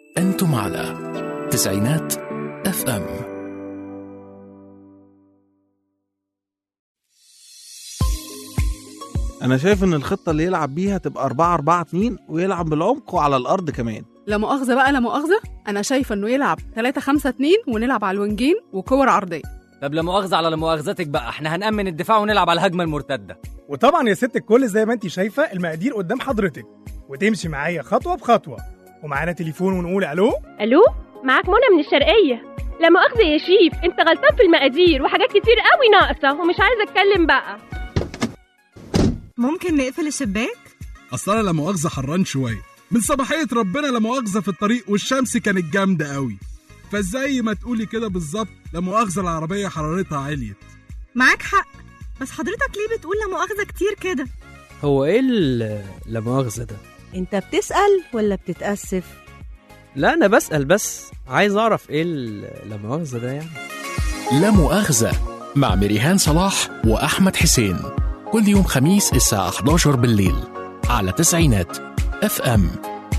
أنتم على تسعينات اف ام انا شايف ان الخطه اللي يلعب بيها تبقى 4 4 2 ويلعب بالعمق وعلى الارض كمان لا مؤاخذة بقى لا مؤاخذة أنا شايفة إنه يلعب 3 5 2 ونلعب على الوينجين وكور عرضية طب لا مؤاخذة على لا مؤاخذتك بقى احنا هنأمن الدفاع ونلعب على الهجمة المرتدة وطبعا يا ست الكل زي ما انت شايفه المقادير قدام حضرتك وتمشي معايا خطوه بخطوه ومعانا تليفون ونقول الو الو معاك منى من الشرقيه لا مؤاخذه يا شيف انت غلطان في المقادير وحاجات كتير قوي ناقصه ومش عايزه اتكلم بقى ممكن نقفل الشباك؟ اصل انا لا مؤاخذه حران شويه من صباحيه ربنا لا مؤاخذه في الطريق والشمس كانت جامده قوي فزي ما تقولي كده بالظبط لا مؤاخذه العربيه حرارتها عليت معاك حق بس حضرتك ليه بتقول لا مؤاخذة كتير كده؟ هو ايه ال- لا مؤاخذة ده؟ انت بتسأل ولا بتتأسف؟ لا انا بسأل بس عايز اعرف ايه ال- لا مؤاخذة ده يعني لا مؤاخذة مع مريهان صلاح وأحمد حسين كل يوم خميس الساعة 11 بالليل على تسعينات اف ام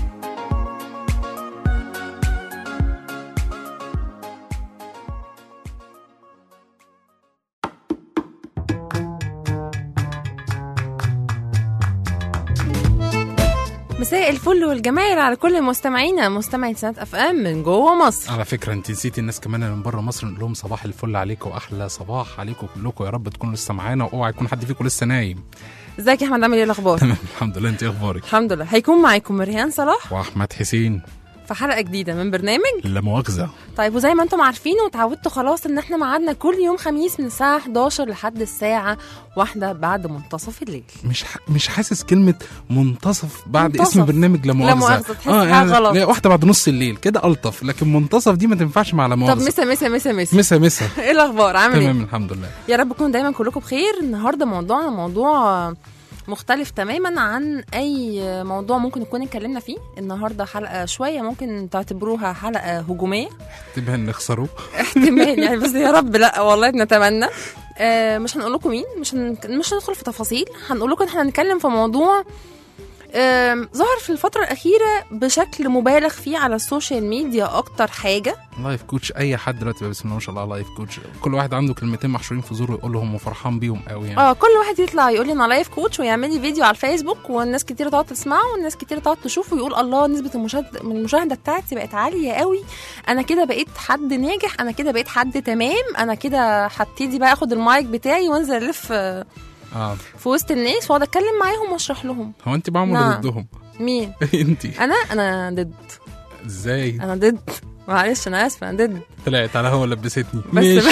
مساء الفل والجمال على كل مستمعينا مستمعي سنة اف ام من جوه مصر على فكره انت نسيتي الناس كمان اللي من بره مصر نقول لهم صباح الفل عليكم واحلى صباح عليكم كلكم يا رب تكونوا لسه معانا واوعى يكون حد فيكم لسه نايم ازيك يا احمد عامل ايه الاخبار تمام الحمد لله انت إيه اخبارك الحمد لله هيكون معاكم مريان صلاح واحمد حسين في حلقه جديده من برنامج لا مؤاخذه طيب وزي ما انتم عارفين وتعودتوا خلاص ان احنا ميعادنا كل يوم خميس من الساعه 11 لحد الساعه واحدة بعد منتصف الليل مش ح... مش حاسس كلمه منتصف بعد منتصف. اسم برنامج لا مؤاخذه مؤاخذة، تحسها غلط. لا واحده بعد نص الليل كده الطف لكن منتصف دي ما تنفعش مع لا طب مؤاخذه مسا مسا مسا مسا مسا مسا ايه الاخبار عامل تمام ايه الحمد لله يا رب تكونوا دايما كلكم بخير النهارده موضوعنا موضوع مختلف تماما عن اي موضوع ممكن نكون اتكلمنا فيه النهارده حلقه شويه ممكن تعتبروها حلقه هجوميه تبقى نخسره احتمال يعني بس يا رب لا والله بنتمنى آه مش هنقول لكم مين مش هن... مش هندخل في تفاصيل هنقول لكم احنا هنتكلم في موضوع آم، ظهر في الفترة الأخيرة بشكل مبالغ فيه على السوشيال ميديا أكتر حاجة لايف كوتش اي حد دلوقتي بقى بسم الله ما شاء الله لايف كوتش كل واحد عنده كلمتين محشورين في زوره يقول لهم وفرحان بيهم قوي يعني اه كل واحد يطلع يقول لي انا لايف كوتش ويعمل لي فيديو على الفيسبوك والناس كتير تقعد تسمعه والناس كتير تقعد تشوفه ويقول الله نسبه المشاهده من المشاهده بتاعتي بقت عاليه قوي انا كده بقيت حد ناجح انا كده بقيت حد تمام انا كده هبتدي بقى اخد المايك بتاعي وانزل الف آه، اه في وسط الناس واقعد اتكلم معاهم واشرح لهم هو انت بعمل نعم. ضدهم مين انت انا انا ضد ازاي انا ضد معلش انا اسفه انا ضد طلعت على هو لبستني بس ماشي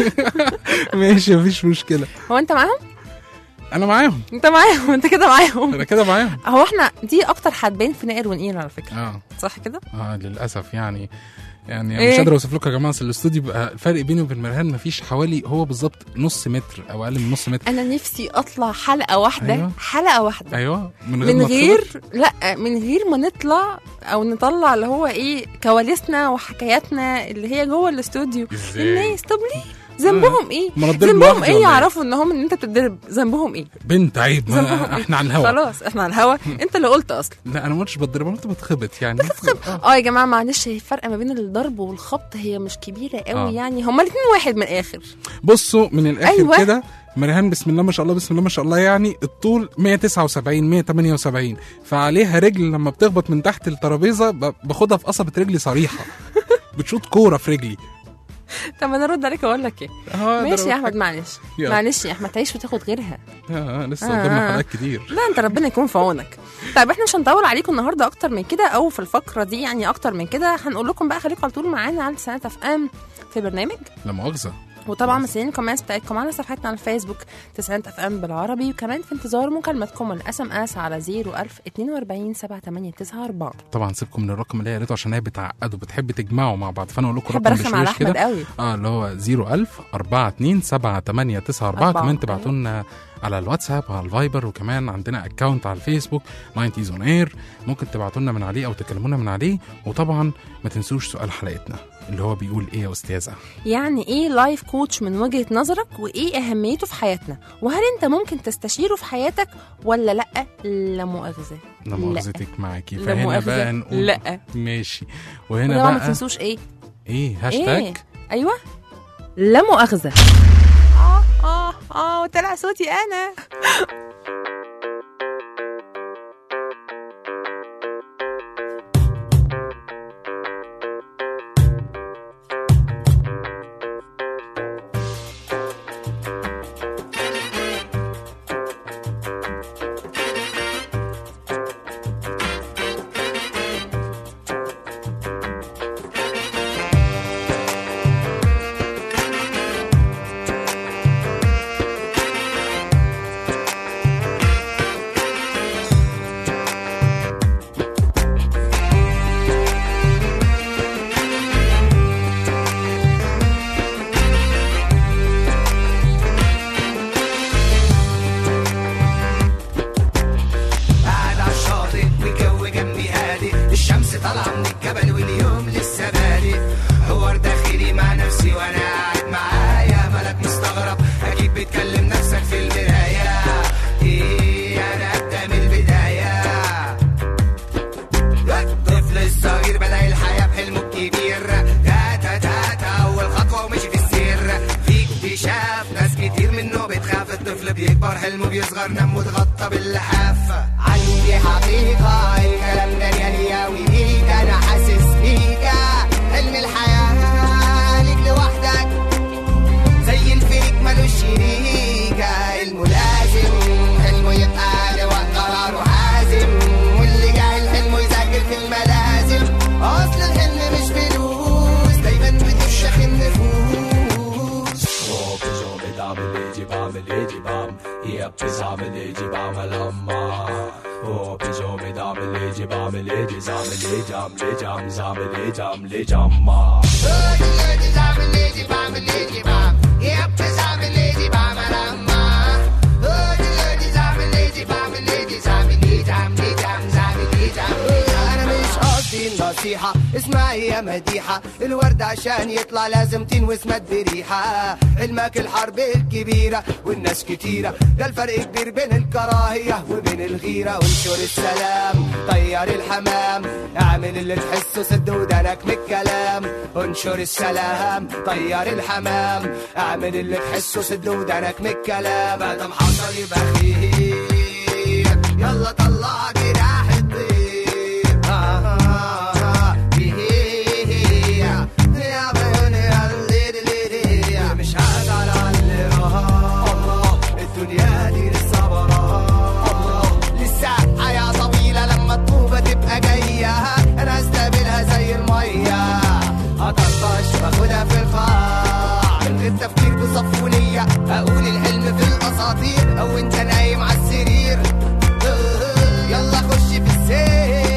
ماشي مفيش مشكله هو انت معاهم انا معاهم انت معاهم انت كده معاهم انا كده معاهم هو احنا دي اكتر هتبان في نائر ونقير على فكره اه صح كده اه للاسف يعني يعني إيه؟ مش قادر اوصف لكم يا جماعه أصل الاستوديو بقى الفرق بيني وبين مرهان مفيش حوالي هو بالظبط نص متر او اقل من نص متر انا نفسي اطلع حلقه واحده أيوة. حلقه واحده ايوه من غير من ما غير تخبط. لا من غير ما نطلع او نطلع اللي هو ايه كواليسنا وحكاياتنا اللي هي جوه الاستوديو ازاي الناس طب ليه ذنبهم ايه ما أنا اتضرب ذنبهم لوحدي ايه ولا إيه؟ يعرفوا ان هم ان انت بتتضرب ذنبهم ايه بنت عيب ما ذنبهم إيه؟ احنا على الهوا خلاص احنا على الهوا انت اللي قلت اصلا لا انا ما قلتش بتضرب انا قلت بتخبط يعني اه يا جماعه معلش الفرق ما بين الضرب والخبط هي مش كبيره قوي آه. يعني هما الاثنين واحد من الاخر بصوا من الاخر أيوة. أيوة. كده مريهان بسم الله ما شاء الله بسم الله ما شاء الله يعني الطول 179 178 فعليها رجل لما بتخبط من تحت الترابيزه ب- باخدها في قصبه رجلي صريحه بتشوط كوره في رجلي طب انا ارد عليك واقول لك ايه آه، ماشي أقدر يا أقول احمد معلش يلا. معلش يا احمد تعيش وتاخد غيرها آه آه، لسه آه، قدامنا آه. حلقات كتير لا انت ربنا يكون في عونك طيب احنا مش هنطول عليكم النهارده اكتر من كده او في الفقره دي يعني اكتر من كده هنقول لكم بقى خليكم على طول معانا على سنه اف ام في برنامج لا مؤاخذه وطبعا مستنيين الكومنتس بتاعتكم على صفحتنا على الفيسبوك تسعينات اف ام بالعربي وكمان في انتظار مكالمتكم الاس ام اس على 01000 42 7894 طبعا سيبكم من الرقم اللي هي قالته عشان هي بتعقد وبتحب تجمعوا مع بعض فانا اقول لكم بحب رقم ارخم على بشويش احمد كده قوي اه اللي هو 01000 42 7894 أربعة. كمان تبعتوا لنا على الواتساب وعلى الفايبر وكمان عندنا اكونت على الفيسبوك 90 اون اير ممكن تبعتوا لنا من عليه او تكلمونا من عليه وطبعا ما تنسوش سؤال حلقتنا اللي هو بيقول ايه يا استاذه يعني ايه لايف كوتش من وجهة نظرك وايه اهميته في حياتنا وهل انت ممكن تستشيره في حياتك ولا لا لا مؤاخذة لا مؤاخذتك معاكي لا فهنا مؤاخذة. بقى نقول لا. ماشي وده وهنا بقى ما بقى تنسوش ايه ايه هاشتاج ايه ايوه لا مؤاخذة اه اه اه وطلع صوتي انا قاعد على الشاطئ والجو جنبي هادي الشمس طالعه من الجبل واليوم لسه بادئ حوار داخلي مع نفسي وانا قاعد معايا مالك مستغرب اكيد بتكلم نفسك في المرايه ايه انا ابدا من البدايه الطفل الصغير بدا الحياه بحلمه الكبير تاتا تاتا اول خطوه ومشي في السير في اكتشاف ناس كتير منه بتخاف الطفل بيكبر حلمه بيصغر نمه اتغطى باللحاف عندي حقيقه الكلام ده رياوي بيك انا حاسس بيك حلم الحياه ليك لوحدك زي الفيك ملوش شريكة الملازم حلمه يبقى لوقت قراره حازم واللي جاهل حلمه يذاكر في الملازم اصل الحلم مش فلوس دايما بتفشخ النفوس انا مش قصدي النصيحة اسمعي يا مديحة الورد عشان يطلع لازم تنوس مد بريحة علمك الحرب الكبيرة والناس كتيرة ده الفرق كبير بين الكراهية وبين الغيرة وانشر السلام طير الحمام اعمل اللي تحسه سد ودانك من الكلام انشر السلام طير الحمام اعمل اللي تحسه سد ودانك من الكلام ادم حصل يبقى خير يلا طلع جراح الطير آه آه آه إيه يا بني الليلي ليلي مش هزعل على اللي راح الدنيا دي لسه براها لسه حياة طويلة لما الطوبة تبقى جاية أنا هستقبلها زي المية هطرطش باخدها في القاع من غير تفكير بصفونية أقول الحلم في الأساطير أو أنت نايم على السرير يلا خش في السير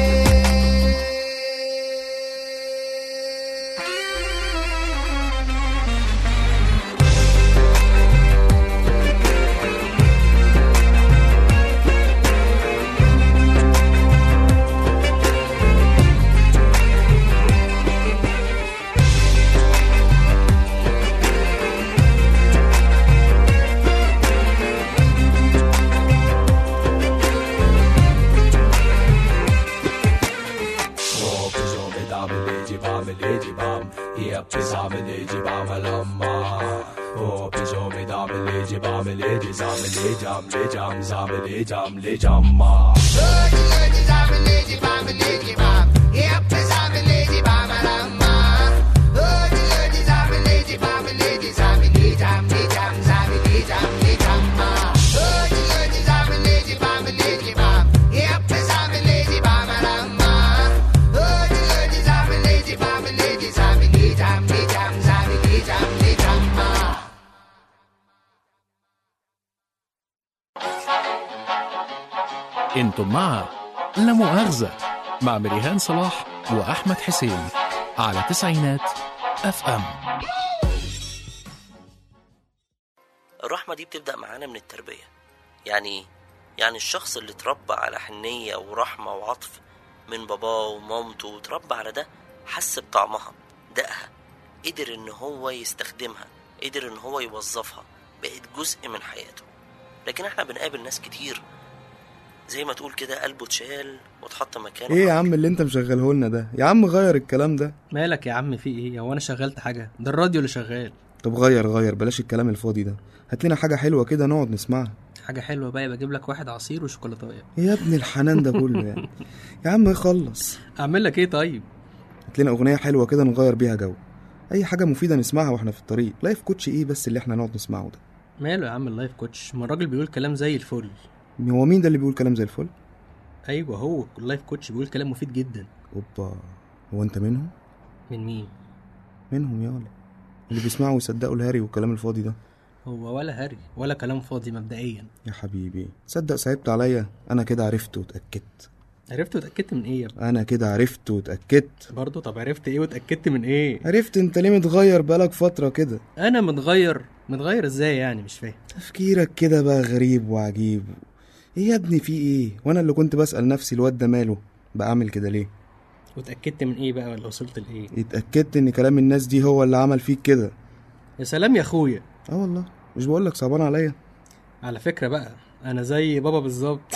انتم مع لا مؤاخذة مع مريهان صلاح وأحمد حسين على تسعينات اف ام الرحمة دي بتبدأ معانا من التربية يعني إيه؟ يعني الشخص اللي اتربى على حنية ورحمة وعطف من باباه ومامته وتربى على ده حس بطعمها دقها قدر ان هو يستخدمها قدر ان هو يوظفها بقت جزء من حياته لكن احنا بنقابل ناس كتير زي ما تقول كده قلبه اتشال واتحط مكانه ايه يا عم اللي انت مشغله لنا ده يا عم غير الكلام ده مالك يا عم في ايه هو انا شغلت حاجه ده الراديو اللي شغال طب غير غير بلاش الكلام الفاضي ده هات لنا حاجه حلوه كده نقعد نسمعها حاجه حلوه بقى يبقى اجيب لك واحد عصير وشوكولاتايه يا ابن الحنان ده كله يعني يا عم خلص اعمل لك ايه طيب هات لنا اغنيه حلوه كده نغير بيها جو اي حاجه مفيده نسمعها واحنا في الطريق لايف كوتش ايه بس اللي احنا نقعد نسمعه ده ماله يا عم اللايف كوتش ما الراجل بيقول كلام زي الفل هو مين ده اللي بيقول كلام زي الفل ايوه هو اللايف كوتش بيقول كلام مفيد جدا اوبا هو انت منهم من مين منهم يا ولا اللي بيسمعوا ويصدقوا الهري والكلام الفاضي ده هو ولا هري ولا كلام فاضي مبدئيا يا حبيبي تصدق صعبت عليا انا كده عرفت واتاكدت عرفت واتاكدت من ايه يا ابني انا كده عرفت واتاكدت برضه طب عرفت ايه واتاكدت من ايه عرفت انت ليه متغير بقالك فتره كده انا متغير متغير ازاي يعني مش فاهم تفكيرك كده بقى غريب وعجيب ايه يا ابني في ايه وانا اللي كنت بسال نفسي الواد ده ماله بعمل كده ليه واتاكدت من ايه بقى ولا وصلت لايه اتاكدت ان كلام الناس دي هو اللي عمل فيك كده يا سلام يا اخويا اه والله مش بقول لك صعبان عليا على فكره بقى انا زي بابا بالظبط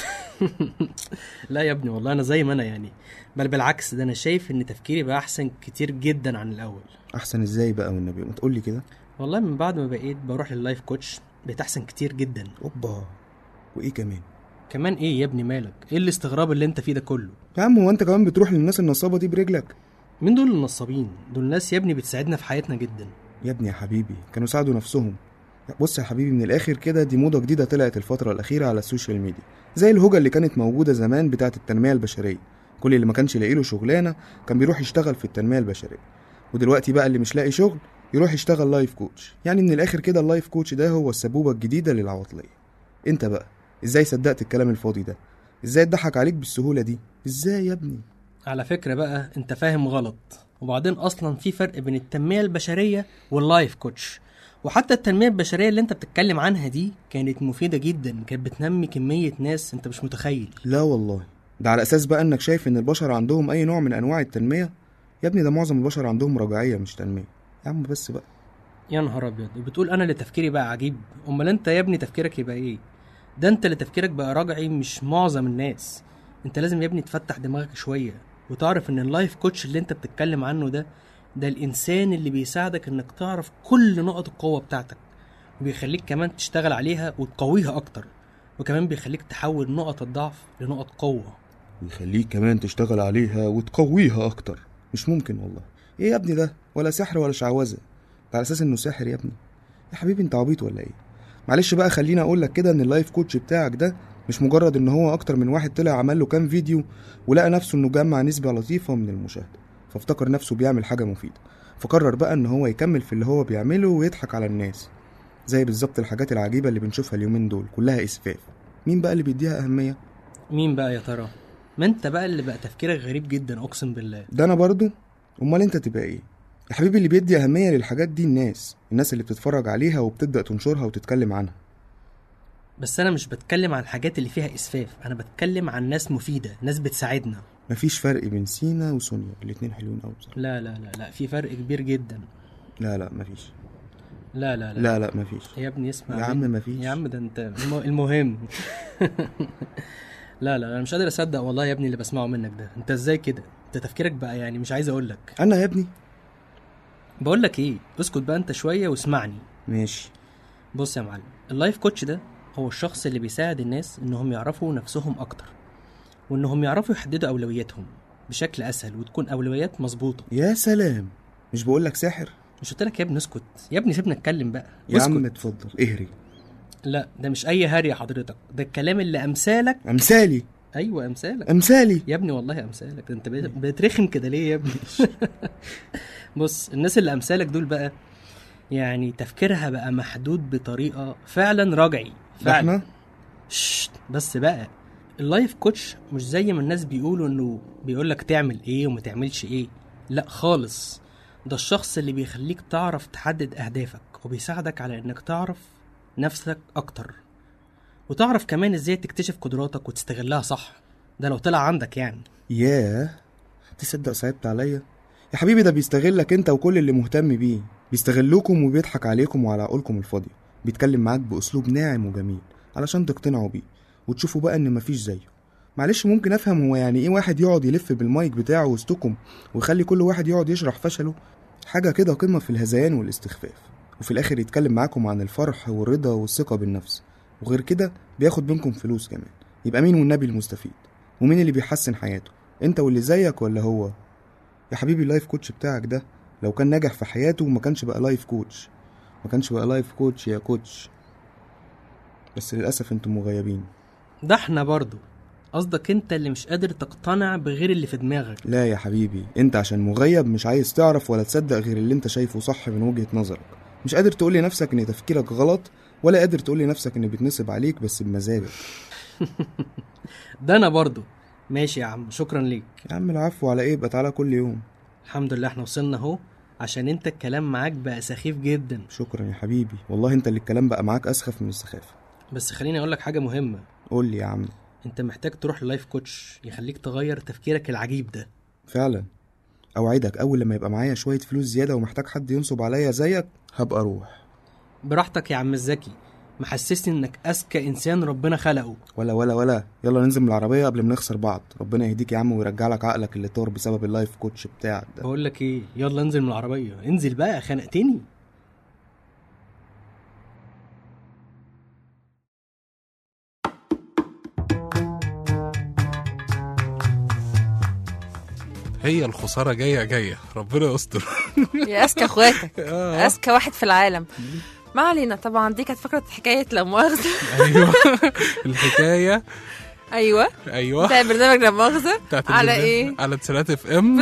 لا يا ابني والله انا زي ما انا يعني بل بالعكس ده انا شايف ان تفكيري بقى احسن كتير جدا عن الاول احسن ازاي بقى والنبي ما تقول لي كده والله من بعد ما بقيت بروح لللايف كوتش بقيت احسن كتير جدا اوبا وايه كمان كمان ايه يا ابني مالك ايه الاستغراب اللي انت فيه ده كله يا عم هو انت كمان بتروح للناس النصابه دي برجلك مين دول النصابين دول ناس يا ابني بتساعدنا في حياتنا جدا يا ابني يا حبيبي كانوا ساعدوا نفسهم بص يا حبيبي من الاخر كده دي موضه جديده طلعت الفتره الاخيره على السوشيال ميديا زي الهوجه اللي كانت موجوده زمان بتاعه التنميه البشريه كل اللي ما كانش لاقي له شغلانه كان بيروح يشتغل في التنميه البشريه ودلوقتي بقى اللي مش لاقي شغل يروح يشتغل لايف كوتش يعني من الاخر كده اللايف كوتش ده هو السبوبه الجديده للعواطليه انت بقى ازاي صدقت الكلام الفاضي ده ازاي اتضحك عليك بالسهوله دي ازاي يا ابني على فكره بقى انت فاهم غلط وبعدين اصلا في فرق بين التنميه البشريه واللايف كوتش وحتى التنميه البشريه اللي انت بتتكلم عنها دي كانت مفيده جدا كانت بتنمي كميه ناس انت مش متخيل لا والله ده على اساس بقى انك شايف ان البشر عندهم اي نوع من انواع التنميه يا ابني ده معظم البشر عندهم رجعيه مش تنميه يا عم بس بقى يا نهار ابيض وبتقول انا اللي تفكيري بقى عجيب امال انت يا ابني تفكيرك يبقى ايه ده انت اللي تفكيرك بقى رجعي مش معظم الناس انت لازم يا ابني تفتح دماغك شويه وتعرف ان اللايف كوتش اللي انت بتتكلم عنه ده ده الانسان اللي بيساعدك انك تعرف كل نقط القوه بتاعتك وبيخليك كمان تشتغل عليها وتقويها اكتر وكمان بيخليك تحول نقط الضعف لنقط قوه ويخليك كمان تشتغل عليها وتقويها اكتر مش ممكن والله ايه يا ابني ده ولا سحر ولا شعوذه ده على اساس انه ساحر يا ابني يا حبيبي انت عبيط ولا ايه معلش بقى خليني اقول لك كده ان اللايف كوتش بتاعك ده مش مجرد ان هو اكتر من واحد طلع عمل له كام فيديو ولقى نفسه انه جمع نسبه لطيفه من المشاهده فافتكر نفسه بيعمل حاجه مفيده فقرر بقى ان هو يكمل في اللي هو بيعمله ويضحك على الناس زي بالظبط الحاجات العجيبه اللي بنشوفها اليومين دول كلها اسفاف مين بقى اللي بيديها اهميه مين بقى يا ترى ما انت بقى اللي بقى تفكيرك غريب جدا اقسم بالله ده انا برضو امال انت تبقى ايه يا حبيبي اللي بيدي اهميه للحاجات دي الناس الناس اللي بتتفرج عليها وبتبدا تنشرها وتتكلم عنها بس انا مش بتكلم عن الحاجات اللي فيها اسفاف انا بتكلم عن ناس مفيده ناس بتساعدنا مفيش فرق بين سينا وسونيا الاتنين حلوين قوي بصراحه لا لا لا لا في فرق كبير جدا لا لا مفيش لا لا لا لا لا مفيش يا ابني اسمع يا عم مفيش يا عم ده انت الم- المهم لا لا انا مش قادر اصدق والله يا ابني اللي بسمعه منك ده انت ازاي كده انت تفكيرك بقى يعني مش عايز اقول لك انا يا ابني بقول لك ايه اسكت بقى انت شويه واسمعني ماشي بص يا معلم اللايف كوتش ده هو الشخص اللي بيساعد الناس انهم يعرفوا نفسهم اكتر وانهم يعرفوا يحددوا اولوياتهم بشكل اسهل وتكون اولويات مظبوطه يا سلام مش بقول لك ساحر مش قلت لك يا ابني اسكت يا ابني سيبنا اتكلم بقى يا اسكت. عم اتفضل اهري لا ده مش اي هري يا حضرتك ده الكلام اللي امثالك امثالي ايوه امثالك امثالي يا ابني والله امثالك ده انت بقيت- بترخم كده ليه يا ابني بص الناس اللي امثالك دول بقى يعني تفكيرها بقى محدود بطريقه فعلا رجعي ده فعلا احنا شت بس بقى اللايف كوتش مش زي ما الناس بيقولوا انه بيقولك تعمل ايه وما تعملش ايه لا خالص ده الشخص اللي بيخليك تعرف تحدد اهدافك وبيساعدك على انك تعرف نفسك اكتر وتعرف كمان ازاي تكتشف قدراتك وتستغلها صح ده لو طلع عندك يعني ياه تصدق صعبت عليا يا حبيبي ده بيستغلك انت وكل اللي مهتم بيه بيستغلوكم وبيضحك عليكم وعلى عقولكم الفاضية بيتكلم معاك بأسلوب ناعم وجميل علشان تقتنعوا بيه وتشوفوا بقى ان مفيش زيه معلش ممكن افهم هو يعني ايه واحد يقعد يلف بالمايك بتاعه وسطكم ويخلي كل واحد يقعد يشرح فشله حاجة كده قمة في الهذيان والاستخفاف وفي الآخر يتكلم معاكم عن الفرح والرضا والثقة بالنفس وغير كده بياخد منكم فلوس كمان يبقى مين والنبي المستفيد ومين اللي بيحسن حياته انت واللي زيك ولا هو يا حبيبي اللايف كوتش بتاعك ده لو كان ناجح في حياته ما كانش بقى لايف كوتش ما كانش بقى لايف كوتش يا كوتش بس للأسف انتم مغيبين ده احنا برضو قصدك انت اللي مش قادر تقتنع بغير اللي في دماغك لا يا حبيبي انت عشان مغيب مش عايز تعرف ولا تصدق غير اللي انت شايفه صح من وجهة نظرك مش قادر تقول لنفسك ان تفكيرك غلط ولا قادر تقول لنفسك ان بيتنصب عليك بس بمزاجك ده انا برضو ماشي يا عم شكرا ليك يا عم العفو على ايه يبقى تعالى كل يوم الحمد لله احنا وصلنا اهو عشان انت الكلام معاك بقى سخيف جدا شكرا يا حبيبي والله انت اللي الكلام بقى معاك اسخف من السخافة بس خليني اقول لك حاجه مهمه قول لي يا عم انت محتاج تروح للايف كوتش يخليك تغير تفكيرك العجيب ده فعلا اوعدك اول لما يبقى معايا شوية فلوس زيادة ومحتاج حد ينصب عليا زيك هبقى اروح براحتك يا عم الزكي محسسني انك اذكى انسان ربنا خلقه ولا ولا ولا يلا ننزل من العربية قبل ما نخسر بعض ربنا يهديك يا عم ويرجع لك عقلك اللي طار بسبب اللايف كوتش بتاعك ده بقول لك ايه يلا انزل من العربيه انزل بقى خنقتني هي الخساره جايه جايه ربنا يستر يا اذكى اخواتك آه. اذكى واحد في العالم ما علينا طبعا دي كانت فكره حكايه لا مؤاخذه ايوه الحكايه ايوه ايوه بتاع برنامج لا مؤاخذه بتاعت على البرنامج- ايه على تسعينات اف ام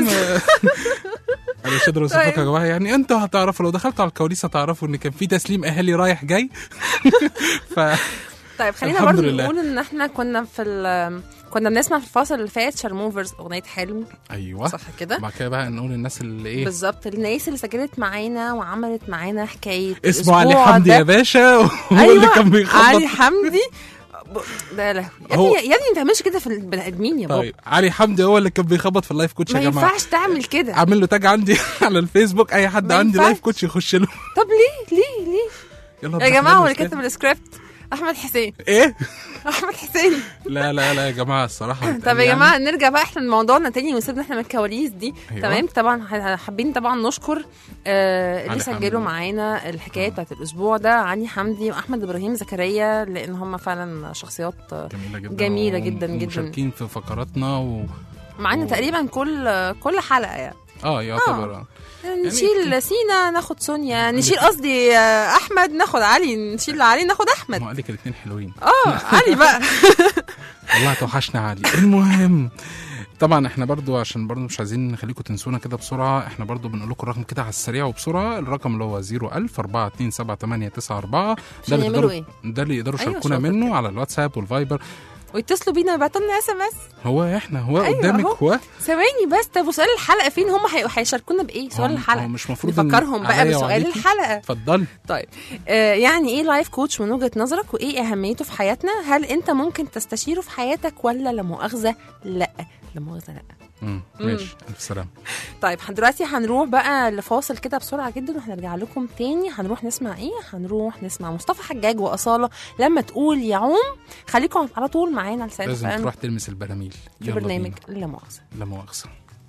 انا مش قادر اوصف لك يا جماعه يعني انتوا هتعرفوا لو دخلتوا على الكواليس هتعرفوا ان كان في تسليم اهالي رايح جاي ف طيب خلينا الحمد برضو لله. نقول ان احنا كنا في ال كنا بنسمع في الفاصل اللي فات شارموفرز اغنيه حلم ايوه صح كده بعد كده بقى نقول الناس اللي ايه بالظبط الناس اللي سجلت معانا وعملت معانا حكايه اسمه علي الأسبوع حمدي ده. يا باشا هو أيوة اللي كان بيخبط علي حمدي ب- ده يا لهوي يا هو- ابني يا ابني ما تعملش كده في البني ادمين يا بابا طيب علي حمدي هو اللي كان بيخبط في اللايف كوتش ما يا جماعه ينفعش تعمل كده عامل له تاج عندي على الفيسبوك اي حد ما عندي ينفعش. لايف كوتش يخش له طب ليه ليه ليه يلا يا بسم جماعه الله هو اللي المشكلة. كتب السكريبت احمد حسين ايه احمد حسين لا لا لا يا جماعه الصراحه طب يا يعني- جماعه نرجع بقى احنا لموضوعنا تاني ونسيبنا احنا من الكواليس دي أيوة. تمام طبعا ح- حابين طبعا نشكر آه اللي علي سجلوا حمدي. معانا الحكايه بتاعت الاسبوع ده علي حمدي واحمد ابراهيم زكريا لان هم فعلا شخصيات آه، جميله جدا جميله و- جدا جدا ومشاركين في فقراتنا و... معانا تقريبا كل كل حلقه يعني اه يعتبر آه. نشيل سينا ناخد سونيا نشيل قصدي آه، احمد ناخد علي نشيل علي ناخد احمد ما قال لك الاثنين حلوين اه علي بقى والله توحشنا علي المهم طبعا احنا برضو عشان برضو مش عايزين نخليكم تنسونا كده بسرعه احنا برضو بنقول لكم الرقم كده على السريع وبسرعه الرقم اللي هو 01000 427 عشان اللي يعملوا يقدروا ده اللي يقدروا أيوة يشاركونا شاطر منه على الواتساب والفايبر ويتصلوا بينا يبعتوا لنا اس ام اس هو احنا هو أيوة قدامك أهو. هو ثواني بس طب وسؤال الحلقه فين هم هي- هيشاركونا بايه سؤال هو- الحلقه هو مش مفروض إن نفكرهم بقى عليا بسؤال وعليكي؟ الحلقه اتفضلي طيب آه يعني ايه لايف كوتش من وجهه نظرك وايه اهميته في حياتنا هل انت ممكن تستشيره في حياتك ولا لا مؤاخذه لا لا مؤاخذه لا مم. ماشي الف سلامه طيب ح- دلوقتي هنروح بقى لفاصل كده بسرعه جدا وهنرجع لكم تاني هنروح نسمع ايه هنروح نسمع مصطفى حجاج واصاله لما تقول يعوم خليكم على طول معانا لسان لازم فان تروح تلمس البراميل في يلا برنامج بينا. لا مؤاخذه لا مؤاخذه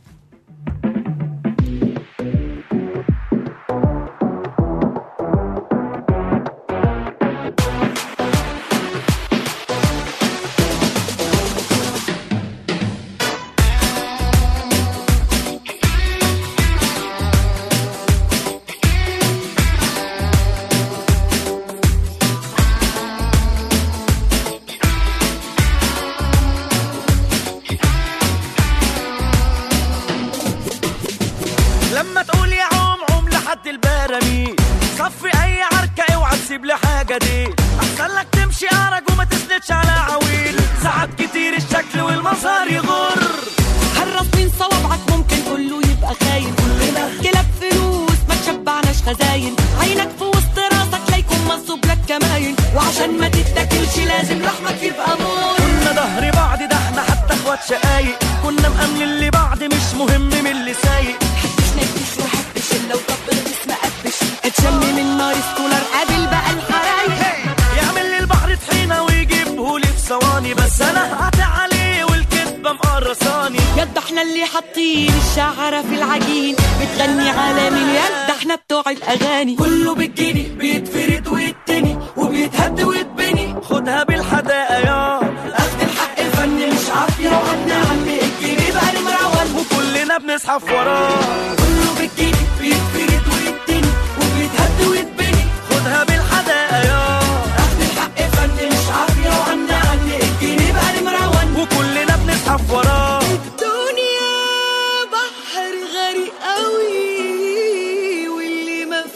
لما تقول يا عوم عوم لحد البراميل صفي اي عركة اوعى تسيب لي حاجة دي احسن لك تمشي ارج وما تسندش على عويل ساعات كتير الشكل والمظهر يغر حرص من صوابعك ممكن كله يبقى خاين كلنا كلاب فلوس ما تشبعناش خزاين عينك في وسط راسك لا يكون منصوب لك كماين وعشان ما تتاكلش لازم لحمك يبقى مور كنا ظهر بعض ده احنا حتى اخوات شقايق كنا مأمنين لبعض مش مهم من اللي سايق نكش وحبش الا وطبل جسم قبش اتشمي من نار سكولر قابل بقى الحرايق يعمل لي البحر طحينة ويجيبه لي في ثواني بس انا هقطع عليه والكذبة مقرصاني يد احنا اللي حاطين الشعرة في العجين بتغني على مين يد احنا بتوع الاغاني كله بالجني بيتفرد ويتني وبيتهد ويتبني خدها بالحداقة يا اخد الحق الفني مش عافية وعنا عمي الجني بقى المروان وكلنا بنزحف وراه كله بالجني بيتفرد ويتني وبيتهد ويتبني خدها بالحداقة يا اخد الحق الفني مش عافية وعنا عمي الجني بقى المروان وكلنا بنزحف وراه الدنيا بحر غريق قوي واللي ما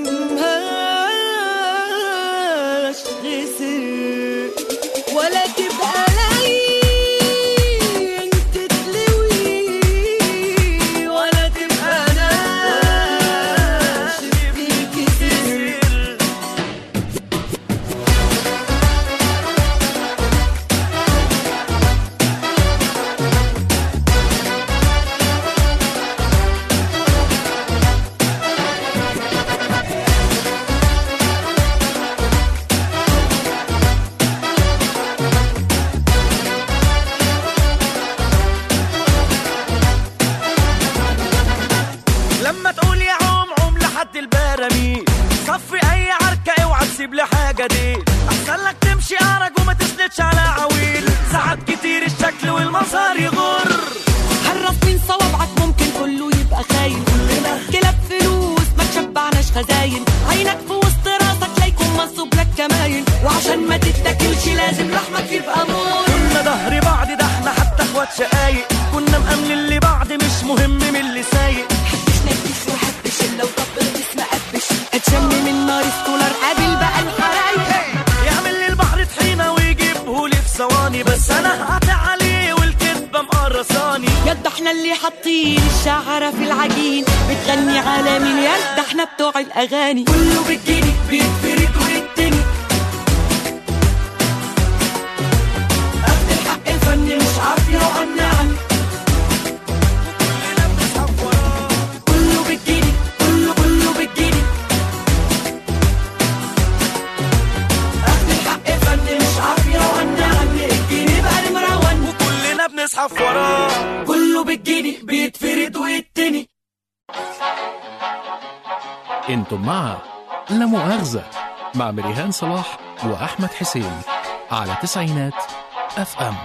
فهمهاش خسر ولا تبقى لين تتلوي ولا تبقى ناشف تنكسر لما تقول يا عوم عوم لحد البراميل صفي اي عركة اوعى تسيب لي حاجة دي احسن لك تمشي ارج وما تسندش على عويل ساعات كتير الشكل والمظهر يغر حرص من صوابعك ممكن كله يبقى خاين كلنا كلاب فلوس ما تشبعناش خزاين عينك في وسط راسك لا يكون منصوب لك كماين وعشان ما تتاكلش لازم لحمك يبقى مور كنا ظهر بعض ده احنا حتى اخوات شقايق كنا مأمنين لبعض مش مهم من اللي سايق حبش نكش وحبش الا وطبل جسم قبش اتشمي من نار سكولر قابل بقى الحرايق يعمل لي البحر طحينة ويجيبه لي في ثواني بس انا هقطع عليه والكذبة مقرصاني يد احنا اللي حاطين الشعرة في العجين بتغني على مين يد احنا بتوع الاغاني كله بالجني بيتفرد ويتني اخد الحق الفني مش عافية وعنا عني كله بالجني كله كله بالجني اخد الحق الفني مش عافية وعنا عني الجني بقى المروان وكلنا بنزحف وراه كله بالجني بيتفرد ويتني انتم مع لا مؤاخذة مع مريهان صلاح وأحمد حسين على تسعينات اف ام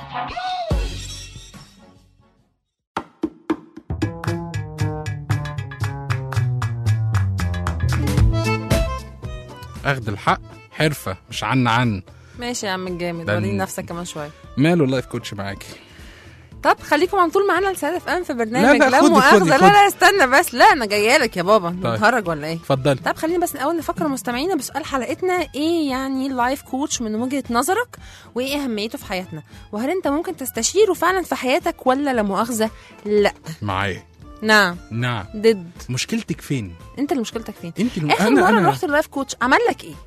اخد الحق حرفه مش عن عن ماشي يا عم الجامد ده وريني ال- نفسك كمان شويه ماله اللايف كوتش معاكي طب خليكم على طول معانا لسعادة اف ام في برنامج لا، لا، لا خدي، مؤاخذة خدي، لا خدي. لا استنى بس لا انا جايه لك يا بابا طيب. بتهرج ولا ايه اتفضلي طب خلينا بس الاول نفكر مستمعينا بسؤال حلقتنا ايه يعني اللايف كوتش من وجهة نظرك وايه اهميته في حياتنا وهل انت ممكن تستشيره فعلا في حياتك ولا لا مؤاخذة لا معايا نعم نعم ضد مشكلتك فين انت اللي مشكلتك فين انت الم... اخر انا مرة انا رحت اللايف كوتش عمل لك ايه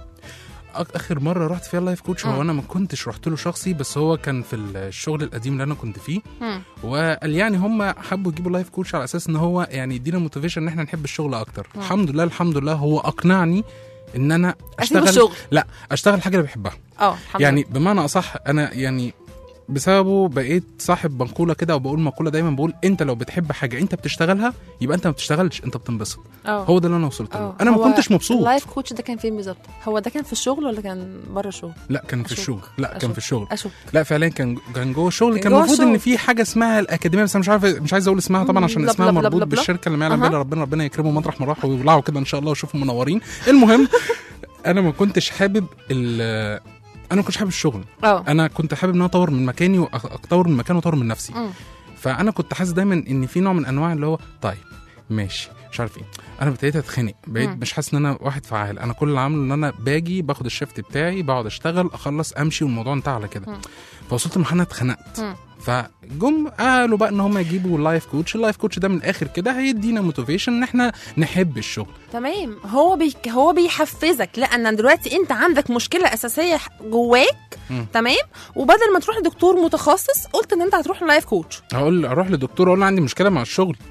أك- اخر مره رحت فيها اللايف كوتش هو انا ما كنتش رحت له شخصي بس هو كان في الشغل القديم اللي انا كنت فيه مم. وقال يعني هم حبوا يجيبوا لايف كوتش على اساس ان هو يعني يدينا موتيفيشن ان احنا نحب الشغل اكتر مم. الحمد لله الحمد لله هو اقنعني ان انا أسيب اشتغل الشغل. لا اشتغل الحاجه اللي بحبها اه الحمد يعني لله. بمعنى اصح انا يعني بسببه بقيت صاحب مقوله كده وبقول مقوله دايما بقول انت لو بتحب حاجه انت بتشتغلها يبقى انت ما بتشتغلش انت بتنبسط اه. هو ده اللي انا وصلت له اه. انا ما هو كنتش مبسوط اللايف كوتش ده كان فين بالظبط هو ده كان في الشغل ولا كان بره الشغل لا كان في أشك. الشغل لا كان أشك. في الشغل أشك. لا فعليا كان كان جوه الشغل كان كان جوه المفروض ان الشغل. في حاجه اسمها الاكاديميه بس انا مش عارف مش عايز اقول اسمها طبعا عشان بلا اسمها بلا بلا مربوط بلا. بالشركه اللي ما يعلم أها. بها ربنا ربنا يكرمهم مطرح ما راحوا ويولعوا كده ان شاء الله ويشوفوا منورين المهم انا ما كنتش حابب ال انا ما كنتش حابب الشغل اه. انا كنت حابب ان انا اطور من مكاني واطور من مكاني واطور من نفسي مم. فانا كنت حاسس دايما ان في نوع من انواع اللي هو طيب ماشي مش عارف ايه انا ابتديت اتخنق بقيت مم. مش حاسس ان انا واحد فعال انا كل اللي عامله ان انا باجي باخد الشيفت بتاعي بقعد اشتغل اخلص امشي والموضوع انتهى على كده مم. فوصلت لمرحله إن أنا اتخنقت مم. فجم قالوا بقى ان هم يجيبوا اللايف كوتش اللايف كوتش ده من الاخر كده هيدينا موتيفيشن ان احنا نحب الشغل تمام هو بي... هو بيحفزك لان دلوقتي انت عندك مشكله اساسيه جواك مم. تمام وبدل ما تروح لدكتور متخصص قلت ان انت هتروح للايف كوتش هقول اروح لدكتور اقول له عندي مشكله مع الشغل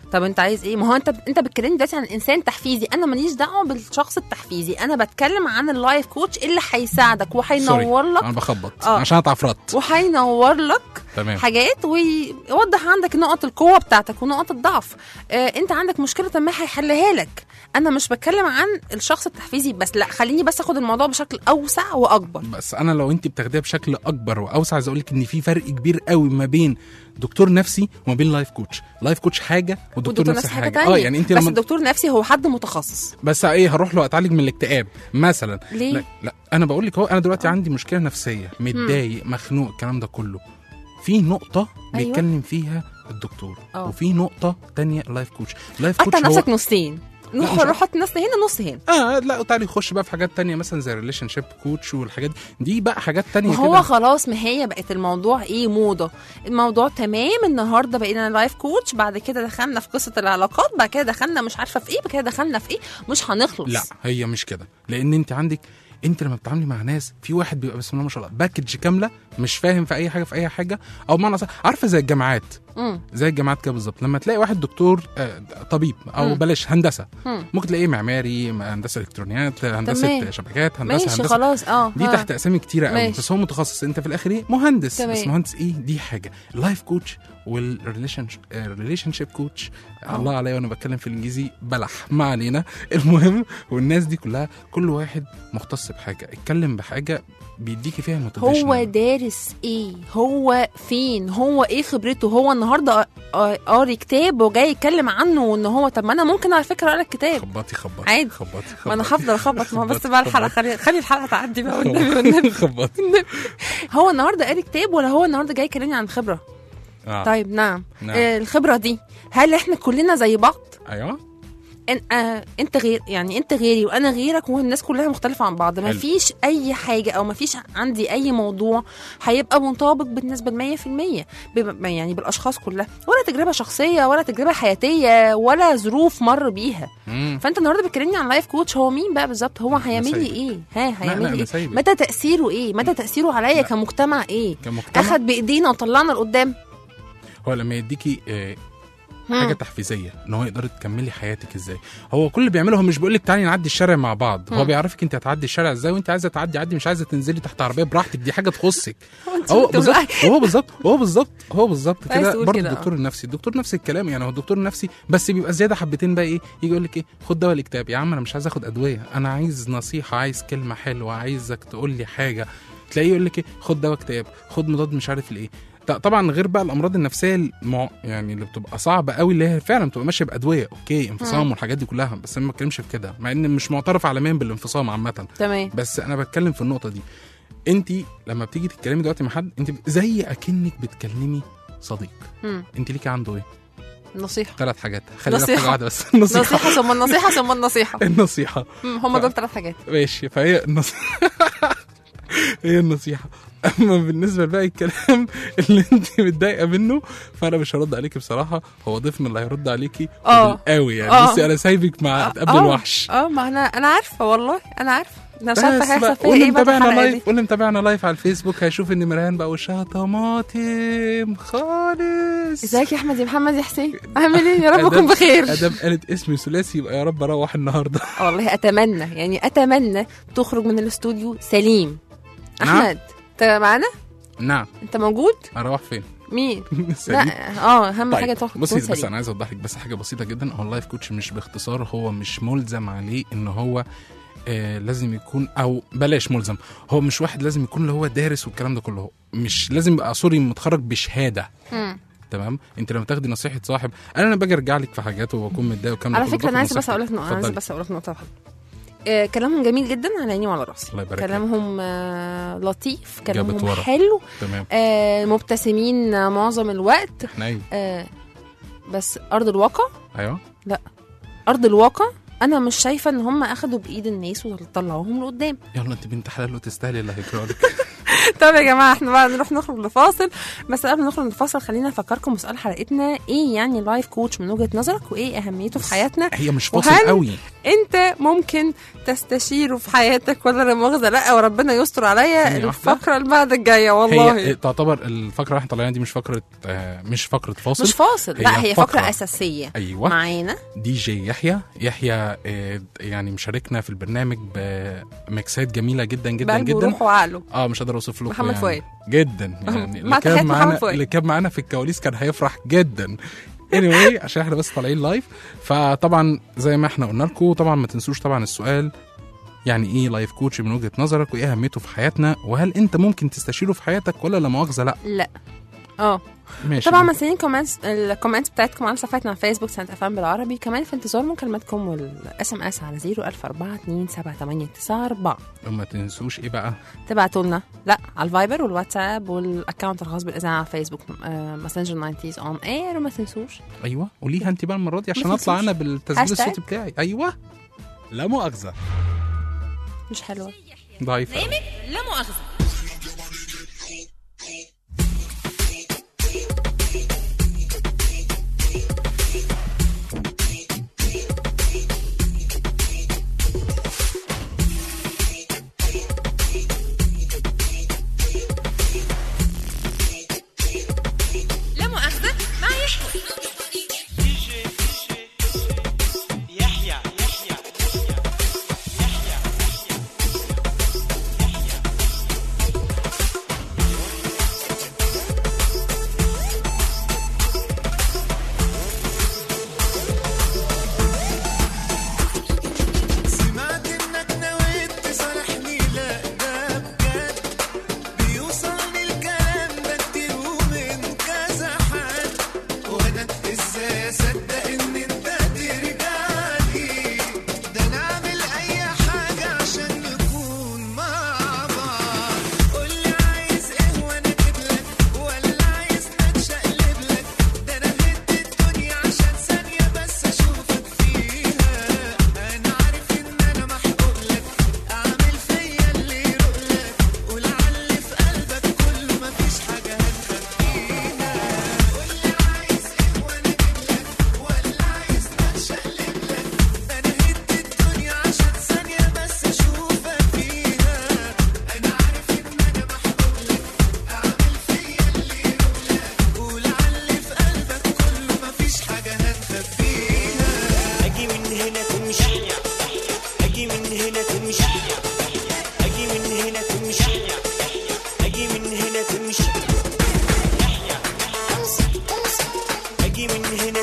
طب انت عايز ايه ما هو انت انت بتكلمني دلوقتي عن انسان تحفيزي انا ماليش دعوه بالشخص التحفيزي انا بتكلم عن اللايف كوتش اللي هيساعدك وهينور سوري، لك انا بخبط آه. عشان اتعفرت وهينور لك تمام حاجات ويوضح عندك نقط القوه بتاعتك ونقط الضعف آه انت عندك مشكله ما هيحلها لك انا مش بتكلم عن الشخص التحفيزي بس لا خليني بس اخد الموضوع بشكل اوسع واكبر بس انا لو انت بتاخديها بشكل اكبر واوسع عايز اقول لك ان في فرق كبير قوي ما بين دكتور نفسي وما بين لايف كوتش لايف كوتش حاجه ودكتور, ودكتور نفسي نفسي حاجه حاجه تانية اه يعني انت بس لما الدكتور النفسي هو حد متخصص بس ايه هروح له اتعالج من الاكتئاب مثلا ليه؟ لا, لا انا بقول لك اهو انا دلوقتي عندي مشكله نفسيه متضايق مخنوق الكلام ده كله في نقطه أيوة. بيتكلم فيها الدكتور اه. وفي نقطه تانية لايف كوتش لايف قطع كوتش هو نفسك نصين لا، نروح مش- نروح حط نص هنا نص هنا اه لا وتعالي يخش بقى في حاجات تانية مثلا زي ريليشن شيب كوتش والحاجات دي دي بقى حاجات تانية وهو كده خلاص ما هي بقت الموضوع ايه موضه الموضوع تمام النهارده بقينا لايف كوتش بعد كده دخلنا في قصه العلاقات بعد كده دخلنا مش عارفه في ايه بعد كده دخلنا في ايه مش هنخلص لا هي مش كده لان انت عندك انت لما بتتعاملي مع ناس في واحد بيبقى بسم الله ما شاء الله باكج كامله مش فاهم في اي حاجه في اي حاجه او معنى صح عارفه زي الجامعات مم. زي الجامعات كده بالظبط لما تلاقي واحد دكتور آه، طبيب او مم. بلاش هندسه مم. ممكن تلاقيه معماري هندسه الكترونيات هندسه تمام. شبكات هندسه ماشي هندسه خلاص اه دي ها. تحت اسامي كتيره قوي ماشي. بس هو متخصص انت في الاخر ايه مهندس تمام. بس مهندس ايه دي حاجه اللايف كوتش والريليشن ريليشن شيب كوتش الله عليا وانا بتكلم في الانجليزي بلح ما علينا المهم والناس دي كلها كل واحد مختص بحاجه اتكلم بحاجه بيديكي فيها موتيفيشن هو دارس ايه هو فين هو ايه خبرته هو النهارده قا- قاري كتاب وجاي يتكلم عنه وان هو طب ما انا ممكن على فكره اقرا الكتاب خبطي خبطي عادي خبطي ما انا خبطي. هفضل اخبط ما هو بس خبطي، بقى الحلقه خبطي. خلي خلي الحلقه تعدي بقى والنبي والنبي خبطي هو النهارده قاري كتاب ولا هو النهارده جاي يكلمني عن خبره آه. طيب نعم, نعم. آه الخبره دي هل احنا كلنا زي بعض ايوه إن آه انت غير يعني انت غيري وانا غيرك والناس كلها مختلفه عن بعض ما حلو. فيش اي حاجه او ما فيش عندي اي موضوع هيبقى مطابق بالنسبه ل 100% بم- يعني بالاشخاص كلها ولا تجربه شخصيه ولا تجربه حياتيه ولا ظروف مر بيها مم. فانت النهارده بتكلمني عن لايف كوتش هو مين بقى بالظبط هو هيعمل لي مسايب. ايه ها لا، هيعمل لا، لي ايه مسايب. مدى تاثيره ايه مدى تاثيره عليا كمجتمع ايه كمجتمع اخد بايدينا وطلعنا لقدام هو لما يديكي آه، مم. حاجه تحفيزيه ان هو يقدر تكملي حياتك ازاي هو كل اللي بيعمله هو مش بيقول لك تعالي نعدي الشارع مع بعض هو مم. بيعرفك انت هتعدي الشارع ازاي وانت عايزه تعدي عدي مش عايزه تنزلي تحت عربيه براحتك دي حاجه تخصك وانت هو بتقول بالظبط إيه؟ هو بالظبط هو بالظبط هو بالظبط عايز كده تقول برضه كده، الدكتور النفسي الدكتور نفس الكلام يعني هو الدكتور النفسي بس بيبقى زياده حبتين بقى ايه يجي يقول لك ايه خد دواء الاكتئاب يا عم انا مش عايز اخد ادويه انا عايز نصيحه عايز كلمه حلوه عايزك تقول لي حاجه تلاقيه يقول لك ايه خد دواء اكتئاب خد مضاد مش عارف الايه ط- طبعا غير بقى الامراض النفسيه المع... يعني اللي بتبقى صعبه قوي اللي هي فعلا بتبقى ماشيه بادويه اوكي انفصام مم. والحاجات دي كلها بس انا ما بتكلمش في كده مع ان مش معترف عالميا بالانفصام عامه تمام بس انا بتكلم في النقطه دي انت لما بتيجي تتكلمي دلوقتي مع حد انت زي اكنك بتكلمي صديق مم. انت ليكي عنده ايه نصيحه ثلاث حاجات خلينا في نصيحة. حاجه واحده بس النصيحه نصيحه ثم النصيحه ثم النصيحه النصيحه مم، هم دول ثلاث حاجات ماشي فهي النصيحه هي النصيحه اما بالنسبه لباقي الكلام اللي انت متضايقه منه فانا مش هرد عليكي بصراحه هو ضيفنا اللي هيرد عليكي اه. قوي يعني اه. بصي انا سايبك مع قبل آه، الوحش اه ما انا انا عارفه والله انا عارفه انا مش عارفه بس هيحصل بقى، فيا واللي ايه بعد متابعنا الحلقه دي لايف واللي متابعنا لايف على الفيسبوك هيشوف ان مريان بقى وشها طماطم خالص ازيك يا احمد يا محمد يا حسين عامل ايه يا رب أدام- اكون بخير ادام قالت اسمي ثلاثي يبقى يا رب اروح النهارده والله اتمنى يعني اتمنى تخرج من الاستوديو سليم نعم. احمد انت معانا نعم انت موجود اروح فين مين سليم. لا اه اهم طيب، حاجه تخرج بصي تكون بس سليم. انا عايز اوضح لك بس حاجه بسيطه جدا هو اللايف كوتش مش باختصار هو مش ملزم عليه ان هو آه لازم يكون او بلاش ملزم هو مش واحد لازم يكون اللي هو دارس والكلام ده كله مش لازم يبقى سوري متخرج بشهاده مم. تمام انت لما تاخدي نصيحه صاحب انا انا باجي ارجع لك في حاجات وبكون متضايق والكلام ده على كله، فكره انا باخد عايزه بس اقول نصيحتك. لك نقطه انا عايزه اتفضلي. بس اقول لك نقطه واحده آه كلامهم جميل جدا على عيني وعلى راسي الله يبارك لك. كلامهم آه لطيف جابت كلامهم ورا. حلو تمام آه مبتسمين آه، معظم الوقت احنا ايه آه بس ارض الواقع ايوه لا ارض الواقع انا مش شايفه ان هم اخدوا بايد الناس وطلعوهم لقدام يلا انت بنت حلال وتستاهلي اللي هيجرى لك طب يا جماعه احنا بقى نروح نخرج لفاصل بس قبل ما نخرج لفاصل خلينا نفكركم بسؤال حلقتنا ايه يعني لايف كوتش من وجهه نظرك وايه اهميته في حياتنا هي مش فاصل وهل قوي انت ممكن تستشيره في حياتك ولا لا مؤاخذه لا وربنا يستر عليا ثانية واحدة. الفقره اللي بعد الجايه والله هي تعتبر الفقره اللي احنا طالعين دي مش فقره آه، مش فقره فاصل مش فاصل لا هي فقره اساسيه ايوه معانا دي جي يحيى يحيى آه، يعني مشاركنا في البرنامج بميكسات جميله جدا جدا بقلبه جدا وروحه وعقله اه مش قادر اوصف لكم محمد يعني فؤاد. جدا يعني مع اللي تحيات كان محمد معانا فؤاد. اللي كان معانا في الكواليس كان هيفرح جدا anyway عشان احنا بس طالعين لايف فطبعا زي ما احنا قلنا لكم طبعا ما تنسوش طبعا السؤال يعني ايه لايف كوتش من وجهه نظرك وايه اهميته في حياتنا وهل انت ممكن تستشيره في حياتك ولا لا مؤاخذه لا لا اه ماشي طبعا مستنيين كومنتس الكومنتس بتاعتكم على صفحتنا على فيسبوك سنة افلام بالعربي كمان في انتظار مكالماتكم والاس ام اس على 010427894 وما تنسوش ايه بقى تبعتوا لنا لا على الفايبر والواتساب والاكونت الخاص بالاذاعه على فيسبوك ماسنجر 90 اون اير وما تنسوش ايوه قوليها انت بقى المره دي عشان ما اطلع تنسوش. انا بالتسجيل هاشتاج. الصوتي بتاعي ايوه لا مؤاخذه مش حلوه ضعيفه لا مؤاخذه لا مؤاخذه مع يحيى يحيى يحيى سمعت انك نويت تصالحني لا ده بجد بيوصلني الكلام ده كتير ومن كذا حد وانا ازاي اصدق ان انت ترجع لي ده نعمل اي حاجه عشان نكون مع بعض قولي عايز ايه وانا اجيب لك ولا عايز نتشقلب لك ده انا هد الدنيا عشان ثانيه بس اشوفك فيها انا عارف ان انا محقوق لك اعمل فيا اللي يروق لك ولعل في قلبك كله مفيش حاجه هتخبيها قولي عايز ايه وانا اجيب لك ولا عايز نتشقلب لك ده انا هد الدنيا عشان ثانيه بس اشوفك فيها انا عارف ان انا محقوق لك اعمل فيا اللي يروق لك ولعل في قلبك كله مفيش حاجه هتخبيها اجي من هنا تمشي اجي من هنا تمشي اجي من هنا تمشي اجي من هنا تمشي اجي من هنا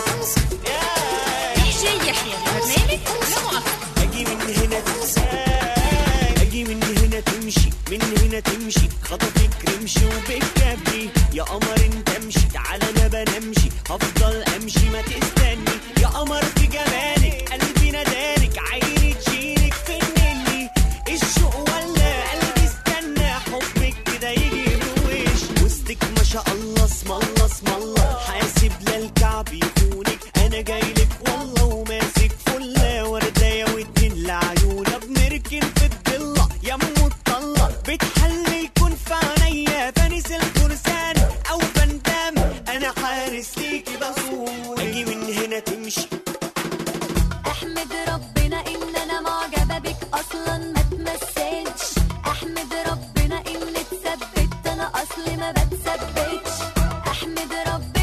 يحيى يحيى برنامج لا مؤاخذة اجي من هنا تمشي اجي من هنا تمشي من هنا تمشي خطفك رمشي وبالكبري يا قمر انت امشي تعالى انا بنمشي هفضل امشي ما تستني يا قمر في جمالك قلبي نادالك عيني تشيلك فنني الشوق ولا قلبي استنى حبك كده يجي بوش وسطك ما شاء الله اسم الله اسم الله حاسب للكعب يخونك انا جايلك والله وماسك فله وردايه واتنين لعيونه بنركن في الضله يا ام الطله بتحلي يكون في عينيا فانس الفرسان او بندام انا حارس ليكي بصور اجي من هنا تمشي احمد ربنا ان انا معجبه بك اصلا ما تمثلش احمد ربنا ان اتثبت انا اصلي ما بتثبتش احمد ربنا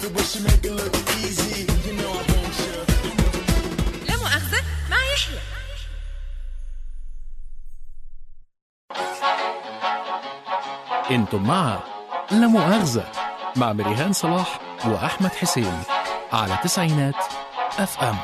لا مؤاخذة مع يحيى انتم مع لا مؤاخذة مع مريهان صلاح وأحمد حسين على تسعينات اف ام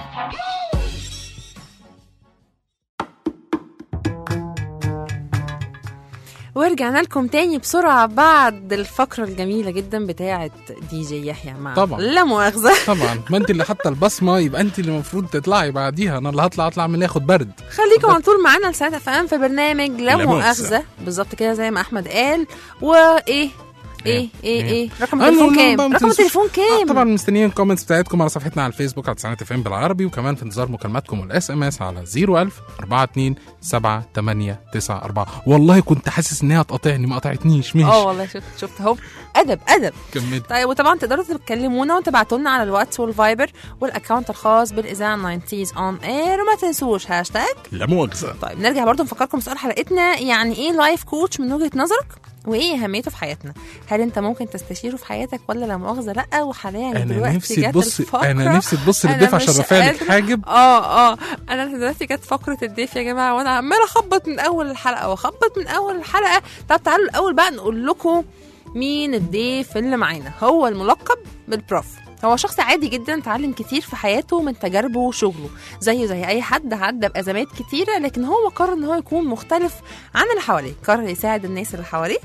ورجعنا لكم تاني بسرعة بعد الفقرة الجميلة جدا بتاعة دي جي يحيى مع طبعا. لا مؤاخذة طبعا ما انت اللي حاطه البصمه يبقى انت اللي المفروض تطلعي بعديها انا اللي هطلع اطلع من اخد برد خليكم على طول معانا لساعة فام في برنامج لا لا مؤاخذة. مؤاخذة بالظبط كده زي ما أحمد قال وإيه إيه إيه إيه رقم أنا التليفون والله كام؟ بقى ما رقم تنسوش- التليفون كام؟ طبعا مستنيين الكومنتس بتاعتكم على صفحتنا على الفيسبوك على تسعينات فين بالعربي وكمان في انتظار مكالماتكم والاس ام اس على 01000 42 7 8 9 4 والله كنت حاسس انها هتقاطعني ما قطعتنيش اه ماشي والله شفت شفت اهو ادب ادب كملت طيب وطبعا تقدروا تكلمونا وتبعتوا لنا على الواتس والفايبر والاكونت الخاص بالاذاعه 90s اون اير وما تنسوش هاشتاج لا مؤاخذه طيب نرجع برضو نفكركم بسؤال حلقتنا يعني ايه لايف كوتش من وجهه نظرك وايه اهميته في حياتنا هل انت ممكن تستشيره في حياتك ولا لا مؤاخذه لا وحاليا انا دلوقتي نفسي جت تبص الفقرة. انا نفسي تبص أنا للضيف مش عشان رافع لك قادرة. حاجب اه اه انا دلوقتي جت فقره الضيف يا جماعه وانا عماله اخبط من اول الحلقه واخبط من اول الحلقه طب تعالوا الاول بقى نقول لكم مين الضيف اللي معانا هو الملقب بالبروف هو شخص عادي جدا اتعلم كتير في حياته من تجاربه وشغله زيه زي اي حد عدى بازمات كتيره لكن هو قرر ان هو يكون مختلف عن اللي حواليه قرر يساعد الناس اللي حواليه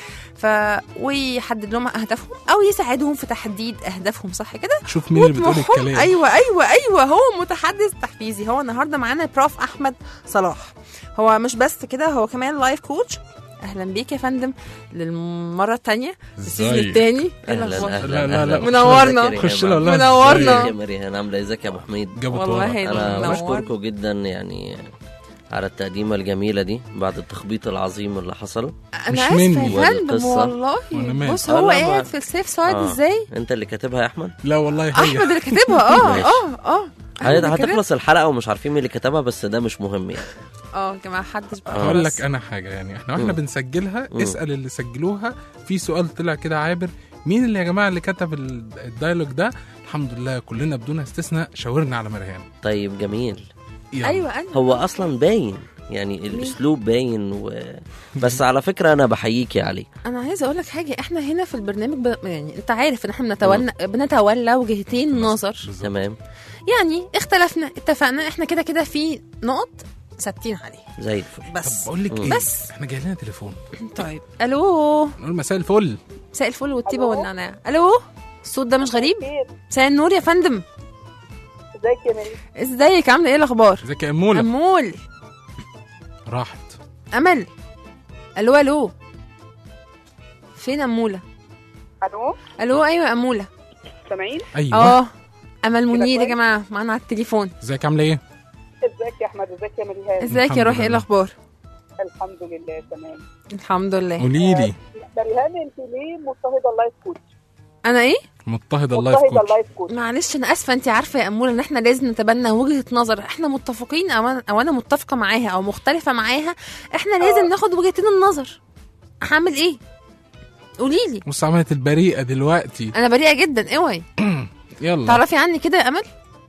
ف ويحدد لهم اهدافهم او يساعدهم في تحديد اهدافهم صح كده شوف مين اللي بتقول وطموحهم- الكلام ايوه ايوه ايوه هو متحدث تحفيزي هو النهارده معانا بروف احمد صلاح هو مش بس كده هو كمان لايف كوتش اهلا بيك يا فندم للمره الثانيه السيزون ازيك؟ الثاني إيه اهلا الأخبار؟ اهلا لا، لا، لا. أهلاً. منورنا. ازيك يا خش ريهام؟ له، لا، منورنا. ازيك يا مريهان عامله ازيك يا ابو حميد جابت والله ورا. انا منورنا. بشكركم جدا يعني على التقديمه الجميله دي بعد التخبيط العظيم اللي حصل انا مش اسفه مني. يا فندم والقصة. والله وأنا مالي. بص آه، هو لا، ما- قاعد في السيف سايد آه. ازاي انت اللي كاتبها يا احمد لا والله هي احمد اللي كاتبها اه ماشي. اه اه أحمد اللي كاتبها. هتخلص الحلقه ومش عارفين مين اللي كتبها بس ده مش مهم يعني اه يا جماعه محدش بقى هقول خلاص. لك انا حاجه يعني احنا واحنا مم. بنسجلها مم. اسال اللي سجلوها في سؤال طلع كده عابر مين اللي يا جماعه اللي كتب ال- الدايلوج ده الحمد لله كلنا بدون استثناء شاورنا على مريان طيب جميل يلا. ايوه انا هو اصلا باين يعني الاسلوب باين و... بس على فكره انا بحييكي عليه انا عايزه اقول لك حاجه احنا هنا في البرنامج ب... يعني انت عارف ان احنا بنتولى بنتولى وجهتين نظر تمام يعني اختلفنا اتفقنا احنا كده كده في نقط ثابتين عليه زي الفل بس طب بقول لك مم. ايه بس. احنا جاي لنا تليفون طيب الو نقول مساء الفل مساء الفل والطيبه والنعناع الو الصوت ده مش غريب مساء النور يا فندم ازيك يا مريم ازيك عامله ايه الاخبار ازيك يا اموله امول راحت امل الو الو فين اموله الو الو ايوه اموله سامعين ايوه اه امل منير يا كويس؟ جماعه معانا على التليفون ازيك عامله ايه ازيك يا احمد ازيك يا مريهان ازيك الحمد يا روحي ايه لله. الاخبار الحمد لله تمام الحمد لله قولي لي مريهان انت ليه مضطهده اللايف كوتش انا ايه مضطهد اللايف مضطهده كوتش اللايف كوتش معلش انا اسفه انت عارفه يا اموله ان احنا لازم نتبنى وجهه نظر احنا متفقين او انا, أو أنا متفقه معاها او مختلفه معاها احنا لازم ناخد وجهتين النظر هعمل ايه قولي لي بص عملت البريئه دلوقتي انا بريئه جدا اوعي يلا تعرفي عني كده يا امل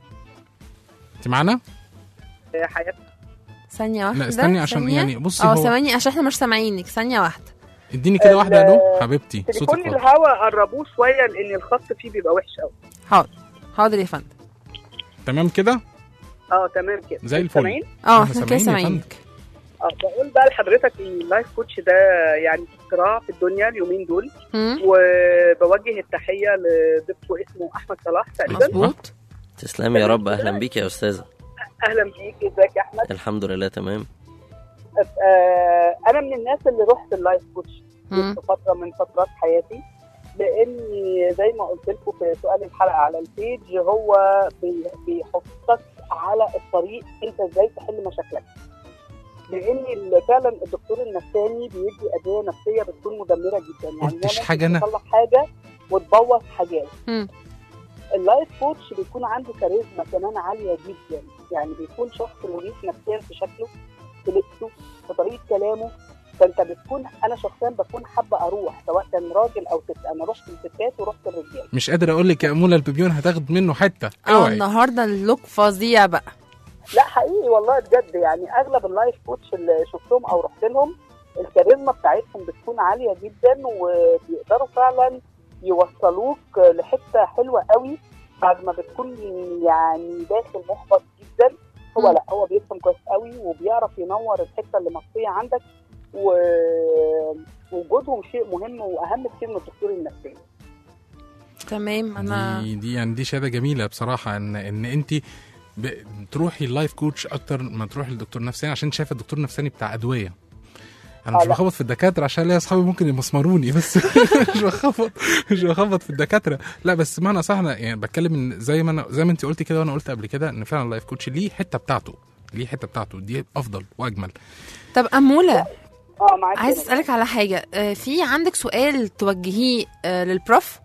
انت معانا حياتنا ثانيه واحده لا استني عشان ثانية. يعني بصي اه هو ثواني عشان احنا مش سامعينك ثانيه واحده اديني كده واحده ال- الو حبيبتي تليفون صوتك واضح الهوا قربوه شويه لان الخط فيه بيبقى وحش قوي حاضر حاضر يا فندم تمام كده اه تمام كده زي الفل سامعين اه إحنا احنا كده سامعين يا سامعينك اه بقول بقى لحضرتك ان اللايف كوتش ده يعني اختراع في الدنيا اليومين دول مم. وبوجه التحيه لضيفكم اسمه احمد صلاح تقريبا مظبوط تسلمي يا رب اهلا بيك يا استاذه اهلا بيك ازيك يا احمد الحمد لله تمام آه انا من الناس اللي رحت اللايف كوتش مم. في فتره من فترات حياتي لاني زي ما قلت لكم في سؤال الحلقه على البيج هو بي- بيحطك على الطريق انت ازاي تحل مشاكلك لان ال- فعلا الدكتور النفساني بيدي ادويه نفسيه بتكون مدمره جدا يعني قلتش هي ممكن حاجة أنا. تصلح حاجه وتبوظ حاجات مم. اللايف كوتش بيكون عنده كاريزما كمان عاليه جدا يعني بيكون شخص مريح نفسيا في شكله في لبسه في طريقه كلامه فانت بتكون انا شخصيا بكون حابه اروح سواء كان راجل او ست انا رحت الستات ورحت الرجال مش قادر اقول لك يا اموله البيبيون هتاخد منه حته اه اوعي النهارده اللوك فظيع بقى لا حقيقي والله بجد يعني اغلب اللايف كوتش اللي شفتهم او رحت لهم الكاريزما بتاعتهم بتكون عاليه جدا وبيقدروا فعلا يوصلوك لحته حلوه قوي بعد ما بتكون يعني داخل محبط جدا هو مم. لا هو بيفهم كويس قوي وبيعرف ينور الحته اللي مخفيه عندك ووجودهم شيء مهم واهم كتير من الدكتور النفسي تمام انا دي دي يعني دي شهاده جميله بصراحه ان ان انت تروحي اللايف كوتش اكتر ما تروحي للدكتور نفساني عشان شايفه الدكتور النفساني بتاع ادويه انا آه، مش لا. بخبط في الدكاتره عشان ليا اصحابي ممكن يمسمروني بس مش بخبط مش بخبط في الدكاتره لا بس معنى صح انا يعني بتكلم ان زي ما انا زي ما انت قلتي كده وانا قلت قبل كده ان فعلا اللايف كوتش ليه حته بتاعته ليه حته بتاعته دي افضل واجمل طب اموله اه معاك عايز اسالك على حاجه آه، في عندك سؤال توجهيه آه، للبروف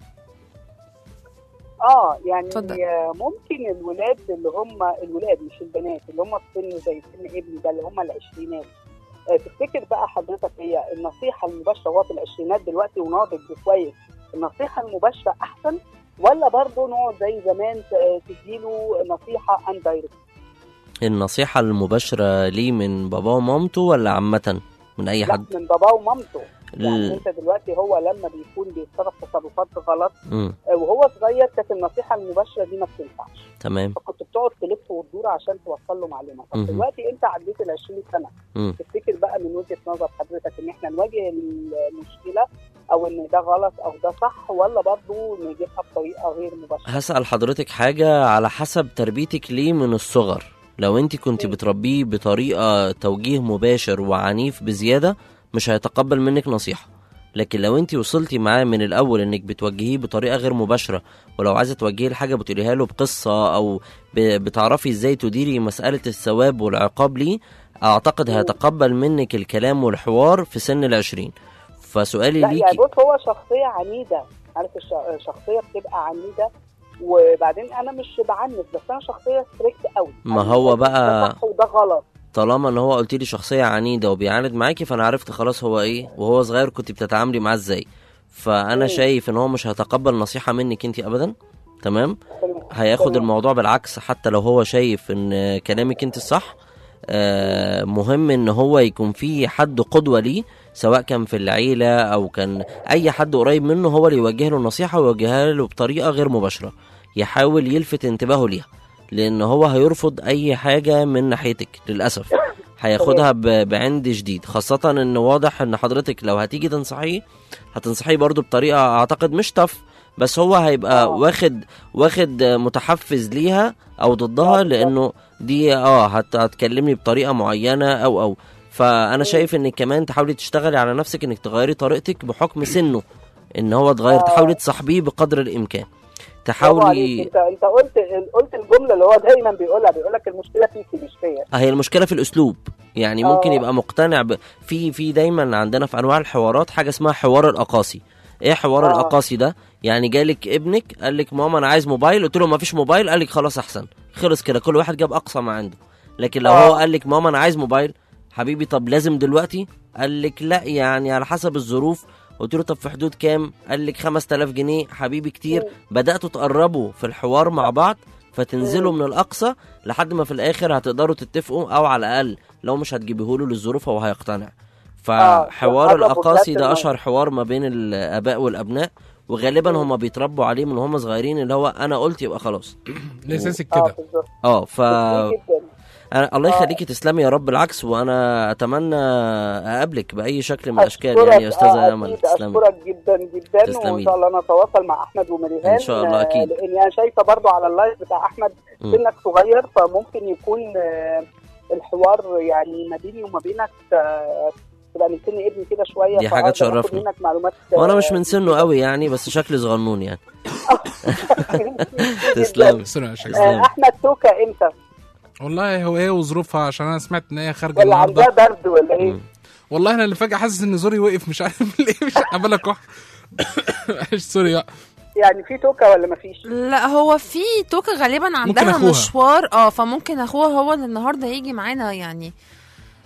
اه يعني اتفضل. ممكن الولاد اللي هم الولاد مش البنات اللي هم في سن زي سن ابني ده اللي هم العشرينات آه، تفتكر بقى حضرتك هي النصيحه المباشره هو في العشرينات دلوقتي وناضج كويس النصيحه المباشره احسن ولا برضه نقعد زي زمان ت- تديله نصيحه ان دايركت النصيحة المباشرة ليه من باباه ومامته ولا عامة من أي لا حد؟ من باباه ومامته يعني ال- انت دلوقتي هو لما بيكون بيتصرف تصرفات غلط مم. آه، وهو صغير كانت النصيحه المباشره دي ما بتنفعش تمام فكنت بتقعد تلف وتدور عشان توصل له معلومه طب مهم. دلوقتي انت عديت ال 20 سنه مم. تفتكر بقى من وجهه نظر حضرتك ان احنا نواجه المشكله او ان ده غلط او ده صح ولا برضه نجيبها بطريقه غير مباشره هسأل حضرتك حاجة على حسب تربيتك ليه من الصغر لو انت كنت بتربيه بطريقة توجيه مباشر وعنيف بزيادة مش هيتقبل منك نصيحة لكن لو انت وصلتي معاه من الاول انك بتوجهيه بطريقه غير مباشره ولو عايزه توجهي الحاجه بتقوليها له بقصه او ب- بتعرفي ازاي تديري مساله الثواب والعقاب ليه اعتقد هيتقبل منك الكلام والحوار في سن العشرين فسؤالي لا يعني ليكي بص هو شخصيه عنيده عارف الش- الشخصيه بتبقى عنيده وبعدين انا مش بعنف بس انا شخصيه ستريكت قوي ما هو ده بقى صح وده غلط طالما ان هو قلت لي شخصيه عنيده وبيعاند معاكي فانا عرفت خلاص هو ايه وهو صغير كنت بتتعاملي معاه ازاي فانا شايف ان هو مش هيتقبل نصيحه منك انت ابدا تمام هياخد الموضوع بالعكس حتى لو هو شايف ان كلامك انت الصح آه، مهم ان هو يكون في حد قدوه ليه سواء كان في العيله او كان اي حد قريب منه هو اللي يوجه له النصيحه ويوجهها له بطريقه غير مباشره يحاول يلفت انتباهه ليها لان هو هيرفض اي حاجه من ناحيتك للاسف هياخدها ب- بعند شديد خاصه ان واضح ان حضرتك لو هتيجي تنصحيه هتنصحيه برضو بطريقه اعتقد مش طف بس هو هيبقى واخد واخد متحفز ليها او ضدها لانه دي اه هت- هتكلمني بطريقه معينه او او فانا شايف انك كمان تحاولي تشتغلي على نفسك انك تغيري طريقتك بحكم سنه ان هو اتغير تحاولي تصاحبيه بقدر الامكان برافو عليك. تحاولي انت انت قلت قلت الجمله اللي هو دايما بيقولها بيقول لك المشكله فيكي مش فيا هي المشكله في الاسلوب يعني ممكن آه. يبقى مقتنع ب... في في دايما عندنا في انواع الحوارات حاجه اسمها حوار الاقاصي ايه حوار آه. الاقاصي ده يعني جالك ابنك قال لك ماما انا عايز موبايل قلت له ما فيش موبايل قال لك خلاص احسن خلص كده كل واحد جاب اقصى ما عنده لكن لو آه. هو قال لك ماما انا عايز موبايل حبيبي طب لازم دلوقتي قال لك لا يعني على حسب الظروف قلت له طب في حدود كام قال لك 5000 جنيه حبيبي كتير بداتوا تقربوا في الحوار مع بعض فتنزلوا من الاقصى لحد ما في الاخر هتقدروا تتفقوا او على الاقل لو مش هتجيبيه له للظروف هو هيقتنع فحوار حسب الاقاصي وجهات ده النظر. اشهر حوار ما بين الاباء والابناء وغالبا هم بيتربوا عليه من هم صغيرين اللي هو انا قلت يبقى خلاص لاساسك كده اه ف جدا أنا الله آه. يخليكي تسلمي يا رب العكس وانا اتمنى اقابلك باي شكل من الاشكال أشكرك، يعني يا استاذه آه، امل أكيد تسلمي أشكرك جدا جدا تسلمي وإن شاء الله نتواصل مع أحمد ومريهان إن شاء الله، آه، أكيد. لأني أنا شايفة برضو على اللايف بتاع أحمد مم. سنك صغير فممكن يكون آه، الحوار يعني ما بيني وما بينك آه، تبقى من سن ابني كده شوية دي حاجة فأقدر آخد تشرفني. منك معلومات وانا مش من سنه قوي يعني بس شكلي صغنون يعني تسلمي بسرعة يا آه، أحمد توكا إمتى؟ والله هو ايه وظروفها عشان انا سمعت ان هي خارجه ولا عندها النهارده برد ولا إيه؟ والله انا اللي فجاه حاسس ان زوري وقف مش عارف ليه مش عمال اكح معلش سوري بقى. يعني في توكا ولا مفيش؟ لا هو في توكا غالبا عندها أخوها. مشوار اه فممكن اخوها هو اللي النهارده يجي معانا يعني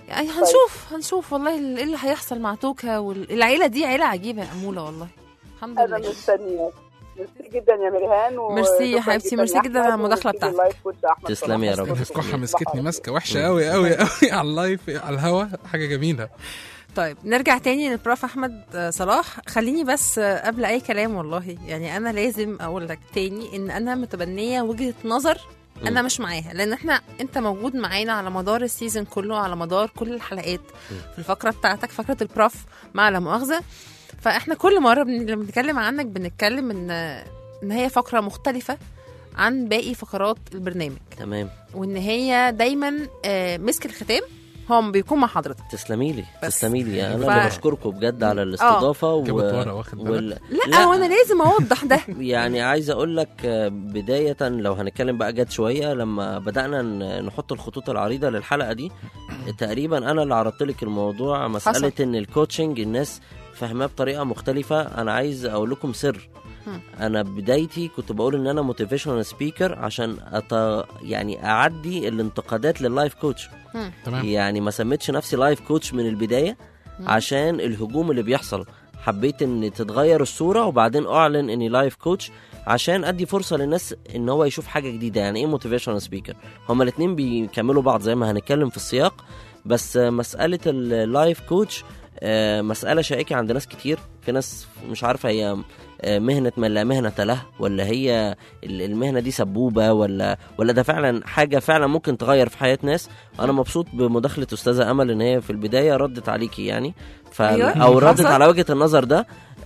يعني هنشوف هنشوف والله ايه اللي هيحصل مع توكا والعيله دي عيله عجيبه يا اموله والله الحمد انا لله مستنياك ميرسي جدا يا مريهان و- ميرسي يا شكراً حبيبتي، جداً ميرسي يا جداً على أحمد، المداخلة وميرسي بتاعتك. لللايف كوتش أحمد تسلمي يا رب الكحه مسكتني ماسكه وحشه قوي قوي قوي على اللايف على الهوا حاجه جميله طيب نرجع تاني للبروف احمد آه، صلاح خليني بس آه، قبل اي كلام والله يعني انا لازم اقول لك تاني ان انا متبنيه وجهه نظر انا مم. مش معاها لان احنا انت موجود معانا على مدار السيزون كله على مدار كل الحلقات في الفقره بتاعتك فقره البروف مع لا مؤاخذه فاحنا كل مره بن... لما بنتكلم عنك بنتكلم ان ان هي فقره مختلفه عن باقي فقرات البرنامج تمام وان هي دايما آه، مسك الختام هو بيكون مع حضرتك تسلمي لي بس. تسلمي لي انا ف- اللي بشكركم بجد على الاستضافه و... جابت ورا، واخد بالك؟ وال... لا, وانا لازم اوضح ده يعني عايز اقول لك آه، بداية لو هنتكلم بقى جد شوية لما بدأنا ن- نحط الخطوط العريضة للحلقة دي تقريبا أنا اللي عرضت لك الموضوع مسألة حصل. إن الكوتشنج الناس فاهماه بطريقة مختلفة أنا عايز أقول لكم سر هم. أنا بدايتي كنت بقول إن أنا موتيفيشنال سبيكر عشان أت... يعني أعدي الانتقادات لللايف كوتش هم. تمام يعني ما سميتش نفسي لايف كوتش من البدايه مم. عشان الهجوم اللي بيحصل حبيت ان تتغير الصوره وبعدين اعلن اني لايف كوتش عشان ادي فرصه للناس ان هو يشوف حاجه جديده يعني ايه موتيفيشنال سبيكر هما الاثنين بيكملوا بعض زي ما هنتكلم في السياق بس آه، مساله اللايف كوتش آه، مساله شائكه عند ناس كتير في ناس مش عارفه هي آه، مهنه من لا مهنه له ولا هي ال- المهنه دي سبوبه ولا ولا ده فعلا حاجه فعلا ممكن تغير في حياه ناس انا مبسوط بمداخله استاذه امل ان هي في البدايه ردت عليكي يعني ف أيوة، او ردت حصل. على وجهه النظر ده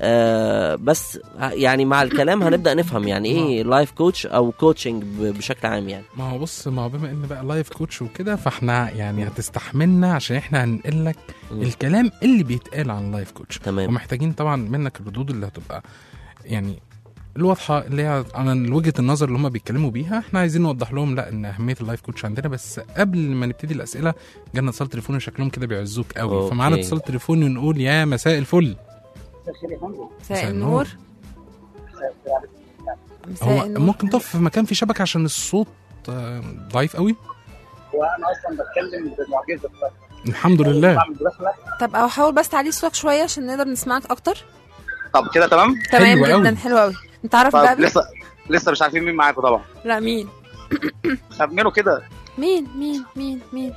آه بس ه- يعني مع الكلام هنبدا نفهم يعني ايه لايف كوتش او كوتشنج بشكل عام يعني ما هو بص ما هو بما ان بقى لايف كوتش وكده فاحنا يعني هتستحملنا عشان احنا هننقل لك مم. الكلام اللي بيتقال عن لايف كوتش تمام. ومحتاجين طبعا منك الردود اللي هتبقى يعني الواضحه اللي هي عن وجهه النظر اللي هم بيتكلموا بيها احنا عايزين نوضح لهم لا ان اهميه اللايف كوتش عندنا بس قبل ما نبتدي الاسئله جالنا اتصال تليفوني شكلهم كده بيعزوك قوي أوكي. فمعانا اتصال تليفوني ونقول يا مساء الفل مساء النور مساء هو النور ممكن تقف في مكان فيه شبكه عشان الصوت آه، ضعيف قوي وانا اصلا بتكلم بمعجزه الحمد لله بعمل مداخله طب او حاول بس تعلي صوتك شويه عشان نقدر نسمعك اكتر طب كده تمام تمام حلو جدا أوي. حلو قوي انت عارف بقى طب مين؟ لسه لسه مش عارفين مين معاكم طبعا لا مين خمنوا كده مين مين مين مين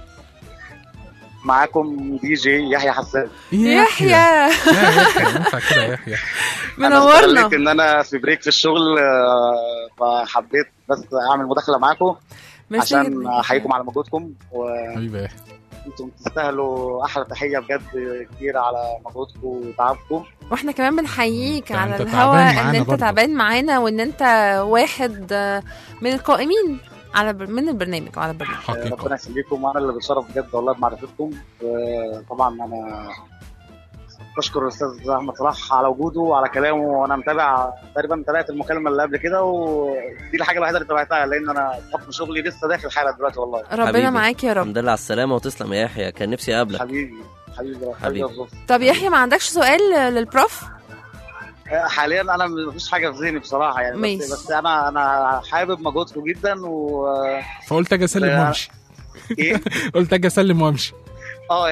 معاكم دي جي يحيى حسان يحيى يا يحيى ينفع كده يا يحيى انا منورنا استغليت ان انا في بريك في الشغل آه، فحبيت بس اعمل مداخله معاكم ميرسي عشان جدا. احييكم على مجهودكم وانتم حبيبي يا يحيى تستاهلوا احلى تحيه بجد كبيره على مجهودكم وتعبكم واحنا كمان بنحييك ده على أنت الهوا تعبان ان معانا انت برضه. تعبان معانا وان انت واحد آه، من القائمين على بر- من البرنامج وعلى البرنامج حقيقه ربنا يخليكم وانا اللي بتشرف بجد والله بمعرفتكم وطبعا انا بشكر الاستاذ احمد صلاح على وجوده وعلى كلامه وانا متابع تقريبا تابعت المكالمه اللي قبل كده ودي الحاجه الوحيده اللي تابعتها لان انا بحكم شغلي لسه داخل حالا دلوقتي والله ربنا حبيبي. معاك يا رب الحمد لله على السلامه وتسلم يا يحيى كان نفسي اقابلك حبيبي حبيبي حبيبي. حبيبي طب يحيى ما عندكش سؤال للبروف حاليا انا مفيش حاجه في ذهني بصراحه يعني ماشي. بس, بس انا انا حابب مجهودكم جدا و فقلت اجي اسلم لا. وامشي ايه قلت اجي اسلم وامشي اه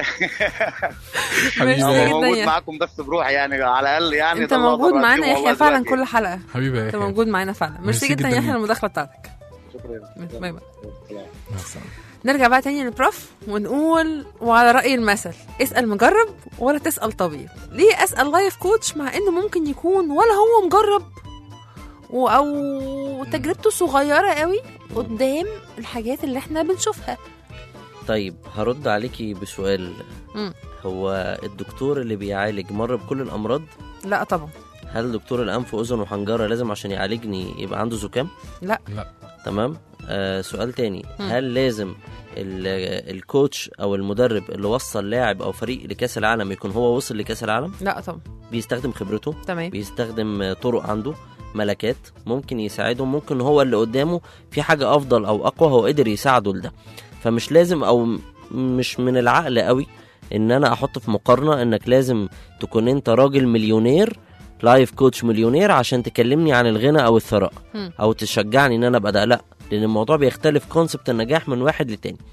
حبيبي ميرسي يا جدا موجود يا- معاكم بس بروحي يعني على الاقل يعني انت ده اللي موجود أقدر معانا أقدمه والله يحيى فعلا دلوقتي. كل حلقه حبيبي يا انت يحيى موجود معانا فعلا ميرسي جدا يا يحيى على المداخله بتاعتك شكرا باي باي. شكرا. مع السلامة. نرجع بقى تاني للبروف ونقول وعلى رأي المثل اسأل مجرب ولا تسأل طبيب ليه أسأل لايف كوتش مع إنه ممكن يكون ولا هو مجرب و- أو تجربته صغيرة قوي قدام الحاجات اللي احنا بنشوفها طيب هرد عليكي بسؤال مم. هو الدكتور اللي بيعالج مر بكل الامراض لا طبعا هل دكتور الانف واذن وحنجره لازم عشان يعالجني يبقى عنده زكام لا لا تمام آه سؤال تاني مم. هل لازم ال- الكوتش او المدرب اللي وصل لاعب او فريق لكاس العالم يكون هو وصل لكاس العالم لا طبعا بيستخدم خبرته تمام بيستخدم آه، طرق عنده ملكات ممكن يساعدهم ممكن هو اللي قدامه في حاجة أفضل أو أقوى هو قدر يساعده لده فمش لازم أو م- مش من العقل قوي إن أنا أحط في مقارنة إنك لازم تكون أنت راجل مليونير لايف كوتش مليونير عشان تكلمني عن الغنى أو الثراء مم. أو تشجعني إن أنا أبقى ده لا لأن الموضوع بيختلف كونسبت النجاح من واحد لتاني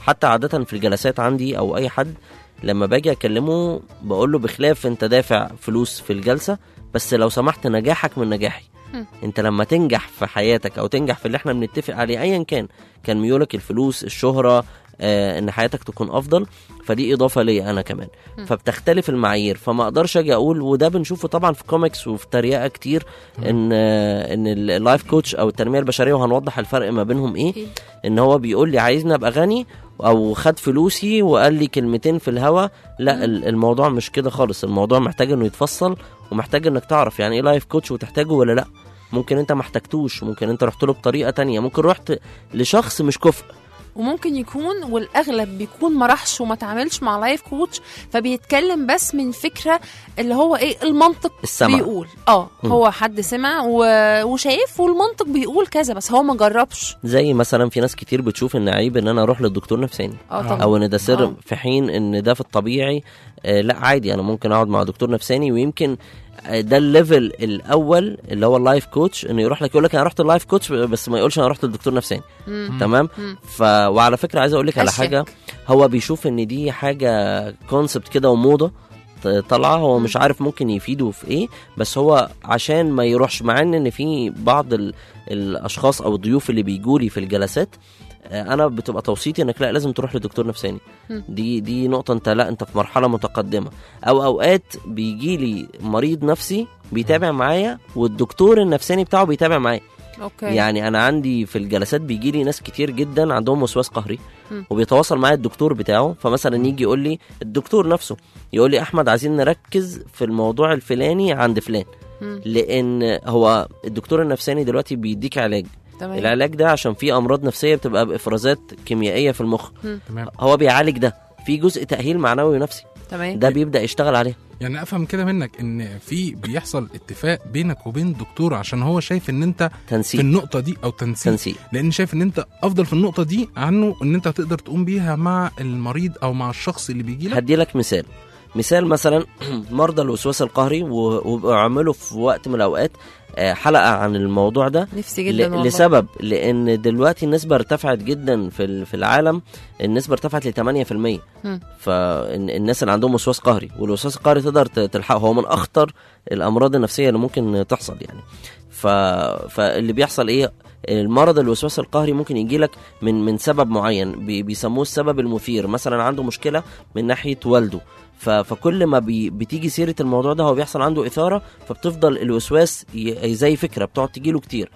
حتى عاده في الجلسات عندي او اي حد لما باجي اكلمه بقول له بخلاف انت دافع فلوس في الجلسه بس لو سمحت نجاحك من نجاحي مم. انت لما تنجح في حياتك او تنجح في اللي احنا بنتفق عليه ايا كان كان ميولك الفلوس الشهره آه ان حياتك تكون افضل فدي اضافه ليا انا كمان مم. فبتختلف المعايير فما اقدرش اجي اقول وده بنشوفه طبعا في كوميكس وفي تريقه كتير ان آه ان اللايف كوتش او التنميه البشريه وهنوضح الفرق ما بينهم ايه ان هو بيقول لي عايزني ابقى غني او خد فلوسي وقال لي كلمتين في الهوا لا ال- الموضوع مش كده خالص الموضوع محتاج انه يتفصل ومحتاج انك تعرف يعني ايه لايف كوتش وتحتاجه ولا لا ممكن انت ما احتاجتوش ممكن انت رحت له بطريقه تانية ممكن رحت لشخص مش كفء وممكن يكون والاغلب بيكون ما راحش وما تعاملش مع لايف كوتش فبيتكلم بس من فكره اللي هو ايه المنطق السمع. بيقول اه مم. هو حد سمع و... وشايف والمنطق بيقول كذا بس هو ما جربش زي مثلا في ناس كتير بتشوف ان عيب ان انا اروح للدكتور نفساني اه طبعا او ان ده سر آه. في حين ان ده في الطبيعي آه لا عادي انا ممكن اقعد مع دكتور نفساني ويمكن آه، ده الليفل الاول اللي هو اللايف كوتش انه يروح لك يقول لك انا رحت اللايف كوتش بس ما يقولش انا رحت للدكتور نفساني مم. تمام مم. ف وعلى فكره عايز اقول لك على أشيك. حاجه هو بيشوف ان دي حاجه كونسبت كده وموضه ط- طالعه هو مش عارف ممكن يفيده في ايه بس هو عشان ما يروحش مع ان ان في بعض ال... الاشخاص او الضيوف اللي بيجولي في الجلسات آه، انا بتبقى توصيتي انك لا لازم تروح لدكتور نفساني مم. دي دي نقطه انت لا انت في مرحله متقدمه او اوقات بيجي لي مريض نفسي بيتابع معايا والدكتور النفساني بتاعه بيتابع معايا اوكي يعني انا عندي في الجلسات بيجي لي ناس كتير جدا عندهم وسواس قهري مم. وبيتواصل معايا الدكتور بتاعه فمثلا يجي يقول لي الدكتور نفسه يقول لي احمد عايزين نركز في الموضوع الفلاني عند فلان مم. لان هو الدكتور النفساني دلوقتي بيديك علاج تمام. العلاج ده عشان في امراض نفسيه بتبقى بافرازات كيميائيه في المخ مم. تمام هو بيعالج ده في جزء تاهيل معنوي ونفسي تمام ده بيبدا يشتغل عليه يعني افهم كده منك ان في بيحصل اتفاق بينك وبين الدكتور عشان هو شايف ان انت تنسيق في النقطه دي او تنسيق تنسيق لان شايف ان انت افضل في النقطه دي عنه ان انت تقدر تقوم بيها مع المريض او مع الشخص اللي بيجي لك هدي لك مثال مثال مثلا مرضى الوسواس القهري و- وبيعملوا في وقت من الاوقات آه، حلقه عن الموضوع ده نفسي جدا ل- والله. لسبب لان دلوقتي النسبه ارتفعت جدا في ال- في العالم النسبه ارتفعت ل 8% مم. فالناس اللي عندهم وسواس قهري والوسواس القهري تقدر ت- تلحقه هو من اخطر الامراض النفسيه اللي ممكن تحصل يعني ف... فاللي بيحصل ايه المرض الوسواس القهري ممكن يجي لك من من سبب معين بي... بيسموه السبب المثير مثلا عنده مشكله من ناحيه والده ف... فكل ما بي... بتيجي سيره الموضوع ده هو بيحصل عنده اثاره فبتفضل الوسواس ي... زي فكره بتقعد تجيله كتير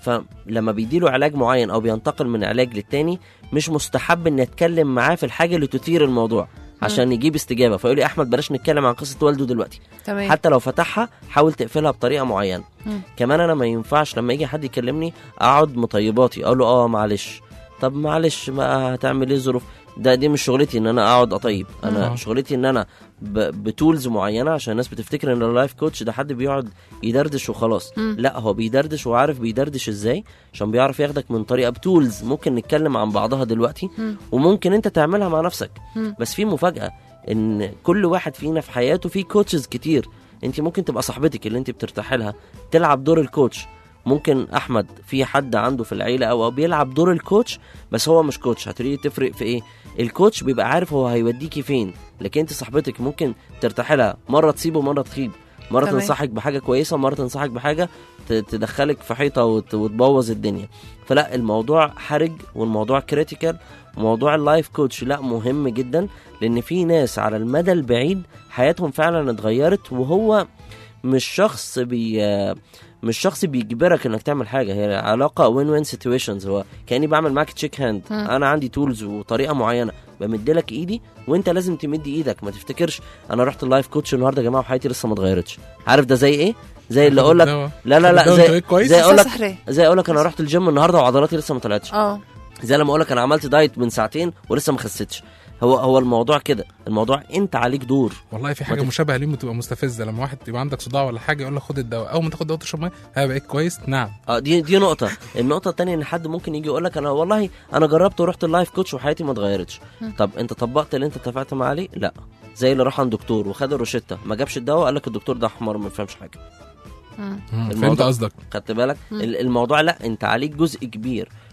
فلما بيديله علاج معين او بينتقل من علاج للتاني مش مستحب ان اتكلم معاه في الحاجه اللي تثير الموضوع عشان يجيب استجابه فيقول لي احمد بلاش نتكلم عن قصه والده دلوقتي تمام حتى لو فتحها حاول تقفلها بطريقه معينه مم. كمان انا ما ينفعش لما يجي حد يكلمني اقعد مطيباتي اقول له اه معلش طب معلش ما هتعمل ايه الظروف ده دي مش شغلتي ان انا اقعد اطيب انا مم. شغلتي ان انا ب... بتولز معينه عشان الناس بتفتكر ان اللايف كوتش ده حد بيقعد يدردش وخلاص مم. لا هو بيدردش وعارف بيدردش ازاي عشان بيعرف ياخدك من طريقه بتولز ممكن نتكلم عن بعضها دلوقتي مم. وممكن انت تعملها مع نفسك مم. بس في مفاجاه ان كل واحد فينا في حياته في كوتشز كتير انت ممكن تبقى صاحبتك اللي انت بترتاحي لها تلعب دور الكوتش ممكن احمد في حد عنده في العيله او أو بيلعب دور الكوتش بس هو مش كوتش هتلاقيه تفرق في ايه الكوتش بيبقى عارف هو هيوديكي فين لكن انت صاحبتك ممكن ترتاحي لها مره تصيب ومره تخيب مره تمام. تنصحك بحاجه كويسه مره تنصحك بحاجه ت- تدخلك في حيطه وت- وتبوظ الدنيا فلا الموضوع حرج والموضوع كريتيكال وموضوع اللايف كوتش لا مهم جدا لان في ناس على المدى البعيد حياتهم فعلا اتغيرت وهو مش شخص بي مش شخص بيجبرك انك تعمل حاجه هي علاقه وين وين سيتويشنز هو كاني بعمل معاك تشيك هاند مم. انا عندي تولز وطريقه معينه بمد لك ايدي وانت لازم تمد ايدك ما تفتكرش انا رحت اللايف كوتش النهارده يا جماعه وحياتي لسه ما اتغيرتش عارف ده زي ايه زي اللي اقول لك الدواء. لا لا لا الدواء زي انت كويس؟ زي اقول لك سحرية. زي اقول لك انا رحت الجيم النهارده وعضلاتي لسه ما طلعتش اه زي لما اقول لك انا عملت دايت من ساعتين ولسه ما خسيتش هو هو الموضوع كده الموضوع انت عليك دور والله في ما حاجه تف- مشابهه ليه بتبقى مستفزه لما واحد يبقى عندك صداع ولا حاجه يقول لك خد الدواء اول ما تاخد دواء تشرب ميه ها بقيت كويس نعم اه دي دي نقطة، النقطة التانية إن حد ممكن يجي يقول لك أنا والله أنا جربت ورحت اللايف كوتش وحياتي ما اتغيرتش. مم. طب أنت طبقت اللي أنت اتفقت معاه عليه؟ لا. زي اللي راح عند دكتور وخد الروشتة ما جابش الدواء قال لك الدكتور ده حمار ما بيفهمش حاجة. مم. مم، فهمت الموضوع- قصدك خدت بالك؟ مم. ال- الموضوع لا أنت عليك جزء كبير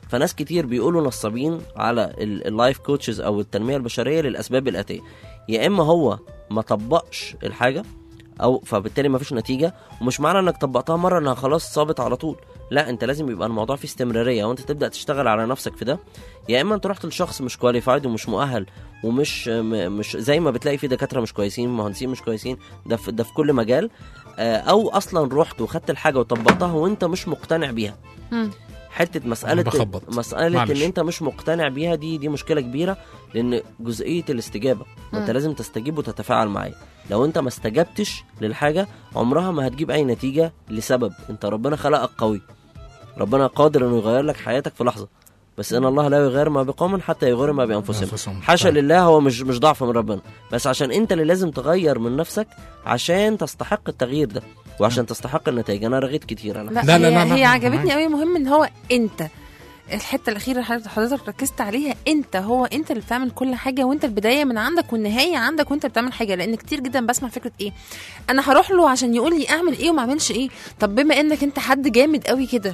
فناس كتير بيقولوا نصابين على ال- اللايف كوتشز او التنميه البشريه للاسباب الاتيه يا اما هو ما طبقش الحاجه او فبالتالي ما فيش نتيجه ومش معنى انك طبقتها مره انها خلاص صابت على طول لا انت لازم يبقى الموضوع فيه استمراريه وانت تبدا تشتغل على نفسك في ده يا اما انت رحت لشخص مش كواليفايد ومش مؤهل ومش م- مش زي ما بتلاقي في دكاتره مش كويسين مهندسين مش كويسين ده في ده في كل مجال آه، او اصلا رحت وخدت الحاجه وطبقتها وانت مش مقتنع بيها مم. حته مساله بخبط. مساله معلش. ان انت مش مقتنع بيها دي دي مشكله كبيره لان جزئيه الاستجابه انت مم. لازم تستجيب وتتفاعل معاه لو انت ما استجبتش للحاجه عمرها ما هتجيب اي نتيجه لسبب انت ربنا خلقك قوي ربنا قادر انه يغير لك حياتك في لحظه بس ان الله لا يغير ما بقوم حتى يغير ما بانفسهم أنفسهم. حاشا لله هو مش مش ضعف من ربنا بس عشان انت اللي لازم تغير من نفسك عشان تستحق التغيير ده وعشان تستحق النتائج انا رغيت كتير على لا, فكرة. هي, هي عجبتني قوي مهم ان هو انت الحته الاخيره اللي حضرتك ركزت عليها انت هو انت اللي بتعمل كل حاجه وانت البدايه من عندك والنهايه عندك وانت بتعمل حاجه لان كتير جدا بسمع فكره ايه انا هروح له عشان يقول لي اعمل ايه وما اعملش ايه طب بما انك انت حد جامد قوي كده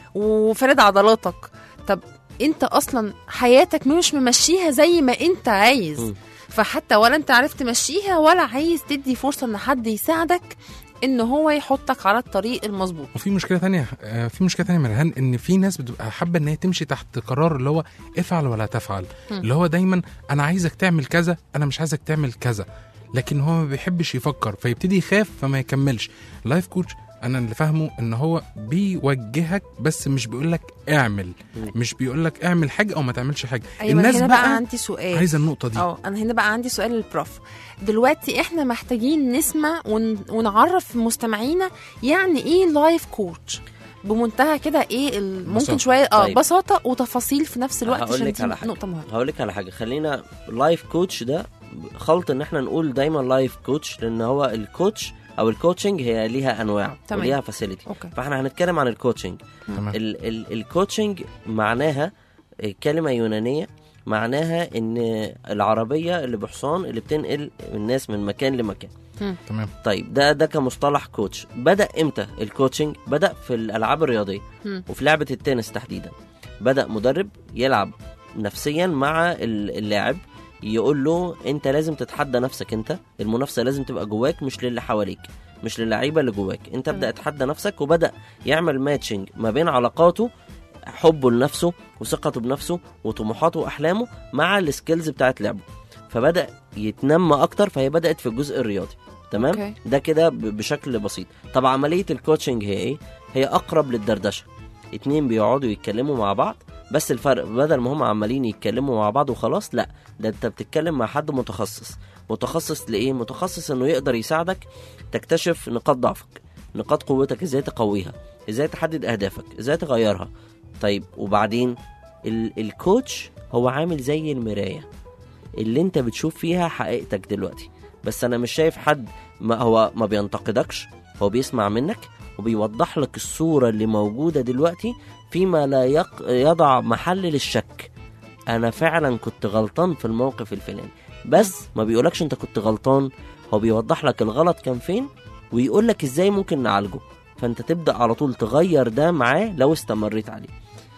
وفارد عضلاتك طب انت اصلا حياتك مش ممشيها زي ما انت عايز م. فحتى ولا انت عارف تمشيها ولا عايز تدي فرصه ان حد يساعدك ان هو يحطك على الطريق المظبوط وفي مشكله تانية آه، في مشكله تانية مرهان ان في ناس بتبقى حابه ان هي تمشي تحت قرار اللي هو افعل ولا تفعل مم. اللي هو دايما انا عايزك تعمل كذا انا مش عايزك تعمل كذا لكن هو ما بيحبش يفكر فيبتدي يخاف فما يكملش لايف كوتش انا اللي فاهمه ان هو بيوجهك بس مش بيقول لك اعمل مش بيقول لك اعمل حاجه او ما تعملش حاجه ايوه الناس هنا بقى, بقى عندي سؤال عايزه النقطه دي اه انا هنا بقى عندي سؤال للبروف دلوقتي احنا محتاجين نسمع ون... ونعرف مستمعينا يعني ايه لايف كوتش بمنتهى كده ايه ال- ممكن بساطة. شويه اه طيب. بساطه وتفاصيل في نفس الوقت هقول عشان لك دي على حاجه نقطه مهمه هقول لك على حاجه خلينا لايف كوتش ده خلط ان احنا نقول دايما لايف كوتش لان هو الكوتش او الكوتشنج هي ليها انواع تمام. وليها فاسيلتي أوكي. فاحنا هنتكلم عن الكوتشنج تمام. ال ال الكوتشنج معناها كلمه يونانيه معناها ان العربيه اللي بحصان اللي بتنقل الناس من مكان لمكان تمام طيب ده ده كمصطلح كوتش بدا امتى الكوتشنج بدا في الالعاب الرياضيه مم. وفي لعبه التنس تحديدا بدا مدرب يلعب نفسيا مع ال- اللاعب يقول له انت لازم تتحدى نفسك انت المنافسه لازم تبقى جواك مش للي حواليك مش للعيبه اللي جواك انت ابدا اتحدى نفسك وبدا يعمل ماتشنج ما بين علاقاته حبه لنفسه وثقته بنفسه وطموحاته واحلامه مع السكيلز بتاعت لعبه فبدا يتنمى اكتر فهي بدات في الجزء الرياضي تمام أوكي. ده كده ب- بشكل بسيط طب عمليه الكوتشنج هي ايه هي اقرب للدردشه اتنين بيقعدوا يتكلموا مع بعض بس الفرق بدل ما هم عمالين يتكلموا مع بعض وخلاص لا ده انت بتتكلم مع حد متخصص متخصص لايه متخصص انه يقدر يساعدك تكتشف نقاط ضعفك نقاط قوتك ازاي تقويها ازاي تحدد اهدافك ازاي تغيرها طيب وبعدين ال- الكوتش هو عامل زي المرايه اللي انت بتشوف فيها حقيقتك دلوقتي بس انا مش شايف حد ما هو ما بينتقدكش هو بيسمع منك وبيوضح لك الصورة اللي موجودة دلوقتي فيما لا يق... يضع محل للشك انا فعلا كنت غلطان في الموقف الفلاني بس ما بيقولكش انت كنت غلطان هو بيوضح لك الغلط كان فين ويقول لك ازاي ممكن نعالجه فانت تبدا على طول تغير ده معاه لو استمريت عليه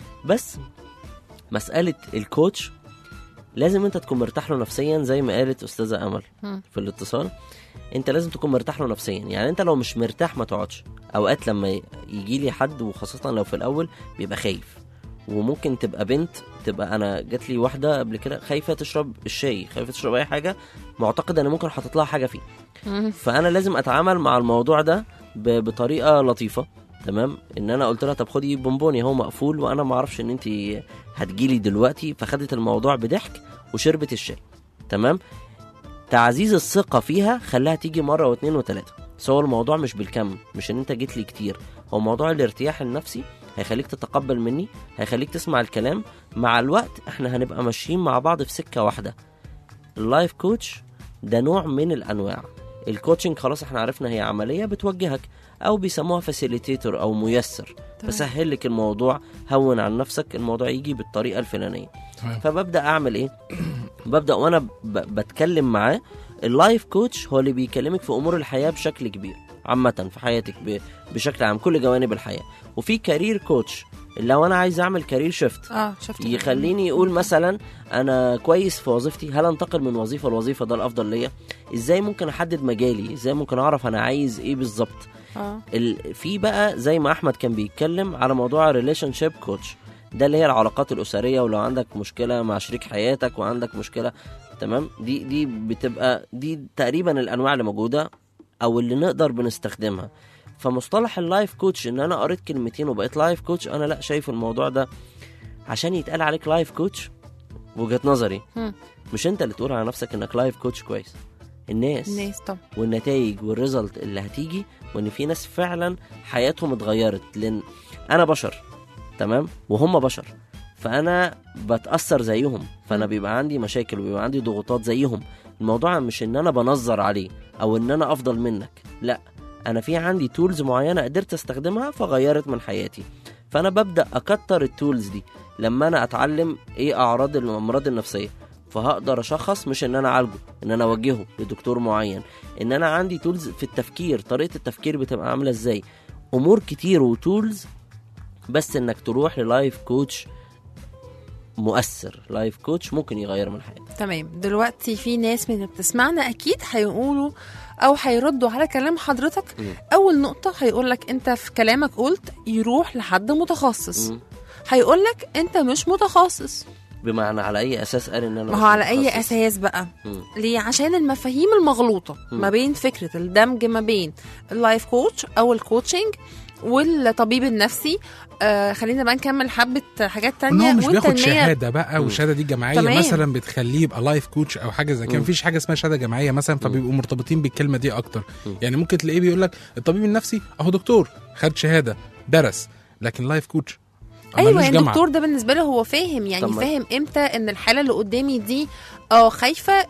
بس مساله الكوتش لازم انت تكون مرتاح له نفسيا زي ما قالت استاذه امل مم. في الاتصال انت لازم تكون مرتاح له نفسيا يعني انت لو مش مرتاح ما تقعدش اوقات لما يجي لي حد وخاصه لو في الاول بيبقى خايف وممكن تبقى بنت تبقى انا جات لي واحده قبل كده خايفه تشرب الشاي خايفه تشرب اي حاجه معتقده ان ممكن حاطط لها حاجه فيه فانا لازم اتعامل مع الموضوع ده ب- بطريقه لطيفه تمام ان انا قلت لها طب خدي بونبوني هو مقفول وانا ما اعرفش ان انت هتجيلي دلوقتي فخدت الموضوع بضحك وشربت الشاي تمام تعزيز الثقه فيها خلاها تيجي مره واثنين وثلاثه بس هو الموضوع مش بالكم مش ان انت جيت لي كتير هو موضوع الارتياح النفسي هيخليك تتقبل مني هيخليك تسمع الكلام مع الوقت احنا هنبقى ماشيين مع بعض في سكه واحده اللايف كوتش ده نوع من الانواع الكوتشنج خلاص احنا عرفنا هي عمليه بتوجهك او بيسموها فاسيليتيتور او ميسر تمام. بسهل لك الموضوع هون عن نفسك الموضوع يجي بالطريقه الفلانيه تمام. فببدا اعمل ايه ببدا وانا ب- بتكلم معاه اللايف كوتش هو اللي بيكلمك في امور الحياه بشكل كبير عامه في حياتك ب- بشكل عام كل جوانب الحياه وفي كارير كوتش لو انا عايز اعمل كارير شيفت اه شفت يخليني يقول مثلا انا كويس في وظيفتي هل انتقل من وظيفه لوظيفه ده الافضل ليا ازاي ممكن احدد مجالي ازاي ممكن اعرف انا عايز ايه بالظبط اه ال... في بقى زي ما احمد كان بيتكلم على موضوع ريليشن شيب كوتش ده اللي هي العلاقات الاسريه ولو عندك مشكله مع شريك حياتك وعندك مشكله تمام دي دي بتبقى دي تقريبا الانواع اللي موجوده او اللي نقدر بنستخدمها فمصطلح اللايف كوتش ان انا قريت كلمتين وبقيت لايف كوتش انا لا شايف الموضوع ده عشان يتقال عليك لايف كوتش وجهه نظري مم. مش انت اللي تقول على نفسك انك لايف كوتش كويس الناس الناس طبعا والنتائج والريزلت اللي هتيجي وان في ناس فعلا حياتهم اتغيرت لان انا بشر تمام وهم بشر فانا بتاثر زيهم فانا بيبقى عندي مشاكل وبيبقى عندي ضغوطات زيهم الموضوع مش ان انا بنظر عليه او ان انا افضل منك لا انا في عندي تولز معينه قدرت استخدمها فغيرت من حياتي فانا ببدا اكتر التولز دي لما انا اتعلم ايه اعراض الامراض النفسيه فهقدر اشخص مش ان انا اعالجه ان انا اوجهه لدكتور معين ان انا عندي تولز في التفكير طريقه التفكير بتبقى عامله ازاي امور كتير وتولز بس انك تروح للايف كوتش مؤثر لايف كوتش ممكن يغير من حياتك تمام دلوقتي في ناس من اللي بتسمعنا اكيد هيقولوا او هيردوا على كلام حضرتك مم. اول نقطه هيقول لك انت في كلامك قلت يروح لحد متخصص هيقول لك انت مش متخصص بمعنى على اي اساس قال ان انا ما مش هو على اي متخصص؟ اساس بقى مم. ليه عشان المفاهيم المغلوطه مم. ما بين فكره الدمج ما بين اللايف كوتش او الكوتشنج والطبيب النفسي آه خلينا بقى نكمل حبه حاجات ان تانية هو مش بياخد والتنمية- شهاده بقى والشهاده دي جماعيه تمام. مثلا بتخليه يبقى لايف كوتش او حاجه زي كده مم. مفيش حاجه اسمها شهاده جماعيه مثلا فبيبقوا مرتبطين بالكلمه دي اكتر يعني ممكن تلاقيه بيقول لك الطبيب النفسي اهو دكتور خد شهاده درس لكن لايف كوتش ايوه ملوش يعني جامعة. الدكتور ده بالنسبه له هو فاهم يعني طب ما- فاهم امتى ان الحاله اللي قدامي دي اه خايفه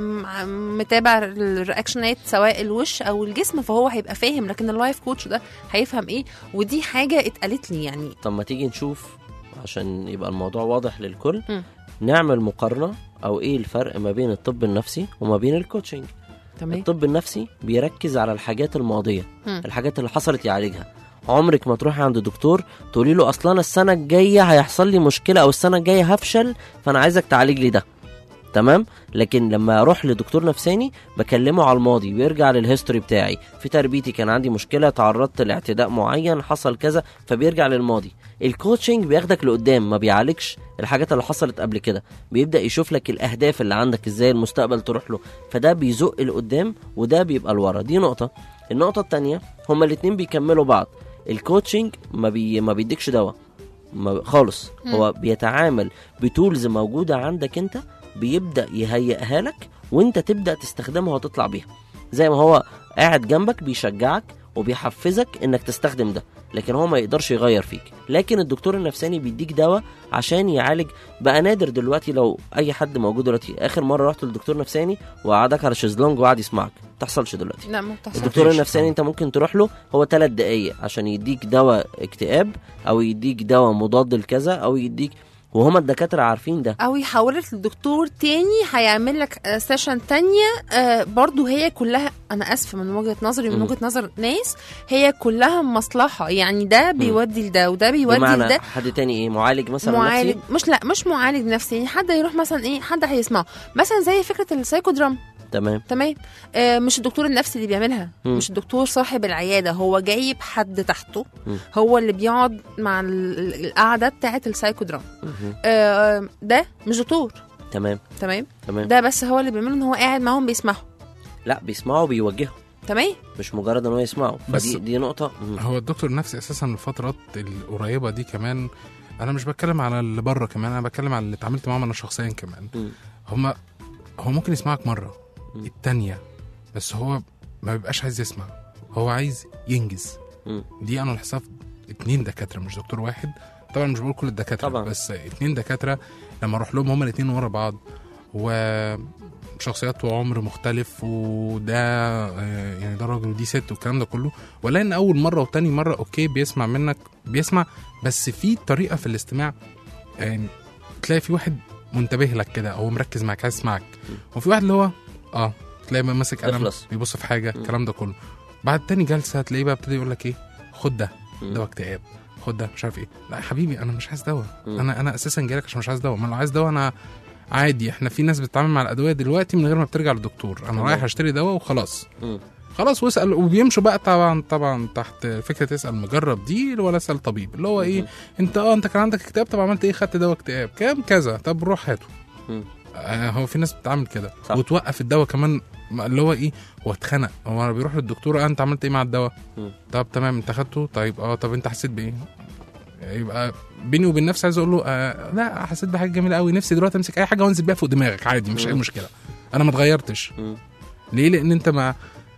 آم، متابع الرياكشنات سواء الوش او الجسم فهو هيبقى فاهم لكن اللايف كوتش ده هيفهم ايه ودي حاجه اتقالت لي يعني طب ما تيجي نشوف عشان يبقى الموضوع واضح للكل مم. نعمل مقارنة أو إيه الفرق ما بين الطب النفسي وما بين الكوتشنج تمام الطب النفسي بيركز على الحاجات الماضية مم. الحاجات اللي حصلت يعالجها عمرك ما تروحي عند دكتور تقولي له اصلا السنه الجايه هيحصل لي مشكله او السنه الجايه هفشل فانا عايزك تعالج لي ده تمام لكن لما اروح لدكتور نفساني بكلمه على الماضي بيرجع للهيستوري بتاعي في تربيتي كان عندي مشكله تعرضت لاعتداء معين حصل كذا فبيرجع للماضي الكوتشنج بياخدك لقدام ما بيعالجش الحاجات اللي حصلت قبل كده بيبدا يشوف لك الاهداف اللي عندك ازاي المستقبل تروح له فده بيزق لقدام وده بيبقى لورا دي نقطه النقطه التانية هما الاتنين بيكملوا بعض الكوتشنج ما بي ما بيديكش دواء ما خالص مم. هو بيتعامل بتولز موجوده عندك انت بيبدا يهيئها لك وانت تبدا تستخدمها وتطلع بيها زي ما هو قاعد جنبك بيشجعك وبيحفزك انك تستخدم ده لكن هو ما يقدرش يغير فيك لكن الدكتور النفساني بيديك دواء عشان يعالج بقى نادر دلوقتي لو اي حد موجود دلوقتي اخر مره رحت للدكتور نفساني وقعدك على شيزلونج وقعد يسمعك ما تحصلش دلوقتي لا ما بتحصلش. الدكتور النفساني انت ممكن تروح له هو ثلاث دقايق عشان يديك دواء اكتئاب او يديك دواء مضاد لكذا او يديك وهما الدكاتره عارفين ده او يحولك لدكتور تاني هيعمل لك آه، سيشن تانية آه، برضو هي كلها انا اسفه من وجهه نظري من مم. وجهه نظر ناس هي كلها مصلحه يعني ده بيودي لده وده بيودي بمعنى لده حد تاني ايه معالج مثلا معالج نفسي مش لا مش معالج نفسي يعني حد يروح مثلا ايه حد هيسمعه مثلا زي فكره السايكو درام تمام تمام آه مش الدكتور النفسي اللي بيعملها مم. مش الدكتور صاحب العياده هو جايب حد تحته مم. هو اللي بيقعد مع ال- ال- القعده بتاعه السايكو درام مهم. آه ده مش دكتور تمام تمام تمام ده بس هو اللي بيعمله ان هو قاعد معاهم بيسمعوا لا بيسمعوا وبيوجهوا تمام مش مجرد ان هو يسمعوا بس- فدي دي نقطه مم. هو الدكتور النفسي اساسا الفترات القريبه دي كمان انا مش بتكلم على اللي بره كمان انا بتكلم على اللي اتعاملت معاهم انا شخصيا كمان مم. هما هو ممكن يسمعك مره التانية بس هو ما بيبقاش عايز يسمع هو عايز ينجز مم. دي انا الحساب اتنين دكاتره مش دكتور واحد طبعا مش بقول كل الدكاتره طبعا. بس اتنين دكاتره لما اروح لهم هما الاتنين ورا بعض وشخصيات وعمر مختلف وده آه، يعني ده راجل ودي ست والكلام ده كله ولا ان اول مره وتاني مره اوكي بيسمع منك بيسمع بس في طريقه في الاستماع يعني تلاقي في واحد منتبه لك كده او مركز معاك عايز يسمعك وفي واحد اللي هو اه تلاقي بقى ماسك قلم اخلص. بيبص في حاجه الكلام ده كله بعد تاني جلسه تلاقيه بقى ابتدي يقول لك ايه خد ده دواء اكتئاب خد ده مش عارف ايه لا يا حبيبي انا مش عايز دواء مم. انا انا اساسا جايلك عشان مش عايز دواء ما لو عايز دواء انا عادي احنا في ناس بتتعامل مع الادويه دلوقتي من غير ما بترجع للدكتور انا تمام. رايح اشتري دواء وخلاص مم. خلاص واسال وبيمشوا بقى طبعا طبعا تحت فكره اسال مجرب دي ولا اسال طبيب اللي هو ايه انت اه انت كان عندك اكتئاب طب عملت ايه خدت دواء اكتئاب كام كذا طب روح هاته مم. آه هو في ناس بتعمل كده صح. وتوقف الدواء كمان اللي هو ايه هو اتخنق هو بيروح للدكتور آه انت عملت ايه مع الدواء مم. طب تمام انت خدته طيب اه طب انت حسيت بايه يبقى بيني وبين نفسي عايز اقول له آه لا حسيت بحاجه جميله قوي نفسي دلوقتي امسك اي حاجه وانزل بيها فوق دماغك عادي مش اي مم. مشكله انا ما اتغيرتش مم. ليه لان انت ما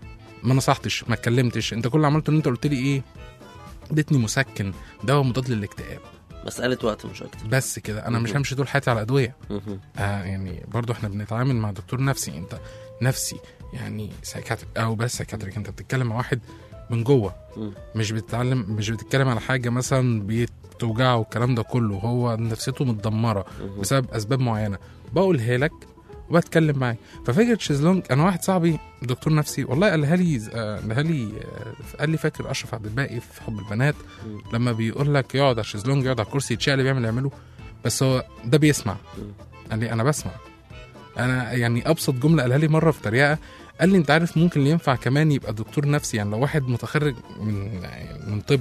ما نصحتش ما اتكلمتش انت كل اللي عملته ان انت قلت لي ايه اديتني مسكن دواء مضاد للاكتئاب مساله وقت مش اكتر بس كده انا مش مهم. همشي طول حياتي على ادويه مهم. آه يعني برضو احنا بنتعامل مع دكتور نفسي انت نفسي يعني سايكاتريك او بس سايكاتريك انت بتتكلم مع واحد من جوه مم. مش بتتعلم مش بتتكلم على حاجه مثلا بتوجعه والكلام ده كله هو نفسيته متدمره مهم. بسبب اسباب معينه بقولها لك وبتكلم معاه ففكره شيزلونج انا واحد صاحبي دكتور نفسي والله قالها لي آه، قالها لي آه، قال لي فاكر اشرف عبد الباقي في حب البنات مم. لما بيقول لك يقعد على الشيزلونج يقعد على الكرسي يتشقلب يعمل يعمله بس هو ده بيسمع مم. قال لي انا بسمع انا يعني ابسط جمله قالها لي مره في تريقه قال لي انت عارف ممكن اللي ينفع كمان يبقى دكتور نفسي يعني لو واحد متخرج من من طب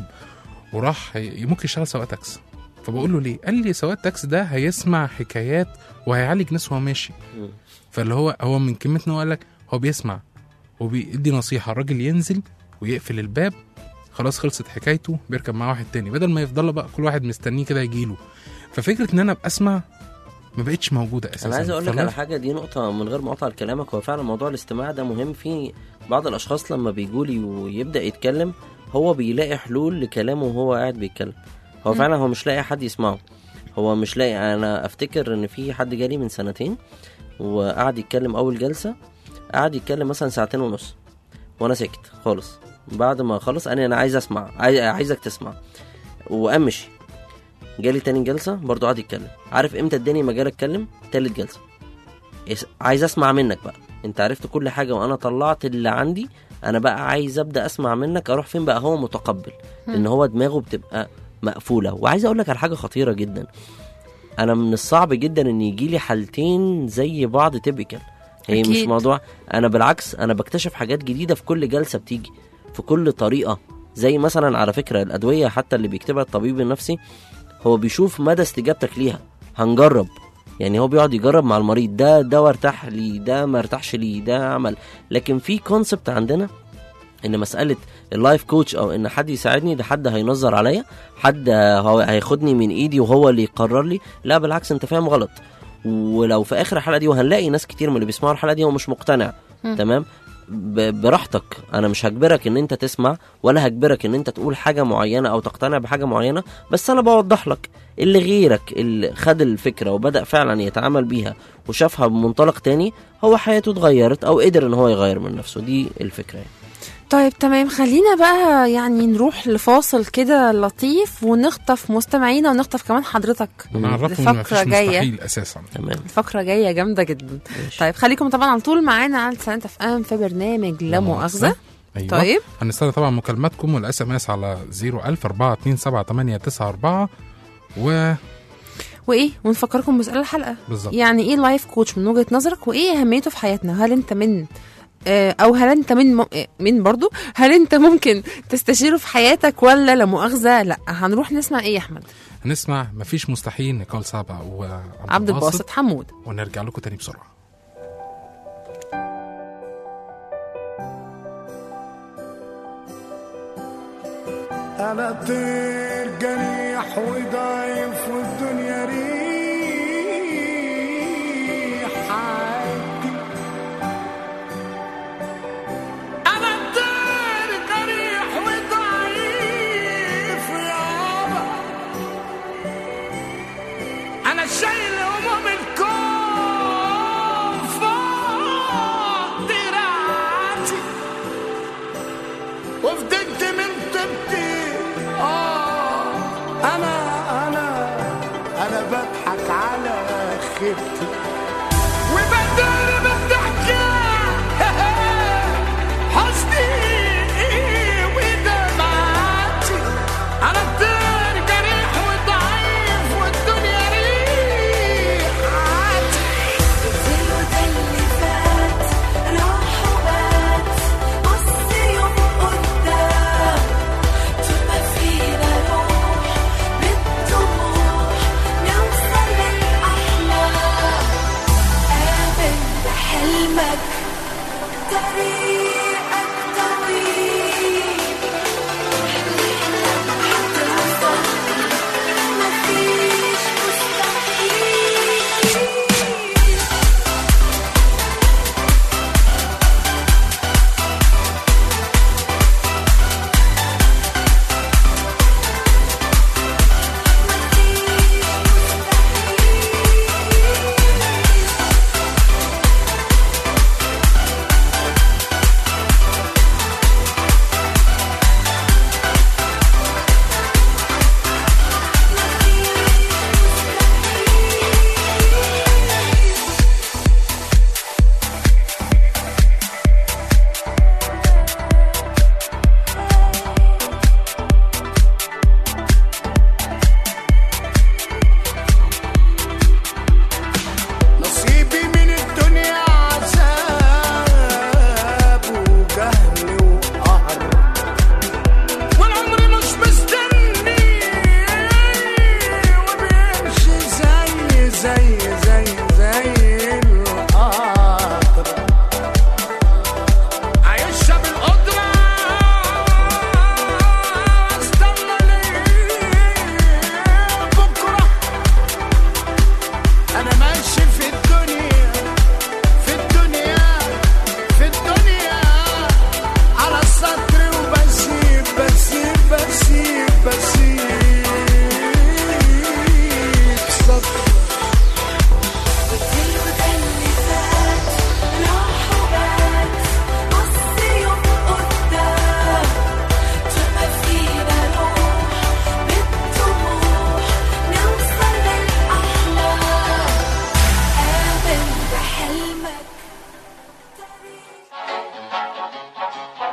وراح هي- ممكن يشتغل سواق تاكس فبقول له ليه قال لي سواق تاكس ده هيسمع حكايات وهيعالج ناس وهو ماشي مم. فاللي هو هو من كلمه ان هو قال لك هو بيسمع وبيدي نصيحه الراجل ينزل ويقفل الباب خلاص خلصت حكايته بيركب مع واحد تاني بدل ما يفضل بقى كل واحد مستنيه كده يجيله ففكره ان انا ابقى اسمع ما بقتش موجوده اساسا انا عايز اقول لك فلا- على حاجه دي نقطه من غير مقاطعه لكلامك هو فعلا موضوع الاستماع ده مهم في بعض الاشخاص لما بيجوا لي ويبدا يتكلم هو بيلاقي حلول لكلامه وهو قاعد بيتكلم هو مم. فعلا هو مش لاقي حد يسمعه هو مش لاقي انا افتكر ان في حد جالي من سنتين وقعد يتكلم اول جلسه قعد يتكلم مثلا ساعتين ونص وانا ساكت خالص بعد ما خلص انا انا عايز اسمع عايز عايزك تسمع وقام مشي جالي تاني جلسه برضو قعد يتكلم عارف امتى اداني مجال اتكلم تالت جلسه اس- عايز اسمع منك بقى انت عرفت كل حاجه وانا طلعت اللي عندي انا بقى عايز ابدا اسمع منك اروح فين بقى هو متقبل لان هو دماغه بتبقى مقفوله وعايز اقول لك على حاجه خطيره جدا انا من الصعب جدا ان يجي لي حالتين زي بعض تيبيكال هي مش أكيد. موضوع انا بالعكس انا بكتشف حاجات جديده في كل جلسه بتيجي في كل طريقه زي مثلا على فكره الادويه حتى اللي بيكتبها الطبيب النفسي هو بيشوف مدى استجابتك ليها هنجرب يعني هو بيقعد يجرب مع المريض ده ده ارتاح لي ده ما ارتاحش لي ده عمل لكن في كونسبت عندنا ان مساله اللايف كوتش او ان حد يساعدني ده حد هينظر عليا حد هو هياخدني من ايدي وهو اللي يقرر لي لا بالعكس انت فاهم غلط ولو في اخر الحلقه دي وهنلاقي ناس كتير من اللي بيسمعوا الحلقه دي هو مش مقتنع مم. تمام ب- براحتك انا مش هجبرك ان انت تسمع ولا هجبرك ان انت تقول حاجه معينه او تقتنع بحاجه معينه بس انا بوضح لك اللي غيرك اللي خد الفكره وبدا فعلا يتعامل بيها وشافها بمنطلق تاني هو حياته اتغيرت او قدر ان هو يغير من نفسه دي الفكره يعني. طيب تمام خلينا بقى يعني نروح لفاصل كده لطيف ونخطف مستمعينا ونخطف كمان حضرتك نعرفهم ان مفيش لفقرة جاية مستحيل اساسا تمام الفقرة جاية جامدة جدا طيب خليكم طبعا على طول معانا على سنة اف ام في برنامج لا مؤاخذة أيوة. طيب هنستنى طبعا مكالماتكم والاس ام اس على 01000 427 و وايه ونفكركم بسؤال الحلقة بالظبط. يعني ايه لايف كوتش من وجهة نظرك وايه اهميته في حياتنا هل انت من آه، او هل انت من م... آه، من برضو هل انت ممكن تستشيره في حياتك ولا لا مؤاخذة لا هنروح نسمع ايه يا احمد هنسمع مفيش مستحيل نيكول سابا وعبد عبد الباسط حمود ونرجع لكم تاني بسرعه انا طير جريح وضعيف والدنيا ريح عادي انا طير جريح وضعيف يابا انا شايل هموم الكون فوق دراعاتي وفضلت من طبتي اه انا انا انا بضحك على خيبتي وبدور بالضحكة حزني ودمعتي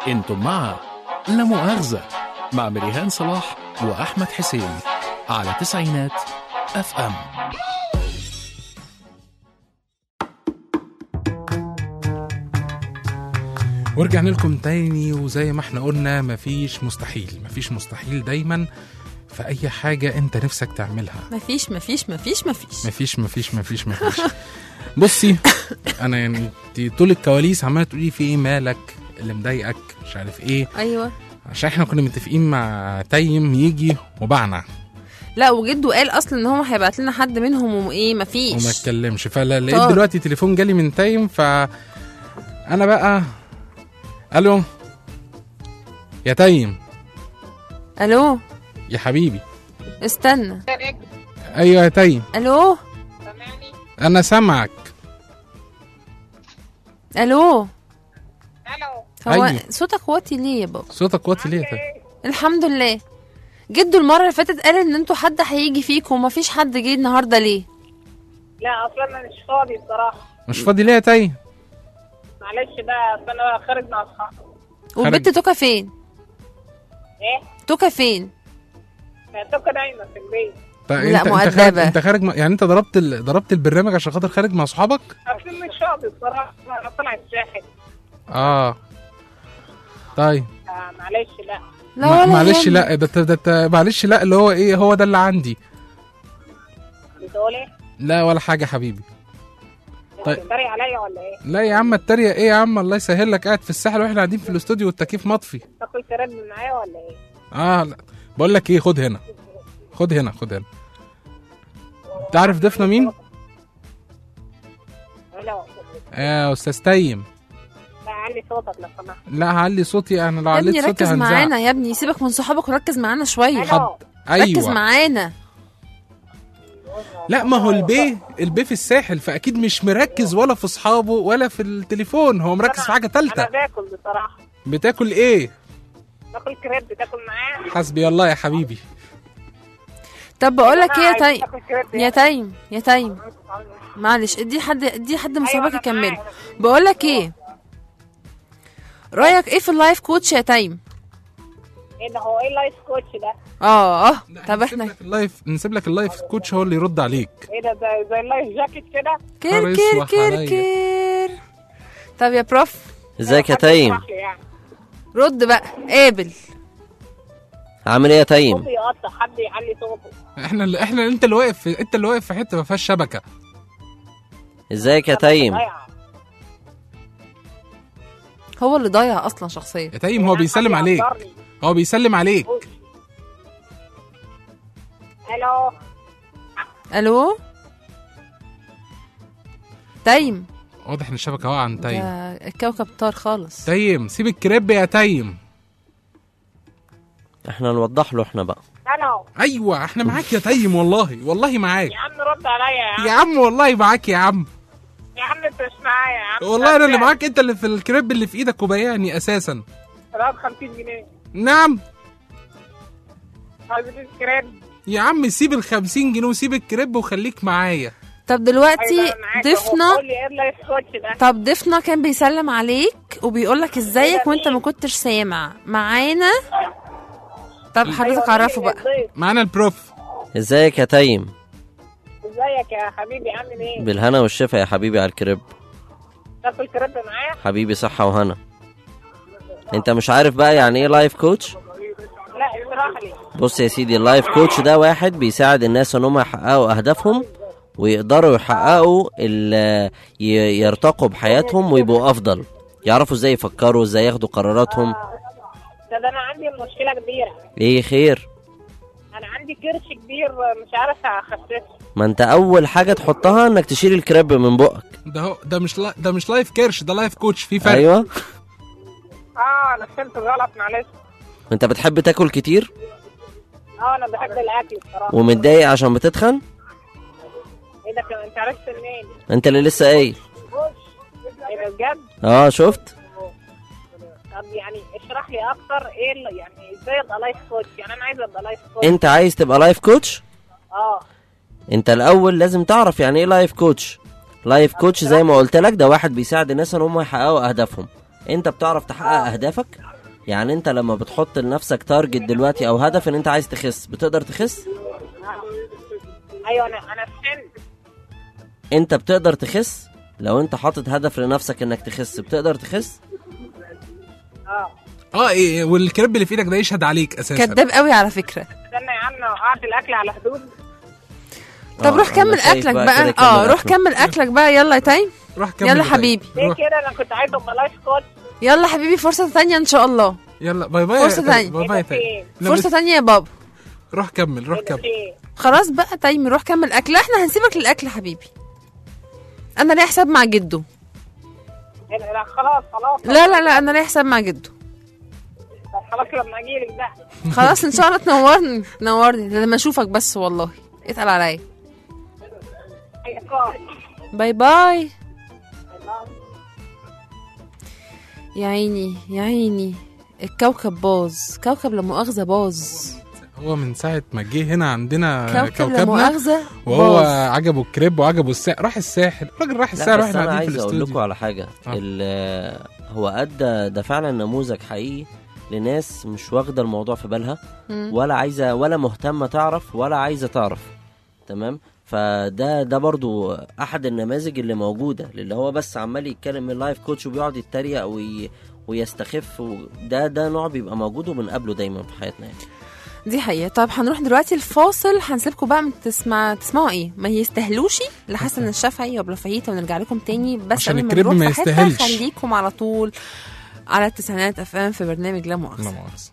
انتم مع لا مؤاخذة مع مريهان صلاح وأحمد حسين على تسعينات اف ام ورجعنا لكم تاني وزي ما احنا قلنا مفيش مستحيل مفيش مستحيل دايما في اي حاجة انت نفسك تعملها مفيش مفيش مفيش مفيش مفيش مفيش مفيش مفيش بصي انا يعني انت طول الكواليس عماله تقولي في ايه مالك اللي مضايقك مش عارف ايه ايوه عشان احنا كنا متفقين مع تيم يجي وبعنا لا وجده قال اصلا ان هو هيبعت لنا حد منهم وايه مفيش وما اتكلمش فلقيت طار. دلوقتي تليفون جالي من تايم ف انا بقى الو يا تايم الو يا حبيبي استنى ايوه يا تايم الو انا سامعك الو هو أيوة. صوتك واطي ليه يا بابا صوتك واطي ليه يا تايم الحمد لله جدو المره اللي فاتت قال ان انتوا حد هيجي فيكم ومفيش حد جه النهارده ليه لا اصلا انا مش فاضي الصراحه مش فاضي ليه يا تايم معلش بقى اصل انا خارج مع اصحابي والبنت توكا فين ايه توكا فين توكا نايمه في البيت طيب لا، انت انت خارج مؤدبة. انت خارج م- يعني انت ضربت ال... ضربت البرنامج عشان خاطر خارج مع اصحابك اصل مش فاضي الصراحه انا طالع الساحل اه طيب آه معلش لا ما- معلش لا ده ده- ده ده- معلش لا اللي هو ايه هو ده اللي عندي بتقول ايه؟ لا ولا حاجه حبيبي طيب. بتتريق عليا ولا ايه؟ لا يا عم التريق ايه يا عم الله يسهل لك قاعد في الساحل واحنا قاعدين في الاستوديو والتكييف مطفي تاكل كراد معايا ولا ايه؟ اه لا بقول لك ايه خد هنا خد هنا خد هنا انت عارف ضيفنا مين؟ لا آه استاذ تيم لا علي صوتك لو سمحت لا هعلي صوتي انا لو يا عليت ابني صوتي ركز هنزعق معانا يا ابني سيبك من صحابك وركز معانا شويه حد- ركز ايوه معانا لا ما هو البيه البيه في الساحل فاكيد مش مركز ولا في اصحابه ولا في التليفون هو مركز في حاجه ثالثه انا باكل بصراحه بتاكل ايه باكل كريب بتاكل معايا حسبي الله يا حبيبي طب بقول لك ايه يا أنا عايز تيم آكل كريب يا تيم يا تيم معلش ادي حد ادي حد من صحابك يكمل بقول لك ايه رايك ايه في اللايف كوتش يا تيم ايه ده هو ايه اللايف كوتش ده؟ اه اه طب احنا اللايف نسيب لك اللايف كوتش هو اللي يرد عليك ايه ده زي زي اللايف جاكيت كده؟ كير حريص كير كير وحرية. كير طب يا بروف ازيك يا تيم اشرح لي يعني رد بقى قابل عامل ايه يا تيم صوتي يقطع حد يعلي صوته احنا اللي احنا انت اللي واقف في انت اللي واقف في حته ما فيهاش شبكه ازيك يا تيم هو اللي ضايع اصلا شخصيا يا تيم هو بيسلم عليك هو بيسلم عليك الو الو تيم واضح ان الشبكه واقعه عن تيم ده الكوكب طار خالص تيم سيب الكريب يا تيم احنا نوضح له احنا بقى الو ايوه احنا معاك يا تيم والله والله معاك يا عم رد عليا يا عم يا عم والله معاك يا عم يا عم انت مش معايا يا عم والله انا اللي معاك انت اللي في الكريب اللي في ايدك وبياني اساسا طلعت 50 جنيه نعم عايزين كريب يا عم سيب ال 50 جنيه وسيب الكريب وخليك معايا طب دلوقتي أيوة أنا معاك أهو. ضيفنا قول لي ايه اللايف كوتش ده؟ طب ضيفنا كان بيسلم عليك وبيقول لك ازيك وانت ما كنتش سامع معانا طب حضرتك عرفه بقى معانا البروف ازيك يا تيم ازيك يا حبيبي عامل ايه؟ بالهنا والشفا يا حبيبي على الكريب تاكل كريب معايا؟ حبيبي صحة وهنا انت مش عارف بقى يعني ايه لايف كوتش لا اشرح لي بص يا سيدي اللايف كوتش ده واحد بيساعد الناس ان هم يحققوا اهدافهم ويقدروا يحققوا ال- ي- يرتقوا بحياتهم ويبقوا افضل يعرفوا ازاي يفكروا ازاي ياخدوا قراراتهم ده, ده انا عندي مشكله كبيره ايه خير انا عندي كرش كبير مش عارف اخففه ما انت اول حاجة تحطها انك تشيل الكريب من بقك ده هو ده مش لا ده مش لايف كيرش ده لايف كوتش في فرق ايوه اه انا فهمت غلط معلش انت بتحب تاكل كتير اه انا بحب الاكل بصراحه ومتضايق عشان بتتخن ايه ده كمان انت عرفت منين؟ انت اللي لسه قايل ايه ده بجد؟ اه شفت طب يعني اشرح لي اكتر ايه اللي يعني ازاي ابقى لايف كوتش يعني انا عايزه ابقى لايف كوتش انت عايز تبقى لايف كوتش اه انت الاول لازم تعرف يعني ايه لايف كوتش لايف كوتش زي ما قلت لك ده واحد بيساعد الناس ان هم يحققوا اهدافهم انت بتعرف تحقق اهدافك يعني انت لما بتحط لنفسك تارجت دلوقتي او هدف ان انت عايز تخس بتقدر تخس ايوه انا انا فهمت انت بتقدر تخس لو انت حاطط هدف لنفسك انك تخس بتقدر تخس اه اه إيه والكريب اللي في ايدك ده يشهد عليك اساسا كداب قوي على فكره استنى يا عم وقعت الاكل على حدود طب روح كمل اكلك بقى اه روح كمل اكلك بقى يلا يا تايم روح كمل يلا حبيبي ليه كده انا كنت عايزه بلاش كوتش يلا حبيبي فرصه ثانيه ان شاء الله يلا باي باي فرصه ثانيه باي باي تاني. فرصه ثانيه يا بابا روح كمل روح كمل خلاص بقى تايم روح كمل اكل لا، احنا هنسيبك للاكل يا حبيبي انا ليا حساب مع جده لا خلاص خلاص لا لا لا انا ليا حساب مع جده طب خلاص لما اجيلك بقى خلاص ان شاء الله تنورني تنورني لما اشوفك بس والله اتقل عليا باي باي يا عيني يا عيني الكوكب باظ كوكب لا مؤاخذة باظ هو من ساعة ما جه هنا عندنا كوكب لا كوكبنا مؤاخذة وهو باظ. عجبه الكريب وعجبه الساحل راح الساحل الراجل راح لا الساحل بس واحنا انا قاعدين في عايز اقول لكم الاستوديو على حاجه آه. ال- هو ادى ده فعلا نموذج حقيقي لناس مش واخده الموضوع في بالها مم. ولا عايزه ولا مهتمه تعرف ولا عايزه تعرف تمام فده ده برضو احد النماذج اللي موجوده اللي هو بس عمال يتكلم من لايف كوتش وبيقعد يتريق وي ويستخف و- ده ده نوع بيبقى موجود وبنقابله دايما في حياتنا يعني دي حقيقة طب هنروح دلوقتي الفاصل هنسيبكم بقى من تسمع تسمعوا ايه ما يستاهلوشي لحسن الشافعي وابو فاهيتا ونرجع لكم تاني بس عشان قبل ما الكريب نروح ما في حتة يستاهلش. خليكم على طول على التسعينات اف ام في برنامج لا مؤاخذة لا مؤاخذة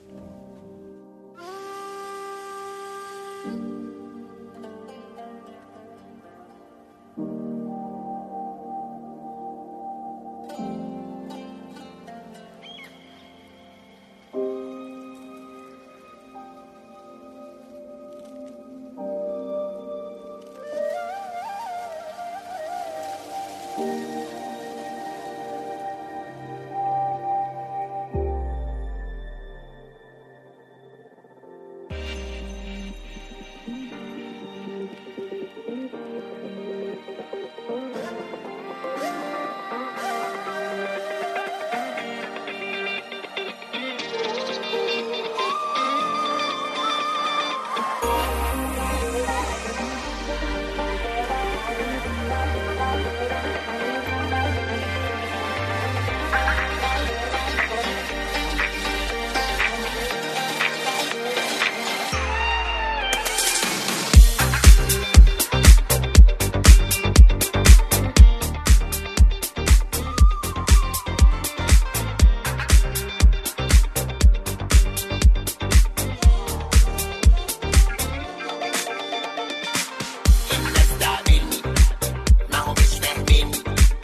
الناس تعبني ما هو مش فاهمني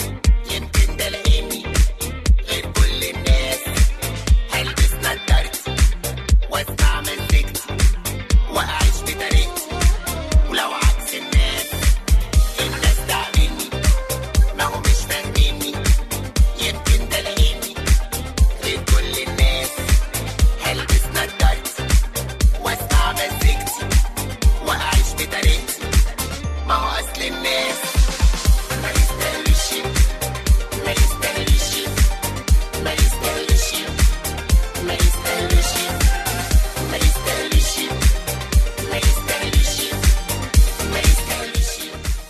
يمكن ده لاني غير كل الناس هلبس نضارتي واسمع مزيكتي واعيش بطريقتي ولو عكس الناس الناس تعبني ما هو مش فاهمني يمكن ده لاني غير كل الناس هلبس نضارتي واسمع مزيكتي واعيش بطريقتي ما هو اصل الناس ما يستاهلش ما يستاهلش ما يستاهلش ما يستاهلش ما يستاهلش ما يستاهلش ما يستاهلش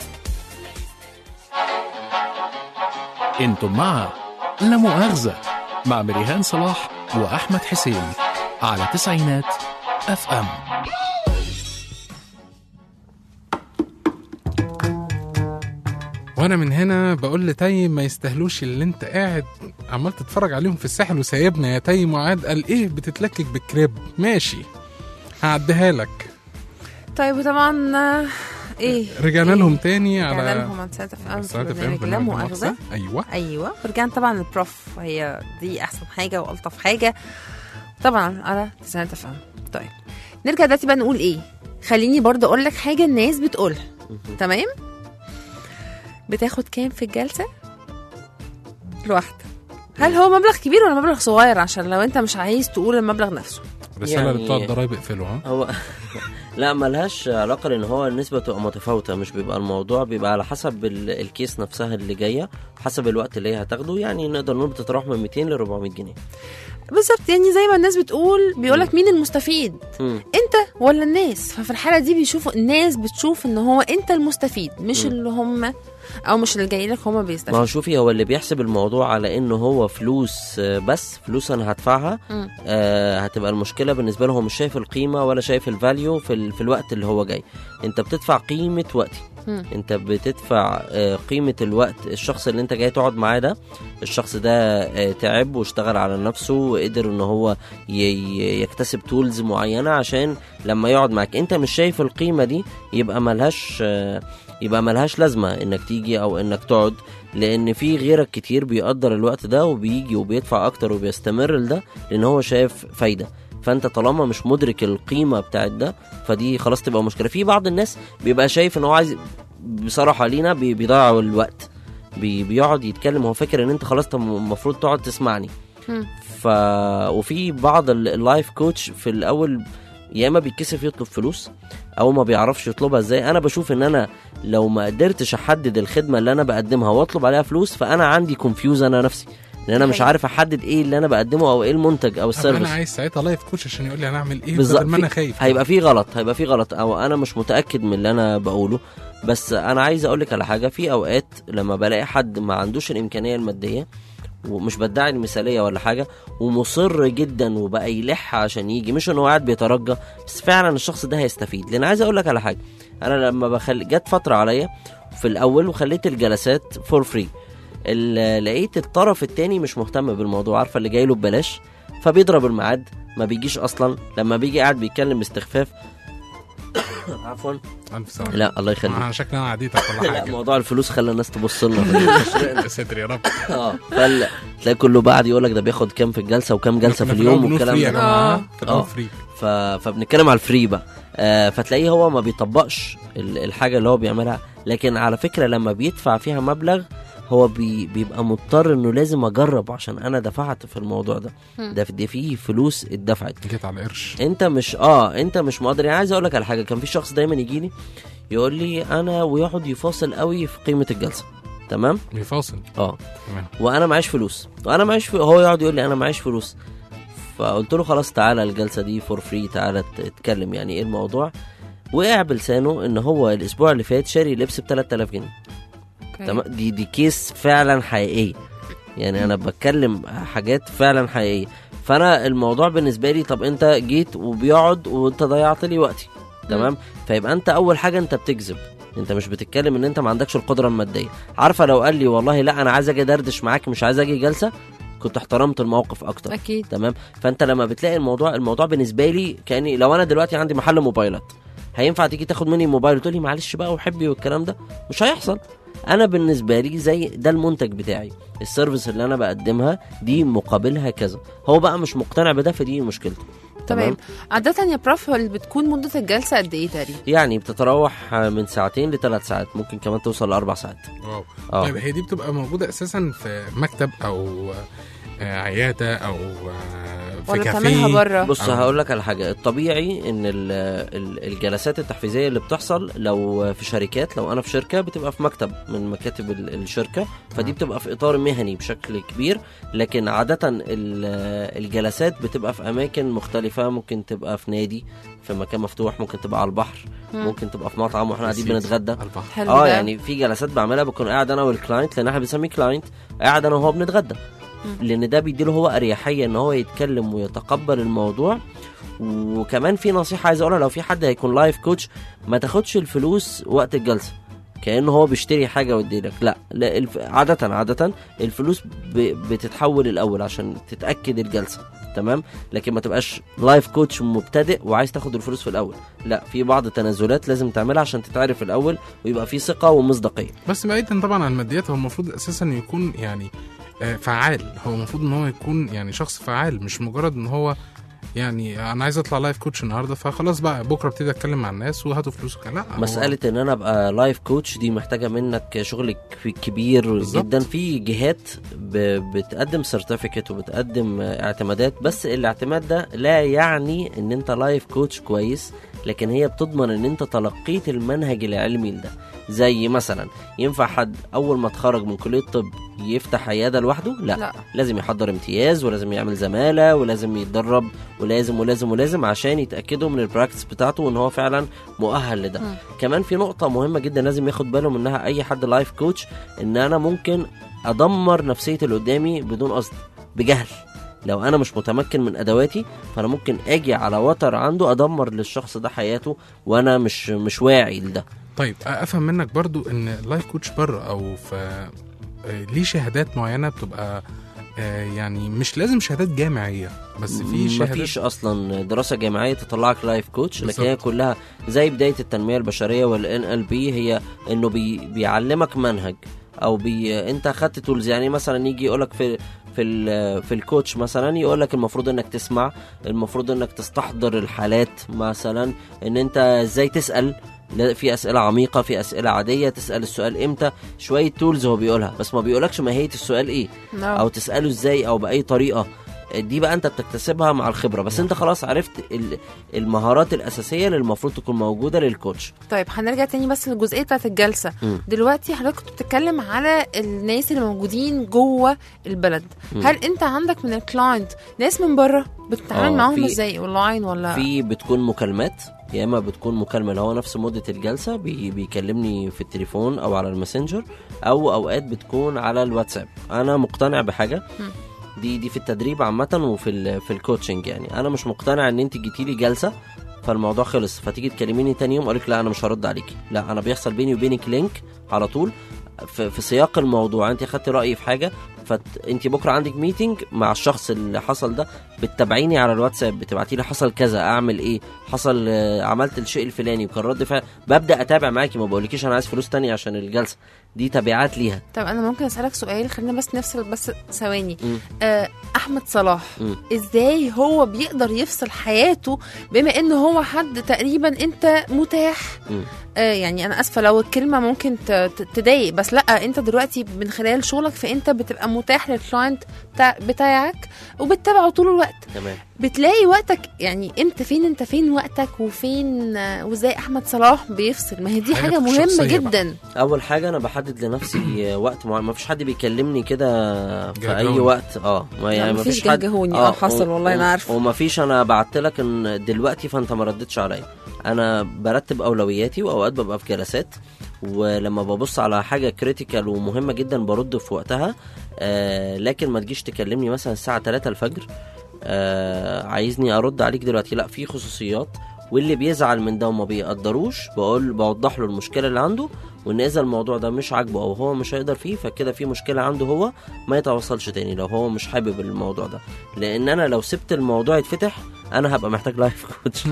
انتم مع لا مؤاخذة مع مريهان صلاح وأحمد حسين على تسعينات اف ام وانا من هنا بقول لتيم ما يستاهلوش اللي انت قاعد عمال تتفرج عليهم في الساحل وسايبنا يا تيم وقاعد قال ايه بتتلكك بالكريب ماشي هعديها لك طيب وطبعا آه، ايه رجعنا لهم تاني على رجعنا لهم على ساعة اف ام في ساعة FM برنامج لا برنامج مؤاخذة ايوه ايوه ورجعنا طبعا للبروف وهي دي احسن حاجه والطف حاجه طبعا على تسعينات اف ام طيب نرجع دلوقتي بقى نقول ايه خليني برضه اقول لك حاجه الناس بتقولها تمام بتاخد كام في الجلسه الواحده هل هو مبلغ كبير ولا مبلغ صغير عشان لو انت مش عايز تقول المبلغ نفسه رسالة يعني- لبتوع الضرايب اقفلوا ها هو لا ملهاش علاقة لان هو النسبة تبقى متفاوتة مش بيبقى الموضوع بيبقى على حسب ال- الكيس نفسها اللي جاية حسب الوقت اللي هي هتاخده يعني نقدر نقول بتتراوح من 200 ل 400 جنيه بالظبط يعني زي ما الناس بتقول بيقولك مين المستفيد مم. انت ولا الناس ففي الحاله دي بيشوفوا الناس بتشوف ان هو انت المستفيد مش مم. اللي هم او مش اللي جاي لك هم ما هو بيستفيدوا شوفي هو اللي بيحسب الموضوع على انه هو فلوس آه، بس فلوس انا هدفعها مم. آه هتبقى المشكله بالنسبه له هو مش شايف القيمه ولا شايف الفاليو في, ال... في الوقت اللي هو جاي انت بتدفع قيمه وقتي مم. انت بتدفع آه، قيمه الوقت الشخص اللي انت جاي تقعد معاه ده الشخص ده آه، تعب واشتغل على نفسه وقدر ان هو ي- ي- يكتسب تولز معينه عشان لما يقعد معاك انت مش شايف القيمه دي يبقى ملهاش آه، يبقى ملهاش لازمه انك تيجي او انك تقعد لان في غيرك كتير بيقدر الوقت ده وبيجي وبيدفع اكتر وبيستمر لده لان هو شايف فايده فانت طالما مش مدرك القيمه بتاعت ده فدي خلاص تبقى مشكله في بعض الناس بيبقى شايف ان هو عايز بصراحه لينا بي- بيضيعوا الوقت بي بيقعد يتكلم هو فاكر ان انت خلاص طب المفروض تقعد تسمعني مم. ف وفي بعض ال- اللايف كوتش في الاول يا اما بيتكسف يطلب فلوس او ما بيعرفش يطلبها ازاي انا بشوف ان انا لو ما قدرتش احدد الخدمه اللي انا بقدمها واطلب عليها فلوس فانا عندي كونفيوز انا نفسي لان انا مش حقيقي. عارف احدد ايه اللي انا بقدمه او ايه المنتج او طب السيرفيس انا عايز ساعتها لايف كوتش عشان يقول لي انا اعمل ايه بالظبط بدل ما انا في- خايف هيبقى في غلط هيبقى في غلط او انا مش متاكد من اللي انا بقوله بس انا عايز اقول لك على حاجه في اوقات لما بلاقي حد ما عندوش الامكانيه الماديه ومش بدعي المثاليه ولا حاجه ومصر جدا وبقى يلح عشان يجي مش ان هو قاعد بيترجى بس فعلا الشخص ده هيستفيد لان عايز اقول لك على حاجه انا لما بخلي جت فتره عليا في الاول وخليت الجلسات فور فري لقيت الطرف التاني مش مهتم بالموضوع عارفه اللي جاي له ببلاش فبيضرب الميعاد ما بيجيش اصلا لما بيجي قاعد بيتكلم باستخفاف عفوا الف سلامه لا الله يخليك انا شكلي انا عديتك ولا لا حاجه موضوع الفلوس خلى الناس تبص لنا في يا ساتر يا رب اه فال- تلاقي كله بعد يقول لك ده بياخد كام في الجلسه وكام جلسه في إحنا في اليوم الأول بنقول والكلام free يا ده جماعة. في الأول اه free. ف... فبنتكلم على الفري بقى آه فتلاقيه هو ما بيطبقش ال- الحاجه اللي هو بيعملها لكن على فكره لما بيدفع فيها مبلغ هو بي بيبقى مضطر انه لازم اجرب عشان انا دفعت في الموضوع ده مم. ده ده فيه فلوس اتدفعت جيت على قرش انت مش اه انت مش مقدر يعني عايز اقول لك على حاجه كان في شخص دايما يجي لي يقول لي انا ويقعد يفاصل قوي في قيمه الجلسه تمام بيفاصل اه تمام وانا معيش فلوس وانا معيش ف... هو يقعد يقول لي انا معيش فلوس فقلت له خلاص تعالى الجلسه دي فور فري تعالى تتكلم يعني ايه الموضوع وقع بلسانه ان هو الاسبوع اللي فات شاري لبس ب 3000 جنيه تمام دي دي كيس فعلا حقيقيه يعني انا بتكلم حاجات فعلا حقيقيه فانا الموضوع بالنسبه لي طب انت جيت وبيقعد وانت ضيعت لي وقتي تمام فيبقى انت اول حاجه انت بتكذب انت مش بتتكلم ان انت ما عندكش القدره الماديه عارفه لو قال لي والله لا انا عايز اجي دردش معاك مش عايز اجي جلسه كنت احترمت الموقف اكتر اكيد تمام فانت لما بتلاقي الموضوع الموضوع بالنسبه لي كاني لو انا دلوقتي عندي محل موبايلات هينفع تيجي تاخد مني موبايل وتقول لي معلش بقى وحبي والكلام ده مش هيحصل انا بالنسبه لي زي ده المنتج بتاعي السيرفيس اللي انا بقدمها دي مقابلها كذا هو بقى مش مقتنع بده فدي مشكلته تمام عادة يا بروف هل بتكون مدة الجلسة قد ايه تقريبا؟ يعني بتتراوح من ساعتين لثلاث ساعات ممكن كمان توصل لاربع ساعات واو اه طيب هي دي بتبقى موجوده اساسا في مكتب او آه، عياده او آه، في ولا كافيه بتعملها بره؟ بص أو- هقول لك على حاجه الطبيعي ان ال- ال- الجلسات التحفيزيه اللي بتحصل لو في شركات لو انا في شركه بتبقى في مكتب من مكاتب ال- الشركه فدي بتبقى في اطار مهني بشكل كبير لكن عاده ال- الجلسات بتبقى في اماكن مختلفه ممكن تبقى في نادي في مكان مفتوح ممكن تبقى على البحر مم. ممكن تبقى في مطعم واحنا قاعدين بسيط. بنتغدى حلو اه ده. يعني في جلسات بعملها بكون قاعد انا والكلاينت لان احنا بنسميه كلاينت قاعد انا وهو بنتغدى لان ده بيديله هو اريحيه ان هو يتكلم ويتقبل الموضوع وكمان في نصيحه عايز اقولها لو في حد هيكون لايف كوتش ما تاخدش الفلوس وقت الجلسه كانه هو بيشتري حاجه ويديلك لا, لا الف... عاده عاده الفلوس ب... بتتحول الاول عشان تتاكد الجلسه تمام لكن ما تبقاش لايف كوتش مبتدئ وعايز تاخد الفلوس في الاول لا في بعض التنازلات لازم تعملها عشان تتعرف الاول ويبقى في ثقه ومصداقيه بس بعيدا طبعا عن الماديات هو المفروض اساسا يكون يعني آه، فعال هو المفروض ان هو يكون يعني شخص فعال مش مجرد ان هو يعني انا عايز اطلع لايف كوتش النهارده فخلاص بقى بكره ابتدي اتكلم مع الناس وهاتوا فلوسك لا هو- مسألة ان انا ابقى لايف كوتش دي محتاجة منك شغل ك- كبير بالظبط. جدا في جهات ب- بتقدم سيرتيفيكت وبتقدم اعتمادات بس الاعتماد ده لا يعني ان انت لايف كوتش كويس لكن هي بتضمن ان انت تلقيت المنهج العلمي لده زي مثلا ينفع حد اول ما اتخرج من كليه الطب يفتح عياده لوحده لا. لا. لازم يحضر امتياز ولازم يعمل زماله ولازم يتدرب ولازم ولازم ولازم عشان يتاكدوا من البراكتس بتاعته وان هو فعلا مؤهل لده مم. كمان في نقطه مهمه جدا لازم ياخد باله منها اي حد لايف كوتش ان انا ممكن ادمر نفسيه اللي قدامي بدون قصد بجهل لو انا مش متمكن من ادواتي فانا ممكن اجي على وتر عنده ادمر للشخص ده حياته وانا مش مش واعي لده طيب افهم منك برضو ان اللايف كوتش بره او في آه، ليه شهادات معينه بتبقى آه، يعني مش لازم شهادات جامعيه بس في شهادات مفيش اصلا دراسه جامعيه تطلعك لايف كوتش لكن هي بالظبط. كلها زي بدايه التنميه البشريه والان ال بي هي انه بي بيعلمك منهج او بي انت اخدت تولز يعني مثلا يجي يقولك في في ال في الكوتش مثلا يقول لك المفروض انك تسمع المفروض انك تستحضر الحالات مثلا ان انت ازاي تسال لا، في اسئله عميقه في اسئله عاديه تسال السؤال امتى شويه تولز هو بيقولها بس ما بيقولكش ماهيه السؤال ايه نعم. او تساله ازاي او باي طريقه دي بقى انت بتكتسبها مع الخبره بس انت خلاص عرفت ال- المهارات الاساسيه اللي المفروض تكون موجوده للكوتش طيب هنرجع تاني بس للجزئيه بتاعت الجلسه مم. دلوقتي حضرتك كنت بتتكلم على الناس اللي موجودين جوه البلد مم. هل انت عندك من الكلاينت ناس من بره بتتعامل آه، معاهم في- ازاي اونلاين ولا في بتكون مكالمات يا اما بتكون مكالمه اللي هو نفس مده الجلسه بي بيكلمني في التليفون او على الماسنجر او اوقات بتكون على الواتساب انا مقتنع بحاجه مم. دي دي في التدريب عامه وفي ال في الكوتشنج يعني انا مش مقتنع ان انت جيتي لي جلسه فالموضوع خلص فتيجي تكلميني تاني يوم اقولك لا انا مش هرد عليكي لا انا بيحصل بيني وبينك لينك على طول في, في سياق الموضوع انت خدتي رايي في حاجه فانت بكره عندك ميتنج مع الشخص اللي حصل ده بتتابعيني على الواتساب بتبعتي لي حصل كذا اعمل ايه حصل آه، عملت الشيء الفلاني وكان رد فعل ببدا اتابع معاكي ما بقولكيش انا عايز فلوس تانية عشان الجلسه دي تبعات ليها طب انا ممكن اسالك سؤال خلينا بس نفصل بس ثواني مم. آه احمد صلاح مم. ازاي هو بيقدر يفصل حياته بما ان هو حد تقريبا انت متاح مم. آه يعني انا اسفه لو الكلمه ممكن ت- ت- تضايق بس لا انت دلوقتي من خلال شغلك فانت بتبقى متاح للكلاينت بتاع بتاعك وبتتابعه طول الوقت تمام بتلاقي وقتك يعني امتى فين انت فين وقتك وفين آه، وازاي احمد صلاح بيفصل ما هي دي حاجة حاجه في مهمه الشخصية بقى. جدا اول حاجه انا بحدد لنفسي وقت معين ما فيش حد بيكلمني كده في اي جهجهوني. وقت اه ما يعني ما مفيش فيش حد جهجهوني. آه، حصل والله أنا عارفة. وما فيش انا بعت لك ان دلوقتي فانت ما ردتش عليا انا برتب اولوياتي واوقات ببقى في جلسات ولما ببص على حاجه كريتيكال ومهمه جدا برد في وقتها آه لكن ما تجيش تكلمني مثلا الساعه 3 الفجر آه عايزني ارد عليك دلوقتي لا في خصوصيات واللي بيزعل من ده وما بيقدروش بقول بوضح له المشكله اللي عنده وان اذا الموضوع ده مش عاجبه او هو مش هيقدر فيه فكده في مشكله عنده هو ما يتواصلش تاني لو هو مش حابب الموضوع ده لان انا لو سبت الموضوع يتفتح انا هبقى محتاج لايف كوتش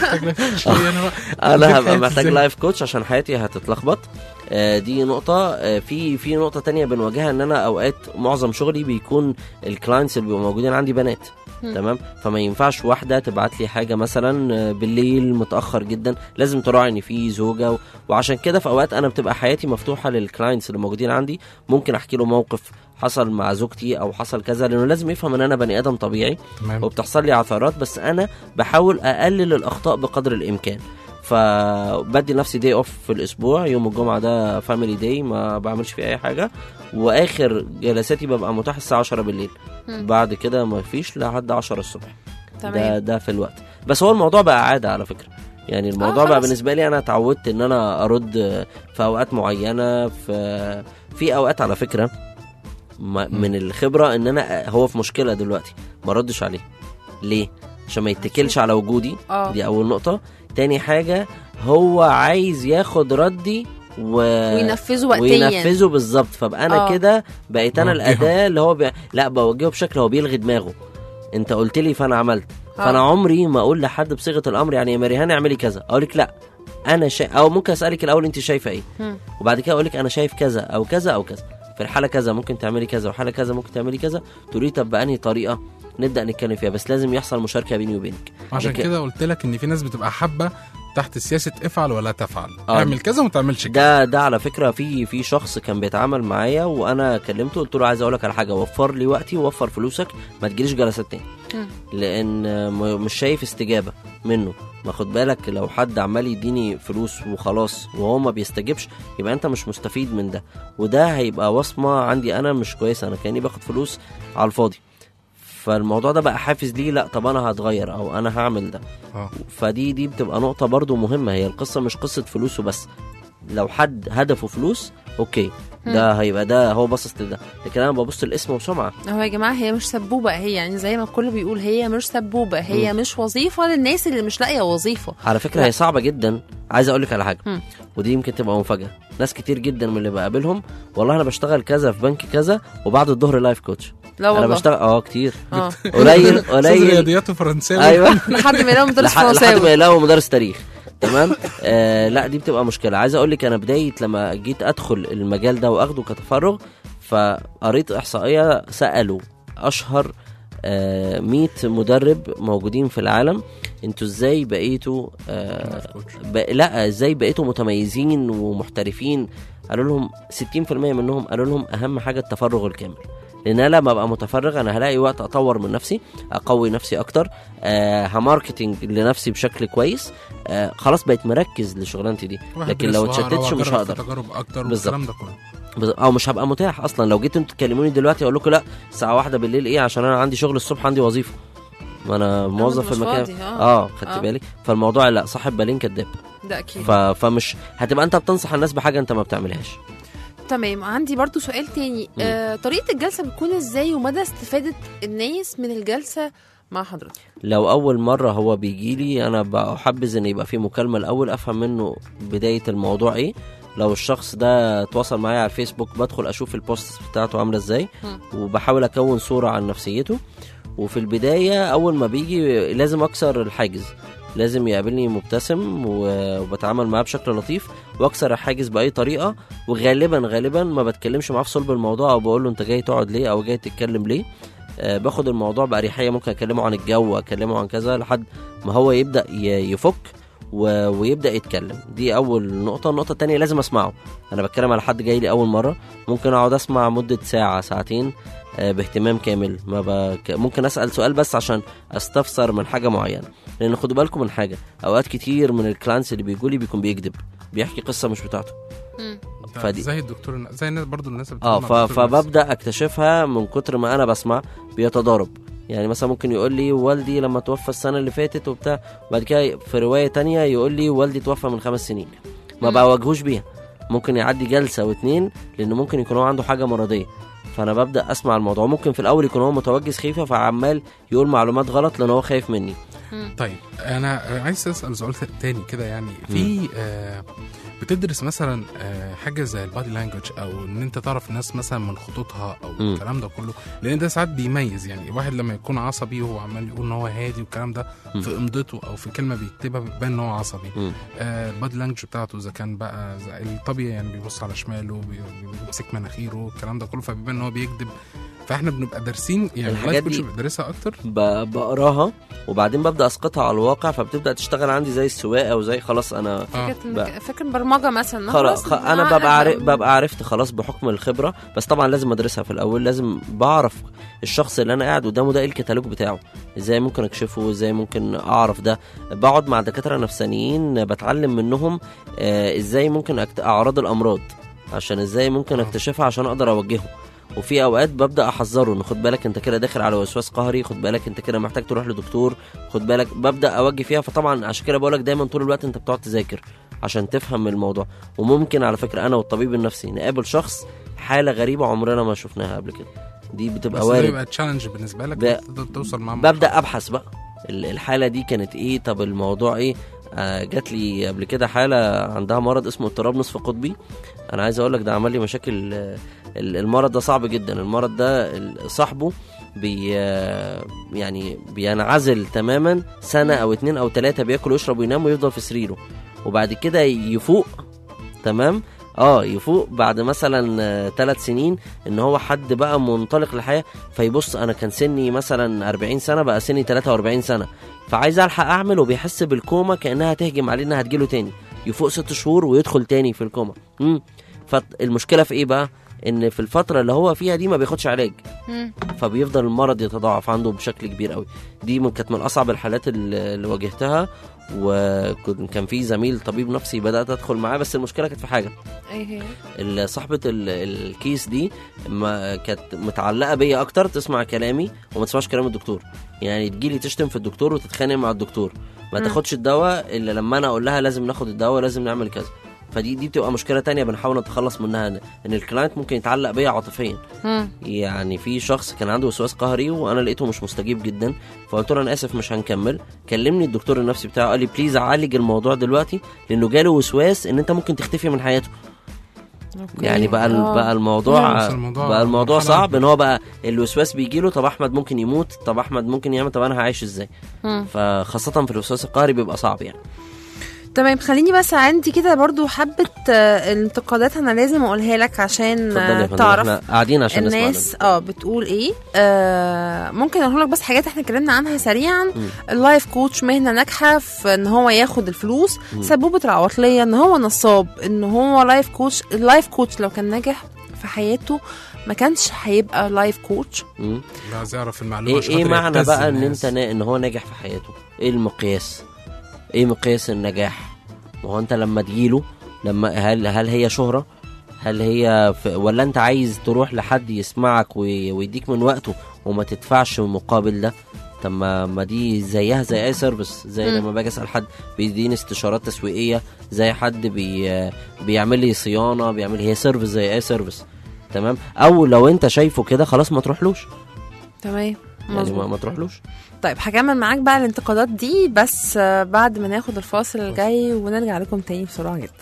انا هبقى محتاج لايف كوتش عشان حياتي هتتلخبط آه، دي نقطة آه، في في نقطة تانية بنواجهها ان انا اوقات معظم شغلي بيكون الكلاينتس اللي بيبقوا موجودين عندي بنات مم. تمام فما ينفعش واحدة تبعت لي حاجة مثلا آه، بالليل متأخر جدا لازم تراعي ان في زوجة و- وعشان كده في اوقات انا بتبقى حياتي مفتوحة للكلاينتس اللي موجودين عندي ممكن احكي له موقف حصل مع زوجتي او حصل كذا لانه لازم يفهم ان انا بني ادم طبيعي تمام. وبتحصل لي عثرات بس انا بحاول اقلل الاخطاء بقدر الامكان فبدي لنفسي داي اوف في الاسبوع يوم الجمعه ده فاميلي داي ما بعملش فيه اي حاجه واخر جلساتي ببقى متاح الساعه 10 بالليل مم. بعد كده ما فيش لحد 10 الصبح ده تمام ده في الوقت بس هو الموضوع بقى عاده على فكره يعني الموضوع آه، بقى خلاص. بالنسبه لي انا اتعودت ان انا ارد في اوقات معينه في في اوقات على فكره ما- من الخبره ان انا هو في مشكله دلوقتي ما ردش عليه ليه عشان ما يتكلش على وجودي آه. دي اول نقطه تاني حاجه هو عايز ياخد ردي و... وينفذه وقتيا. وينفذه بالظبط فبقى انا آه. كده بقيت انا موجهه. الاداه اللي هو بي... لا بوجهه بشكل هو بيلغي دماغه انت قلت لي فانا عملت آه. فانا عمري ما اقول لحد بصيغه الامر يعني يا مريهان اعملي كذا اقول لك لا انا شا... او ممكن اسالك الاول انت شايفه ايه مم. وبعد كده اقول لك انا شايف كذا او كذا او كذا في الحاله كذا ممكن تعملي كذا وحاله كذا ممكن تعملي كذا تقولي طب بأنهي طريقه نبدا نتكلم فيها بس لازم يحصل مشاركه بيني وبينك عشان لكن- كده قلت لك ان في ناس بتبقى حابه تحت سياسه افعل ولا تفعل آه. اعمل كذا وما تعملش كذا ده ده على فكره في في شخص كان بيتعامل معايا وانا كلمته قلت له عايز اقول لك على حاجه وفر لي وقتي ووفر فلوسك ما تجيليش جلسات تاني مم. لان م- مش شايف استجابه منه ما خد بالك لو حد عمال يديني فلوس وخلاص وهو ما بيستجبش يبقى انت مش مستفيد من ده وده هيبقى وصمه عندي انا مش كويسه انا كاني باخد فلوس على الفاضي فالموضوع ده بقى حافز ليه لا طب انا هتغير او انا هعمل ده اه فدي دي بتبقى نقطه برضو مهمه هي القصه مش قصه فلوسه بس لو حد هدفه فلوس اوكي ده هيبقى ده هو باصص لده لكن انا ببص لاسم وسمعه هو يا جماعه هي مش سبوبه هي يعني زي ما الكل بيقول هي مش سبوبه هي مم. مش وظيفه للناس اللي مش لاقيه وظيفه على فكره لا. هي صعبه جدا عايز اقول لك على حاجه مم. ودي يمكن تبقى مفاجاه ناس كتير جدا من اللي بقابلهم والله انا بشتغل كذا في بنك كذا وبعد الظهر لايف كوتش لا انا والله. بشتغل اه كتير آه. قليل أستاذ قليل رياضيات وفرنساوي ايوه لحد ما يلاقوا مدرس لح- لحد فرنساوي. ما يلاقوا مدرس تاريخ تمام آه لا دي بتبقى مشكله عايز اقول لك انا بدايه لما جيت ادخل المجال ده واخده كتفرغ فقريت احصائيه سالوا اشهر آه 100 مدرب موجودين في العالم انتوا ازاي بقيتوا آه ب... لا ازاي بقيتوا متميزين ومحترفين قالوا لهم 60% منهم قالوا لهم اهم حاجه التفرغ الكامل لان انا لما ابقى متفرغ انا هلاقي وقت اطور من نفسي اقوي نفسي اكتر آه هماركتنج لنفسي بشكل كويس آه خلاص بقيت مركز لشغلانتي دي واحد لكن لو بيسوق اتشتتش أو مش أجرب هقدر في تجارب اكتر بالظبط. والكلام ده كله بز- او مش هبقى متاح اصلا لو جيتوا انتوا تكلموني دلوقتي اقول لكم لا الساعه واحدة بالليل ايه عشان انا عندي شغل الصبح عندي وظيفه ما انا موظف في مش المكان فاضي، آه. اه خدت آه. بالي فالموضوع لا صاحب بالين كداب ده اكيد ف... فمش هتبقى انت بتنصح الناس بحاجه انت ما بتعملهاش تمام عندي برضو سؤال تاني مم. آه، طريقة الجلسة بتكون ازاي ومدى استفادة الناس من الجلسة مع حضرتك لو اول مره هو بيجي لي انا بحبذ ان يبقى في مكالمه الاول افهم منه بدايه الموضوع ايه لو الشخص ده تواصل معايا على الفيسبوك بدخل اشوف البوست بتاعته عامله ازاي مم. وبحاول اكون صوره عن نفسيته وفي البدايه اول ما بيجي لازم اكسر الحاجز لازم يقابلني مبتسم و- وبتعامل معاه بشكل لطيف واكسر الحاجز باي طريقه وغالبا غالبا ما بتكلمش معاه في صلب الموضوع او بقول له انت جاي تقعد ليه او جاي تتكلم ليه آه، باخد الموضوع بأريحية ممكن أكلمه عن الجو أكلمه عن كذا لحد ما هو يبدأ ي- يفك و- ويبدأ يتكلم دي أول نقطة النقطة التانية لازم أسمعه أنا بتكلم على حد جاي لي أول مرة ممكن أقعد أسمع مدة ساعة ساعتين آه، باهتمام كامل ما بك... ممكن أسأل سؤال بس عشان أستفسر من حاجة معينة لأن خدوا بالكم من حاجة أوقات كتير من الكلاينتس اللي بيجوا لي بيكون بيكذب بيحكي قصة مش بتاعته فدي- زي الدكتور زي الناس برضو الناس اللي اه بتتكلم مع ف... الدكتور بس. فببدا اكتشفها من كتر ما انا بسمع بيتضارب يعني مثلا ممكن يقول لي والدي لما توفى السنه اللي فاتت وبتاع بعد كده في روايه تانية يقول لي والدي توفى من خمس سنين ما بواجهوش بيها ممكن يعدي جلسه واتنين لان ممكن يكون هو عنده حاجه مرضيه فانا ببدا اسمع الموضوع ممكن في الاول يكون هو متوجس خيفه فعمال يقول معلومات غلط لان هو خايف مني طيب انا عايز اسال سؤال تاني كده يعني في آه بتدرس مثلا آه حاجه زي البادي لانجوج او ان انت تعرف الناس مثلا من خطوطها او مم. الكلام ده كله لان ده ساعات بيميز يعني واحد لما يكون عصبي وهو عمال يقول ان هو هادي والكلام ده مم. في امضته او في كلمه بيكتبها بيبان ان هو عصبي مم. آه البادي لانجوج بتاعته اذا كان بقى زي الطبيعي يعني بيبص على شماله بي- بيمسك مناخيره الكلام ده كله فبيبان ان هو بيكذب فاحنا بنبقى دارسين يعني الحاجات اللايف دي- كوتش بيدرسها اكتر ب- بقراها وبعدين ببدا اسقطها على الواقع فبتبدا تشتغل عندي زي السواقه وزي خلاص انا فكرة بقى- المك... فكرة برمجة مثلا خلاص خ... انا آه، ببقى عارف ببقى عرفت خلاص بحكم الخبره بس طبعا لازم ادرسها في الاول لازم بعرف الشخص اللي انا قاعد قدامه ده ايه الكتالوج بتاعه ازاي ممكن اكشفه ازاي ممكن اعرف ده بقعد مع دكاتره نفسانيين بتعلم منهم آه ازاي ممكن أكت... اعراض الامراض عشان ازاي ممكن اكتشفها عشان اقدر اوجهه وفي اوقات ببدا احذره ان خد بالك انت كده داخل على وسواس قهري خد بالك انت كده محتاج تروح لدكتور خد بالك ببدا اوجه فيها فطبعا عشان كده بقولك دايما طول الوقت انت بتقعد تذاكر عشان تفهم الموضوع وممكن على فكره انا والطبيب النفسي نقابل شخص حاله غريبه عمرنا ما شفناها قبل كده دي بتبقى بس ده وارد يبقى تشالنج بالنسبه لك ب- إنك تقدر توصل معاه ببدا ابحث بقى ال- الحاله دي كانت ايه طب الموضوع ايه آه جات لي قبل كده حاله عندها مرض اسمه اضطراب نصف قطبي انا عايز اقول لك ده عمل لي مشاكل آه، ال- المرض ده صعب جدا المرض ده ال- صاحبه بي آه، يعني بينعزل تماما سنه او اتنين او تلاته بياكل ويشرب وينام ويفضل في سريره وبعد كده يفوق تمام اه يفوق بعد مثلا ثلاث سنين ان هو حد بقى منطلق للحياه فيبص انا كان سني مثلا 40 سنه بقى سني 43 سنه فعايز الحق اعمل وبيحس بالكوما كانها تهجم عليه انها هتجيله تاني يفوق ست شهور ويدخل تاني في الكوما امم فالمشكله في ايه بقى ان في الفتره اللي هو فيها دي ما بياخدش علاج مم. فبيفضل المرض يتضاعف عنده بشكل كبير قوي دي من كانت من اصعب الحالات اللي اللي واجهتها وكان في زميل طبيب نفسي بدات ادخل معاه بس المشكله كانت في حاجه ايه هي ال- صاحبة ال- الكيس دي ما كانت متعلقة بيا أكتر تسمع كلامي وما تسمعش كلام الدكتور يعني تجيلي تشتم في الدكتور وتتخانق مع الدكتور ما مم. تاخدش الدواء إلا لما أنا أقول لها لازم ناخد الدواء لازم نعمل كذا فدي دي بتبقى مشكلة تانية بنحاول نتخلص منها إن إن الكلاينت ممكن يتعلق بيا عاطفيا مم. يعني في شخص كان عنده وسواس قهري وانا لقيته مش مستجيب جدا فقلت له انا اسف مش هنكمل كلمني الدكتور النفسي بتاعه قال لي بليز عالج الموضوع دلوقتي لانه جاله وسواس ان انت ممكن تختفي من حياته يعني بقى ال- آه. بقى الموضوع خلاص الموضوع بقى الموضوع مرحلة صعب ان هو بقى الوسواس بيجي له طب احمد ممكن يموت طب احمد ممكن يعمل طب انا هعيش ازاي مم. فخاصه في الوسواس القهري بيبقى صعب يعني تمام خليني بس عندي كده برضو حبة آه، انتقادات انا لازم اقولها لك عشان اتفضل آه، يا فندم تعرف احنا قاعدين عشان نسمع الناس اه بتقول ايه آه ممكن اقول لك بس حاجات احنا اتكلمنا عنها سريعا مم. اللايف كوتش مهنه ناجحه في ان هو ياخد الفلوس مم. سبوبه العواطليه ان هو نصاب ان هو لايف كوتش اللايف كوتش لو كان ناجح في حياته ما كانش هيبقى لايف كوتش مم. عايز يعرف المعلومه ايه عشان ايه خاطر معنى يبتز بقى ان الناس. انت نا... ان هو ناجح في حياته ايه المقياس ايه مقياس النجاح ما هو انت لما تجيله لما هل هل هي شهرة هل هي في ولا انت عايز تروح لحد يسمعك وي... ويديك من وقته وما تدفعش مقابل ده طب ما ما دي زيها زي اي سيرفيس زي مم. لما باجي اسال حد بيديني استشارات تسويقيه زي حد بي بيعمل لي صيانه بيعمل هي سيرفيس زي اي سيرفيس تمام او لو انت شايفه كده خلاص ما تروحلوش تمام يعني مظبوط. ما, ما تروحلوش طيب هكمل معاك بقى الانتقادات دي بس آه، بعد ما ناخد الفاصل الجاي ونرجع لكم تاني بسرعه جدا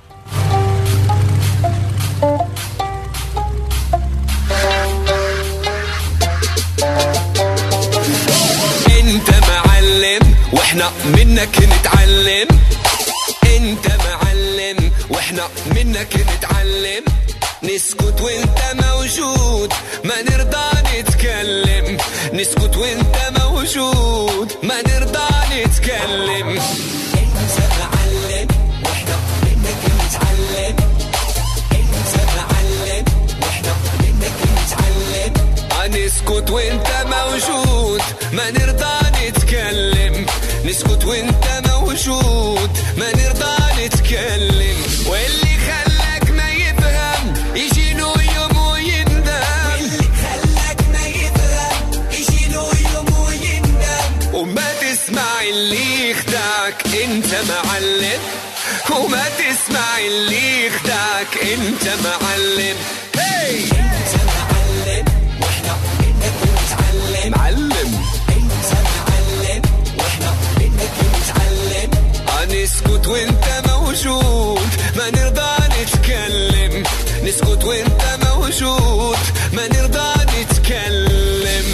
انت معلم واحنا منك نتعلم انت معلم واحنا منك نتعلم نسكت وانت موجود ما نرضى نتكلم نسكت وانت موجود ما نرضى نتكلم انت معلم واحنا منك نتعلم انت معلم واحنا منك نتعلم نسكت وانت موجود ما نرضى نتكلم نسكت وانت موجود ما نرضى نتكلم واللي خلاك ما يفهم يجي له يوم ويندم واللي خلاك ما يفهم يجي له يوم ويندم وما تسمع اللي يخدعك انت معلم وما تسمع اللي يخدعك انت معلم هي انت معلم واحنا منك نتعلم معلم انت معلم واحنا منك نتعلم نسكت وانت موجود ما نرضى نتكلم نسكت وانت موجود ما نرضى نتكلم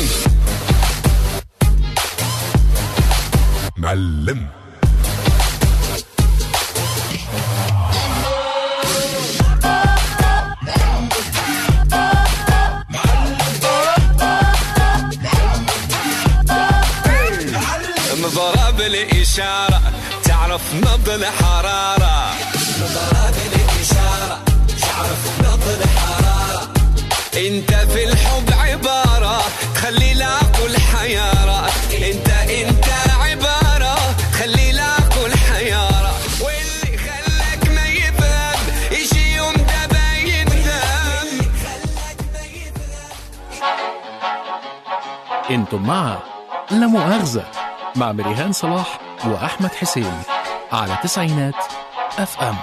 معلم مضرب الإشارة تعرف نبض الحرارة مضرب الإشارة تعرف نبض الحرارة انت في الحب عبارة تخلي العقل حيارة انت انت عبارة تخلي العقل حيارة واللي خلاك ما يفهم يجي يوم ده باين ذنب انتم مع لا مؤاخذة مع مريهان صلاح وأحمد حسين على تسعينات اف ام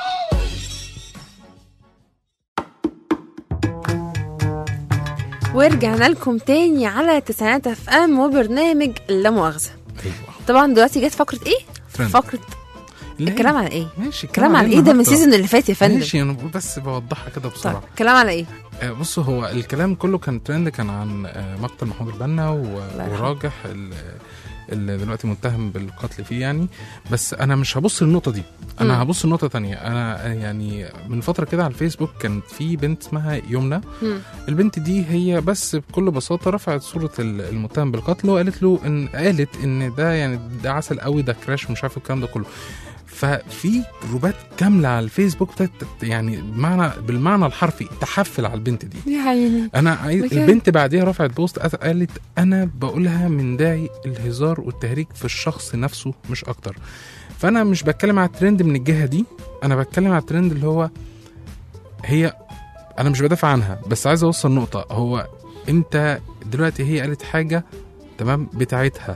ورجعنا لكم تاني على تسعينات اف ام وبرنامج لا مؤاخذه طبعا دلوقتي جت فقره ايه ترند. فقره لا. الكلام على ايه ماشي الكلام على ايه ده من السيزون اللي فات يا فندم ماشي انا بقول بس بوضحها كده بسرعه طيب كلام على ايه آه، بصوا هو الكلام كله كان ترند كان عن آه، مقتل محمود البنا و- يرحمه. وراجح ال- اللي دلوقتي متهم بالقتل فيه يعني بس انا مش هبص للنقطه دي انا مم. هبص لنقطه تانية انا آه، يعني من فتره كده على الفيسبوك كانت في بنت اسمها يمنى مم. البنت دي هي بس بكل بساطه رفعت صوره ال- المتهم بالقتل وقالت له ان قالت ان ده يعني ده عسل قوي ده كراش ومش عارف الكلام ده كله ففي جروبات كامله على الفيسبوك بتت يعني بمعنى بالمعنى الحرفي تحفل على البنت دي يا عيني انا عايز بجد. البنت بعديها رفعت بوست قالت- قالت انا بقولها من داعي الهزار والتهريج في الشخص نفسه مش اكتر فانا مش بتكلم على الترند من الجهه دي انا بتكلم على الترند اللي هو هي انا مش بدافع عنها بس عايز اوصل نقطه هو انت دلوقتي هي قالت حاجه تمام بتاعتها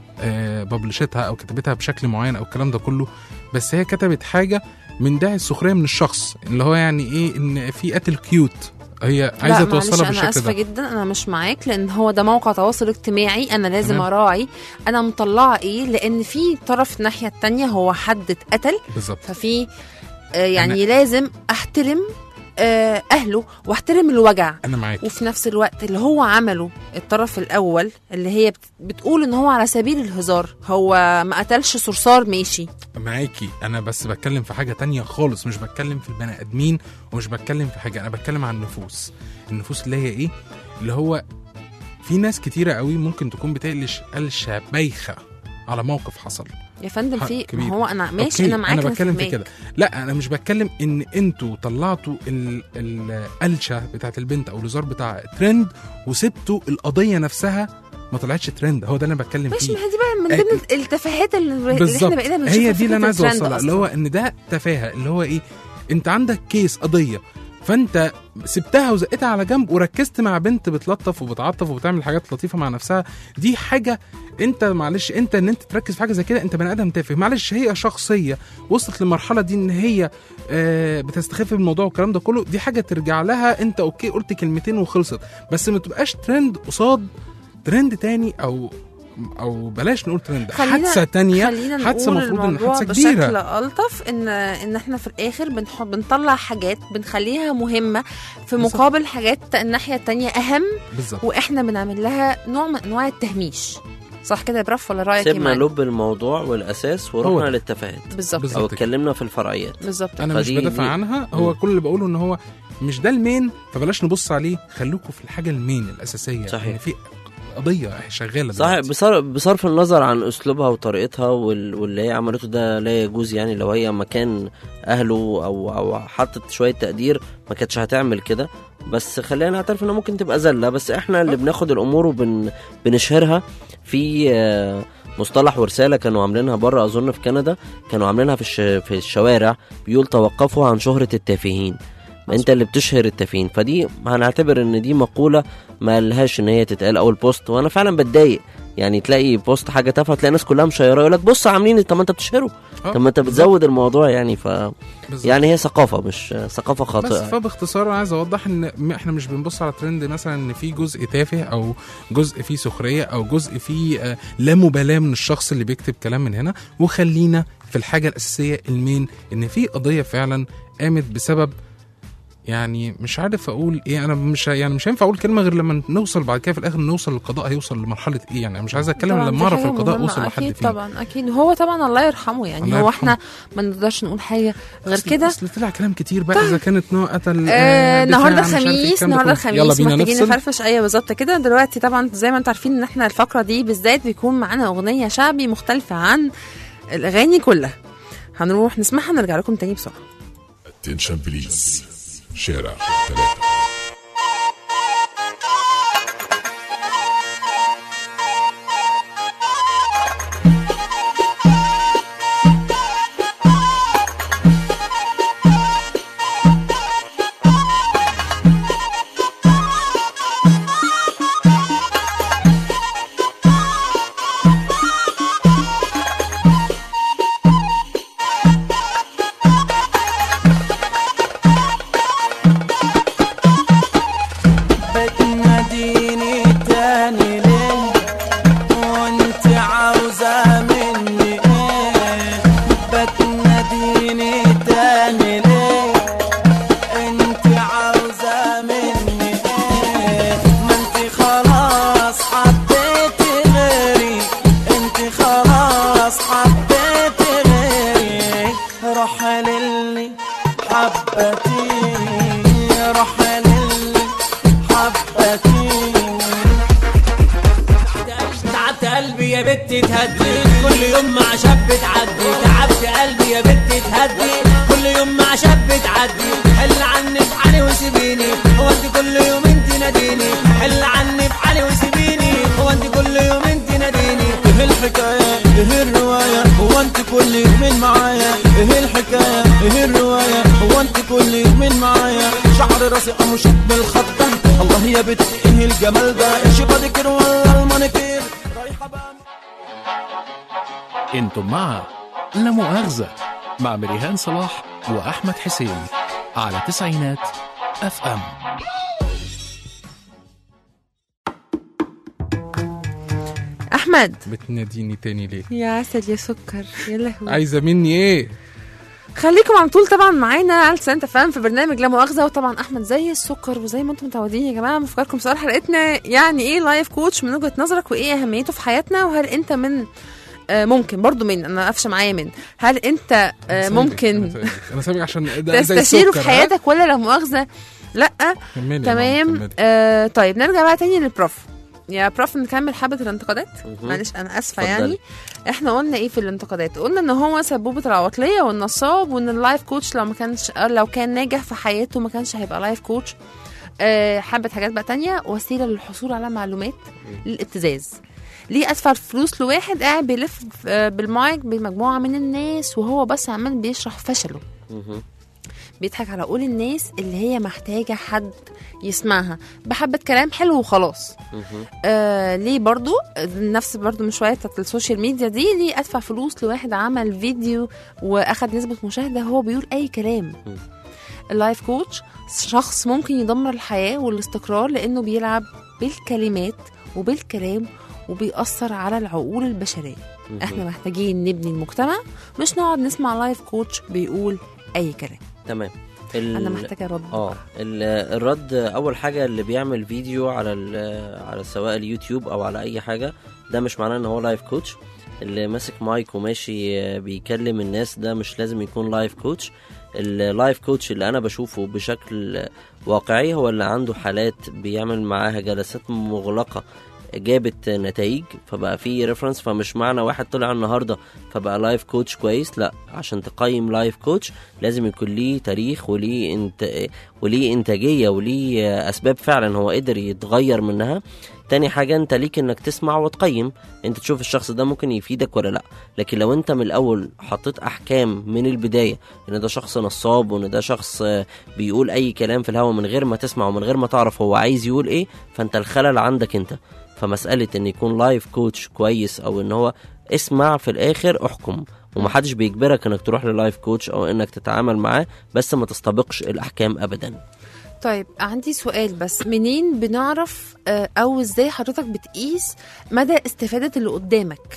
آه ببلشتها او كتبتها بشكل معين او الكلام ده كله بس هي كتبت حاجه من داعي السخريه من الشخص اللي هو يعني ايه ان في قتل كيوت هي عايزه لا توصلها معلش انا بالشكل اسفه ده جدا انا مش معاك لان هو ده موقع تواصل اجتماعي انا لازم تمام. اراعي انا مطلعه ايه لان في طرف الناحيه التانية هو حد اتقتل بالظبط ففي آه يعني لازم احترم آه اهله واحترم الوجع انا معاك وفي نفس الوقت اللي هو عمله الطرف الاول اللي هي بت- بتقول ان هو على سبيل الهزار هو ما قتلش صرصار ماشي معاكي انا بس بتكلم في حاجه تانية خالص مش بتكلم في البني ادمين ومش بتكلم في حاجه انا بتكلم عن النفوس النفوس اللي هي ايه اللي هو في ناس كتيره قوي ممكن تكون بتقلش قلشه بايخه على موقف حصل يا فندم حق في ما كبير. هو انا ماشي أوكي، انا معاك انا بتكلم في فاهماك. كده لا انا مش بتكلم ان انتوا طلعتوا ال- القلشه بتاعت البنت او الهزار بتاع ترند وسبتوا القضيه نفسها ما طلعتش ترند هو ده اللي انا بتكلم ماشي فيه ما هي دي بقى من ضمن التفاهات اللي, اللي بالظبط احنا بقينا بنشوفها هي في دي اللي انا فكرة عايز الترند اوصلها اللي هو أصلاً. ان ده تفاهه اللي هو ايه انت عندك كيس قضيه فانت سبتها وزقتها على جنب وركزت مع بنت بتلطف وبتعطف وبتعمل حاجات لطيفه مع نفسها دي حاجه انت معلش انت ان انت تركز في حاجه زي كده انت بني ادم تافه معلش هي شخصيه وصلت للمرحله دي ان هي آه بتستخف بالموضوع والكلام ده كله دي حاجه ترجع لها انت اوكي قلت كلمتين وخلصت بس ما تبقاش ترند قصاد ترند تاني او او بلاش نقول ترند خلينا حادثه تانية خلينا حادثه نقول المفروض ان الموضوع حادثه بشكل كبيره الطف ان ان احنا في الاخر بنحب بنطلع حاجات بنخليها مهمه في مقابل حاجات الناحيه التانية اهم بالظبط واحنا بنعمل لها نوع من انواع التهميش صح كده يا براف ولا رايك ايه سيبنا معانا؟ لب الموضوع والاساس هو ورحنا ده. للتفاهات بالظبط. او بالظبط كده. اتكلمنا في الفرعيات بالظبط انا مش فدي- بدافع دي- عنها هو كل اللي بقوله ان هو مش ده المين فبلاش نبص عليه خلوكوا في الحاجه المين الاساسيه صحيح. يعني في قضيه شغاله صح دلوقتي. بصرف, بصرف النظر عن اسلوبها وطريقتها وال- واللي هي عملته ده لا يجوز يعني لو هي مكان اهله او او حطت شويه تقدير ما كانتش هتعمل كده بس خلينا نعترف انها ممكن تبقى زله بس احنا اللي بناخد الامور وبن بنشهرها في آه، مصطلح ورساله كانوا عاملينها بره اظن في كندا كانوا عاملينها في الش... في الشوارع بيقول توقفوا عن شهره التافهين انت اللي بتشهر التافهين فدي هنعتبر ان دي مقوله ما لهاش ان هي تتقال اول بوست وانا فعلا بتضايق يعني تلاقي بوست حاجه تافهه تلاقي الناس كلها مشيره يقول لك بص عاملين طب ما انت بتشهره آه، طب ما انت بتزود الموضوع يعني ف بالظبط. يعني هي ثقافه مش ثقافه بس خاطئه فباختصار انا عايز اوضح ان م- احنا مش بنبص على ترند مثلا ان في جزء تافه او جزء فيه سخريه او جزء فيه آه، لا مبالاه من الشخص اللي بيكتب كلام من هنا وخلينا في الحاجه الاساسيه المين ان في قضيه فعلا قامت بسبب يعني مش عارف اقول ايه انا مش يعني مش هينفع اقول كلمه غير لما نوصل بعد كده في الاخر نوصل للقضاء هيوصل لمرحله ايه يعني انا مش عايز اتكلم طبعاً إلا دي لما اعرف حاجة القضاء مهمة. وصل لحد اكيد فين طبعا اكيد هو طبعا الله يرحمه يعني الله هو يرحمه. احنا ما نقدرش نقول حاجه غير أصل- كده اصل طلع كلام كتير بقى اذا كانت نوع قتل آه، آه، بتاع النهارده مش عارف إيه خميس الكلام ده النهارده كله. يلا خميس بينا محتاجين نفصل نفرفش ايوه بالظبط كده دلوقتي طبعا زي ما انتم عارفين ان احنا الفقره دي بالذات بيكون معانا اغنيه شعبي مختلفه عن الاغاني كلها هنروح نسمعها نرجع لكم تاني بسرعه اتنشن بليز شارع ثلاثة بتناديني تاني ليه وانت عاوزة مني ايه بتناديني تاني ليه انت عاوزة مني ايه ما انت خلاص حبيتي غيري انت خلاص حبيتي غيري روح للي حبتيني روح للي حبتيني تعبت قلبي يا بنت تهدي كل يوم مع شاب تعدي تعالي حبس قلبي يا بنت تهدي كل يوم مع شاب تعدي حل عني بحالي وسيبيني هو انت كل يوم انت ناديني حل عني بحالي وسيبيني هو انت كل يوم انت ناديني ايه الحكاية ايه الرواية هو انت كل يومين معايا ايه الحكاية ايه الرواية هو انت كل يومين معايا شعر راسي امشط بالخطة الله يا بنت ايه الجمال ده ايش بدكر ولا المانيكير انتم مع لا مؤاخذة مع مريهان صلاح وأحمد حسين على تسعينات اف ام احمد بتناديني تاني ليه يا عسل يا سكر يا لهوي عايزه مني ايه خليكم على طول طبعا معانا على سانتا فام في برنامج لا مؤاخذه وطبعا احمد زي السكر وزي ما انتم متعودين يا جماعه بفكركم سؤال حلقتنا يعني ايه لايف كوتش من وجهه نظرك وايه اهميته في حياتنا وهل انت من آه ممكن برضو من انا قافشه معايا من هل انت آه سامك، ممكن أنا سامك. انا سامك عشان ده زي تستشيره السكر في ها؟ حياتك ولا لا مؤاخذه لا كملي يا ماما، تمام كملي. آه طيب نرجع بقى تاني للبروف يا بروف نكمل حبه الانتقادات مهم. معلش انا اسفه اتفضلي. يعني احنا قلنا ايه في الانتقادات قلنا ان هو سبوبه العواطليه والنصاب وان اللايف كوتش لو ما كانش لو كان ناجح في حياته ما كانش هيبقى لايف كوتش آه حبه حاجات بقى تانية وسيله للحصول على معلومات للابتزاز ليه ادفع فلوس لواحد قاعد بيلف آه، بالمايك بمجموعه من الناس وهو بس عمال بيشرح فشله مهم. بيضحك على قول الناس اللي هي محتاجه حد يسمعها بحبه كلام حلو وخلاص مهم. آه ليه برضو نفس برضو من شويه بتاعت السوشيال ميديا دي ليه ادفع فلوس لواحد عمل فيديو واخد نسبه مشاهده هو بيقول اي كلام اللايف كوتش شخص ممكن يدمر الحياه والاستقرار لانه بيلعب بالكلمات وبالكلام وبيأثر على العقول البشريه مهم. احنا محتاجين نبني المجتمع مش نقعد نسمع لايف كوتش بيقول اي كلام تمام ال- انا محتاجه رد اه ال- الرد اول حاجه اللي بيعمل فيديو على ال- على سواء اليوتيوب او على اي حاجه ده مش معناه ان هو لايف كوتش اللي ماسك مايك وماشي آه، بيكلم الناس ده مش لازم يكون لايف كوتش اللايف كوتش اللي انا بشوفه بشكل واقعي هو اللي عنده حالات بيعمل معاها جلسات مغلقه جابت نتائج فبقى في ريفرنس فمش معنى واحد طلع النهارده فبقى لايف كوتش كويس لا عشان تقيم لايف كوتش لازم يكون ليه تاريخ وليه انت وليه انتاجيه وليه اسباب فعلا هو قدر يتغير منها تاني حاجة انت ليك انك تسمع وتقيم انت تشوف الشخص ده ممكن يفيدك ولا لا لكن لو انت من الاول حطيت احكام من البداية ان ده شخص نصاب وان ده شخص آه، بيقول اي كلام في الهوا من غير ما تسمع ومن غير ما تعرف هو عايز يقول ايه فانت الخلل عندك انت فمسألة ان يكون لايف كوتش كويس او ان هو اسمع في الاخر احكم ومحدش بيجبرك انك تروح للايف كوتش او انك تتعامل معاه بس ما تستبقش الاحكام ابدا طيب عندي سؤال بس منين بنعرف آه، او ازاي حضرتك بتقيس مدى استفادة اللي قدامك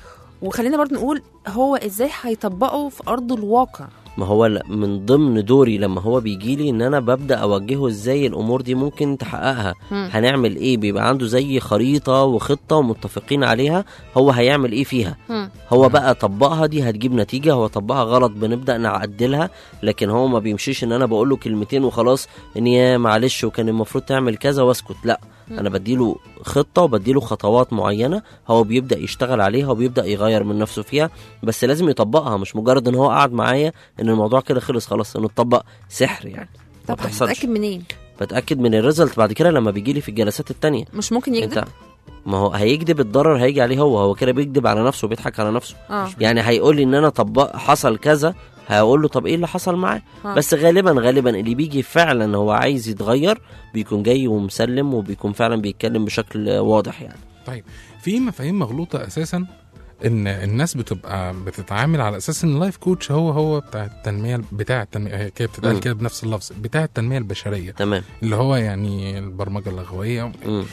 وخلينا برضو نقول هو ازاي هيطبقه في ارض الواقع ما هو ل- من ضمن دوري لما هو بيجي لي ان انا ببدا اوجهه ازاي الامور دي ممكن تحققها مم. هنعمل ايه بيبقى عنده زي خريطه وخطه ومتفقين عليها هو هيعمل ايه فيها مم. هو بقى طبقها دي هتجيب نتيجه هو طبقها غلط بنبدا نعدلها لكن هو ما بيمشيش ان انا بقول له كلمتين وخلاص ان يا معلش وكان المفروض تعمل كذا واسكت لا مم. انا بديله خطه وبديله خطوات معينه هو بيبدا يشتغل عليها وبيبدا يغير من نفسه فيها بس لازم يطبقها مش مجرد ان هو قعد معايا ان الموضوع كده خلص خلاص انه اتطبق سحر يعني ما طب بتحصلش هتتاكد منين بتاكد من الريزلت بعد كده لما بيجي لي في الجلسات التانية مش ممكن يكذب انت ما هو هيكذب الضرر هيجي عليه هو هو كده بيكذب على نفسه وبيضحك على نفسه اه يعني هيقول لي ان انا طبق حصل كذا هقول له طب ايه اللي حصل معاه ها. بس غالبا غالبا اللي بيجي فعلا هو عايز يتغير بيكون جاي ومسلم وبيكون فعلا بيتكلم بشكل واضح يعني طيب في مفاهيم مغلوطه اساسا ان الناس بتبقى بتتعامل على اساس ان اللايف كوتش هو هو بتاع التنميه بتاع التنميه هي كده بتتقال مم. كده بنفس اللفظ بتاع التنميه البشريه تمام اللي هو يعني البرمجه اللغويه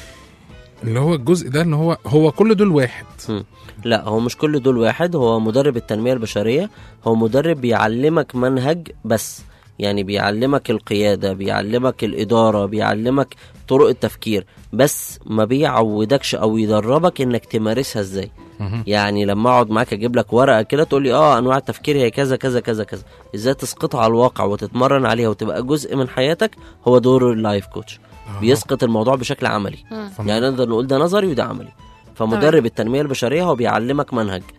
اللي هو الجزء ده ان هو هو كل دول واحد مم. لا هو مش كل دول واحد هو مدرب التنمية البشرية هو مدرب بيعلمك منهج بس يعني بيعلمك القيادة بيعلمك الإدارة بيعلمك طرق التفكير بس ما بيعودكش أو يدربك إنك تمارسها إزاي يعني لما اقعد معاك اجيب لك ورقه كده تقول لي اه انواع التفكير هي كذا كذا كذا كذا ازاي تسقطها على الواقع وتتمرن عليها وتبقى جزء من حياتك هو دور اللايف كوتش بيسقط الموضوع بشكل عملي مم. يعني نقدر نقول ده نظري وده عملي فمدرب التنميه البشريه هو بيعلمك منهج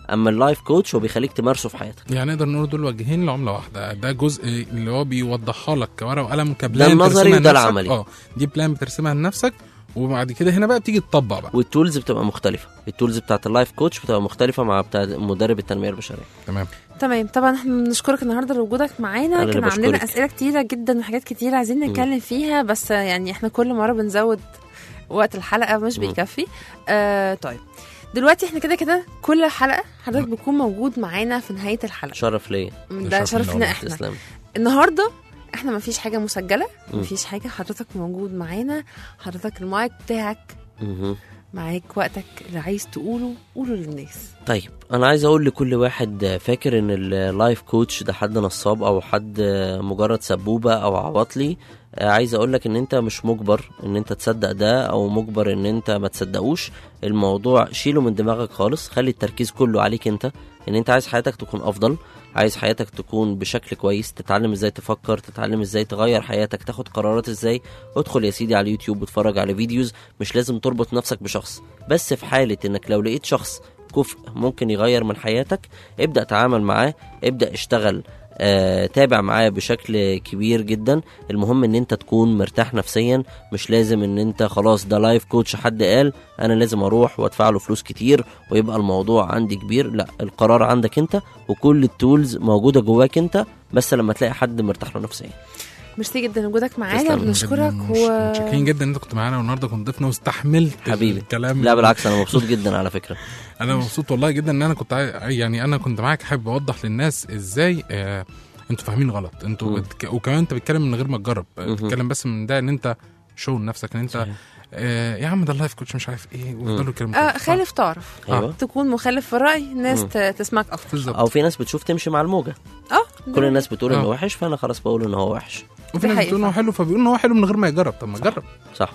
اما اللايف كوتش هو بيخليك تمارسه في حياتك يعني نقدر نقول دول وجهين لعمله واحده ده جزء اللي هو بيوضحها لك كورقه وقلم كبلان النظري ترسمها وده لنفسك. العملي. اه دي بلان بترسمها لنفسك وبعد كده هنا بقى بتيجي تطبق بقى والتولز بتبقى مختلفه التولز بتاعت اللايف كوتش بتبقى مختلفه مع بتاع مدرب التنميه البشريه تمام تمام طبعا احنا بنشكرك النهارده لوجودك معانا أنا اللي كان عندنا بشكرك. اسئله كتيره جدا وحاجات كتيره عايزين نتكلم فيها بس يعني احنا كل مره بنزود وقت الحلقه مش مم. بيكفي آه طيب دلوقتي احنا كده كده كل حلقه حضرتك بيكون موجود معانا في نهايه الحلقه شرف ليا ده شرف لنا احنا تسلم النهارده احنا ما فيش حاجه مسجله مم. ما فيش حاجه حضرتك موجود معانا حضرتك المايك بتاعك مهم. معاك وقتك اللي عايز تقوله قوله للناس طيب انا عايز اقول لكل واحد فاكر ان اللايف كوتش ده حد نصاب او حد مجرد سبوبه او عواطلي عايز اقول لك ان انت مش مجبر ان انت تصدق ده او مجبر ان انت ما تصدقوش الموضوع شيله من دماغك خالص خلي التركيز كله عليك انت ان انت عايز حياتك تكون افضل عايز حياتك تكون بشكل كويس تتعلم ازاي تفكر تتعلم ازاي تغير حياتك تاخد قرارات ازاي ادخل يا سيدي على اليوتيوب واتفرج على فيديوز مش لازم تربط نفسك بشخص بس في حالة انك لو لقيت شخص كفء ممكن يغير من حياتك ابدأ تعامل معاه ابدأ اشتغل آه، تابع معاه بشكل كبير جدا المهم ان انت تكون مرتاح نفسيا مش لازم ان انت خلاص ده لايف كوتش حد قال انا لازم اروح وادفع له فلوس كتير ويبقى الموضوع عندي كبير لا القرار عندك انت وكل التولز موجوده جواك انت بس لما تلاقي حد مرتاح له نفسيا ميرسي جدا وجودك معانا تسلم. بنشكرك مش- و متشكرين جدا ان انت كنت معانا والنهارده كنت ضيفنا واستحملت حبيبي الكلام لا بالعكس انا مبسوط جدا على فكره انا مبسوط والله جدا ان انا كنت عاي... يعني انا كنت معاك حابب اوضح للناس ازاي آه انتوا فاهمين غلط انتوا بتك... وكمان انت بتتكلم من غير ما تجرب بتتكلم بس من ده ان انت شو نفسك ان انت آه يا عم ده اللايف كوتش مش عارف ايه ويفضلوا يتكلموا آه كده. خالف تعرف أيوة. تكون مخالف في الرأي الناس مم. ت- تسمعك أكتر او في ناس بتشوف تمشي مع الموجه اه كل الناس بتقول انه آه. وحش فانا خلاص بقول ان هو وحش وفي ناس بتقول ان هو حلو فبيقول ان هو حلو من غير ما يجرب طب ما جرب صح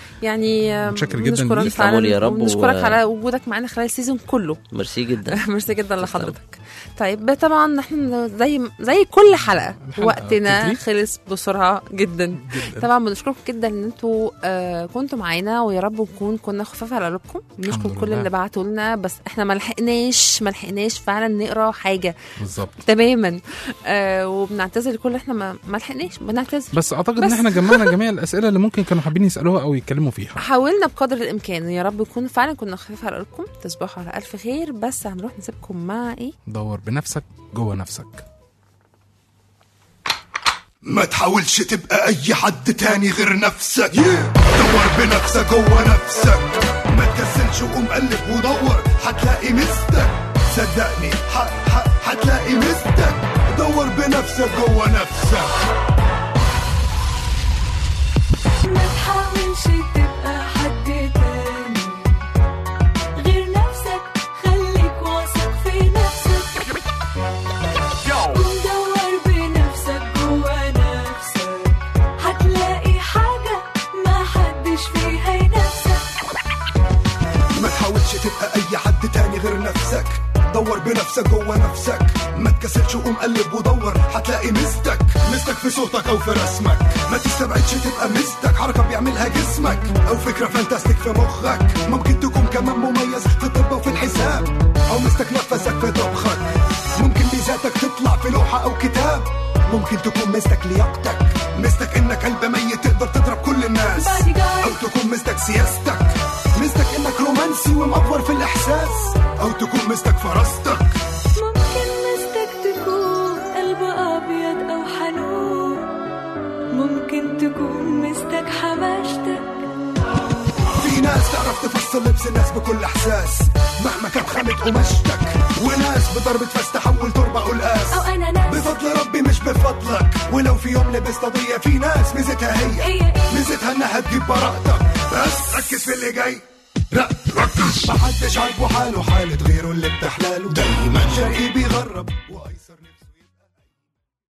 يعني آه، متشكر جدا بنشكرك ليك. فعلا تعمل يا رب ونشكرك و- على وجودك معانا خلال السيزون كله ميرسي جدا ميرسي جدا لحضرتك طيب طبعا احنا زي زي كل حلقه وقتنا بتجري. خلص بسرعه جدا طبعا بنشكركم جدا ان انتوا آه كنتوا معانا ويا رب نكون كنا خفاف على قلوبكم بنشكر الحمد كل لله. اللي بعتوا لنا بس احنا ما لحقناش ما لحقناش فعلا نقرا حاجه بالظبط تماما آه وبنعتذر لكل احنا ما, ما لحقناش بنعتذر بس اعتقد ان بس. احنا جمعنا جميع الاسئله اللي ممكن كانوا حابين يسالوها او يتكلموا فيها حاولنا بقدر الامكان يا رب يكون فعلا كنا خفاف على قلوبكم تصبحوا على الف خير بس هنروح نسيبكم مع ايه دور بنفسك جوه نفسك ما تحاولش تبقى اي حد تاني غير نفسك دور بنفسك جوه نفسك ما تكسلش وقوم قلب ودور هتلاقي مستك صدقني ح- ح- هتلاقي مستك دور بنفسك جوه نفسك ما تحاولش تبقى حد تاني غير نفسك خليك واثق في نفسك دور بنفسك جوا نفسك هتلاقي حاجة ما حدش فيها ينافسك ما تحاولش تبقى اي حد تاني غير نفسك دور بنفسك جوه نفسك ما تكسلش وقوم قلب ودور هتلاقي مستك مستك في صوتك او في رسمك ما تستبعدش تبقى مستك حركه بيعملها جسمك او فكره فانتاستيك في مخك ممكن تكون كمان مميز في الطب وفي الحساب او مستك نفسك في طبخك ممكن ميزاتك تطلع في لوحه او كتاب ممكن تكون مستك لياقتك مستك انك قلب ميت تقدر تضرب كل الناس او تكون مستك سياستك مستك انك رومانسي ومأفور في الاحساس او تكون مستك فراستك ممكن مستك تكون قلب أبيض أو حنون ممكن تكون مستك حماشتك في ناس تعرف تفصل لبس الناس بكل احساس مهما كانت خامة قماشتك وناس بضربة فاس تحول تربة قلقاس أو أنا ناس بفضل ربي مش بفضلك ولو في يوم لبست قضية في ناس ميزتها هي ميزتها انها تجيب براءتك بس ركز في اللي جاي لا ركز محدش عاجبه حاله حالة غيره اللي بتحلاله دايما شقي بيغرب وايسر نفسه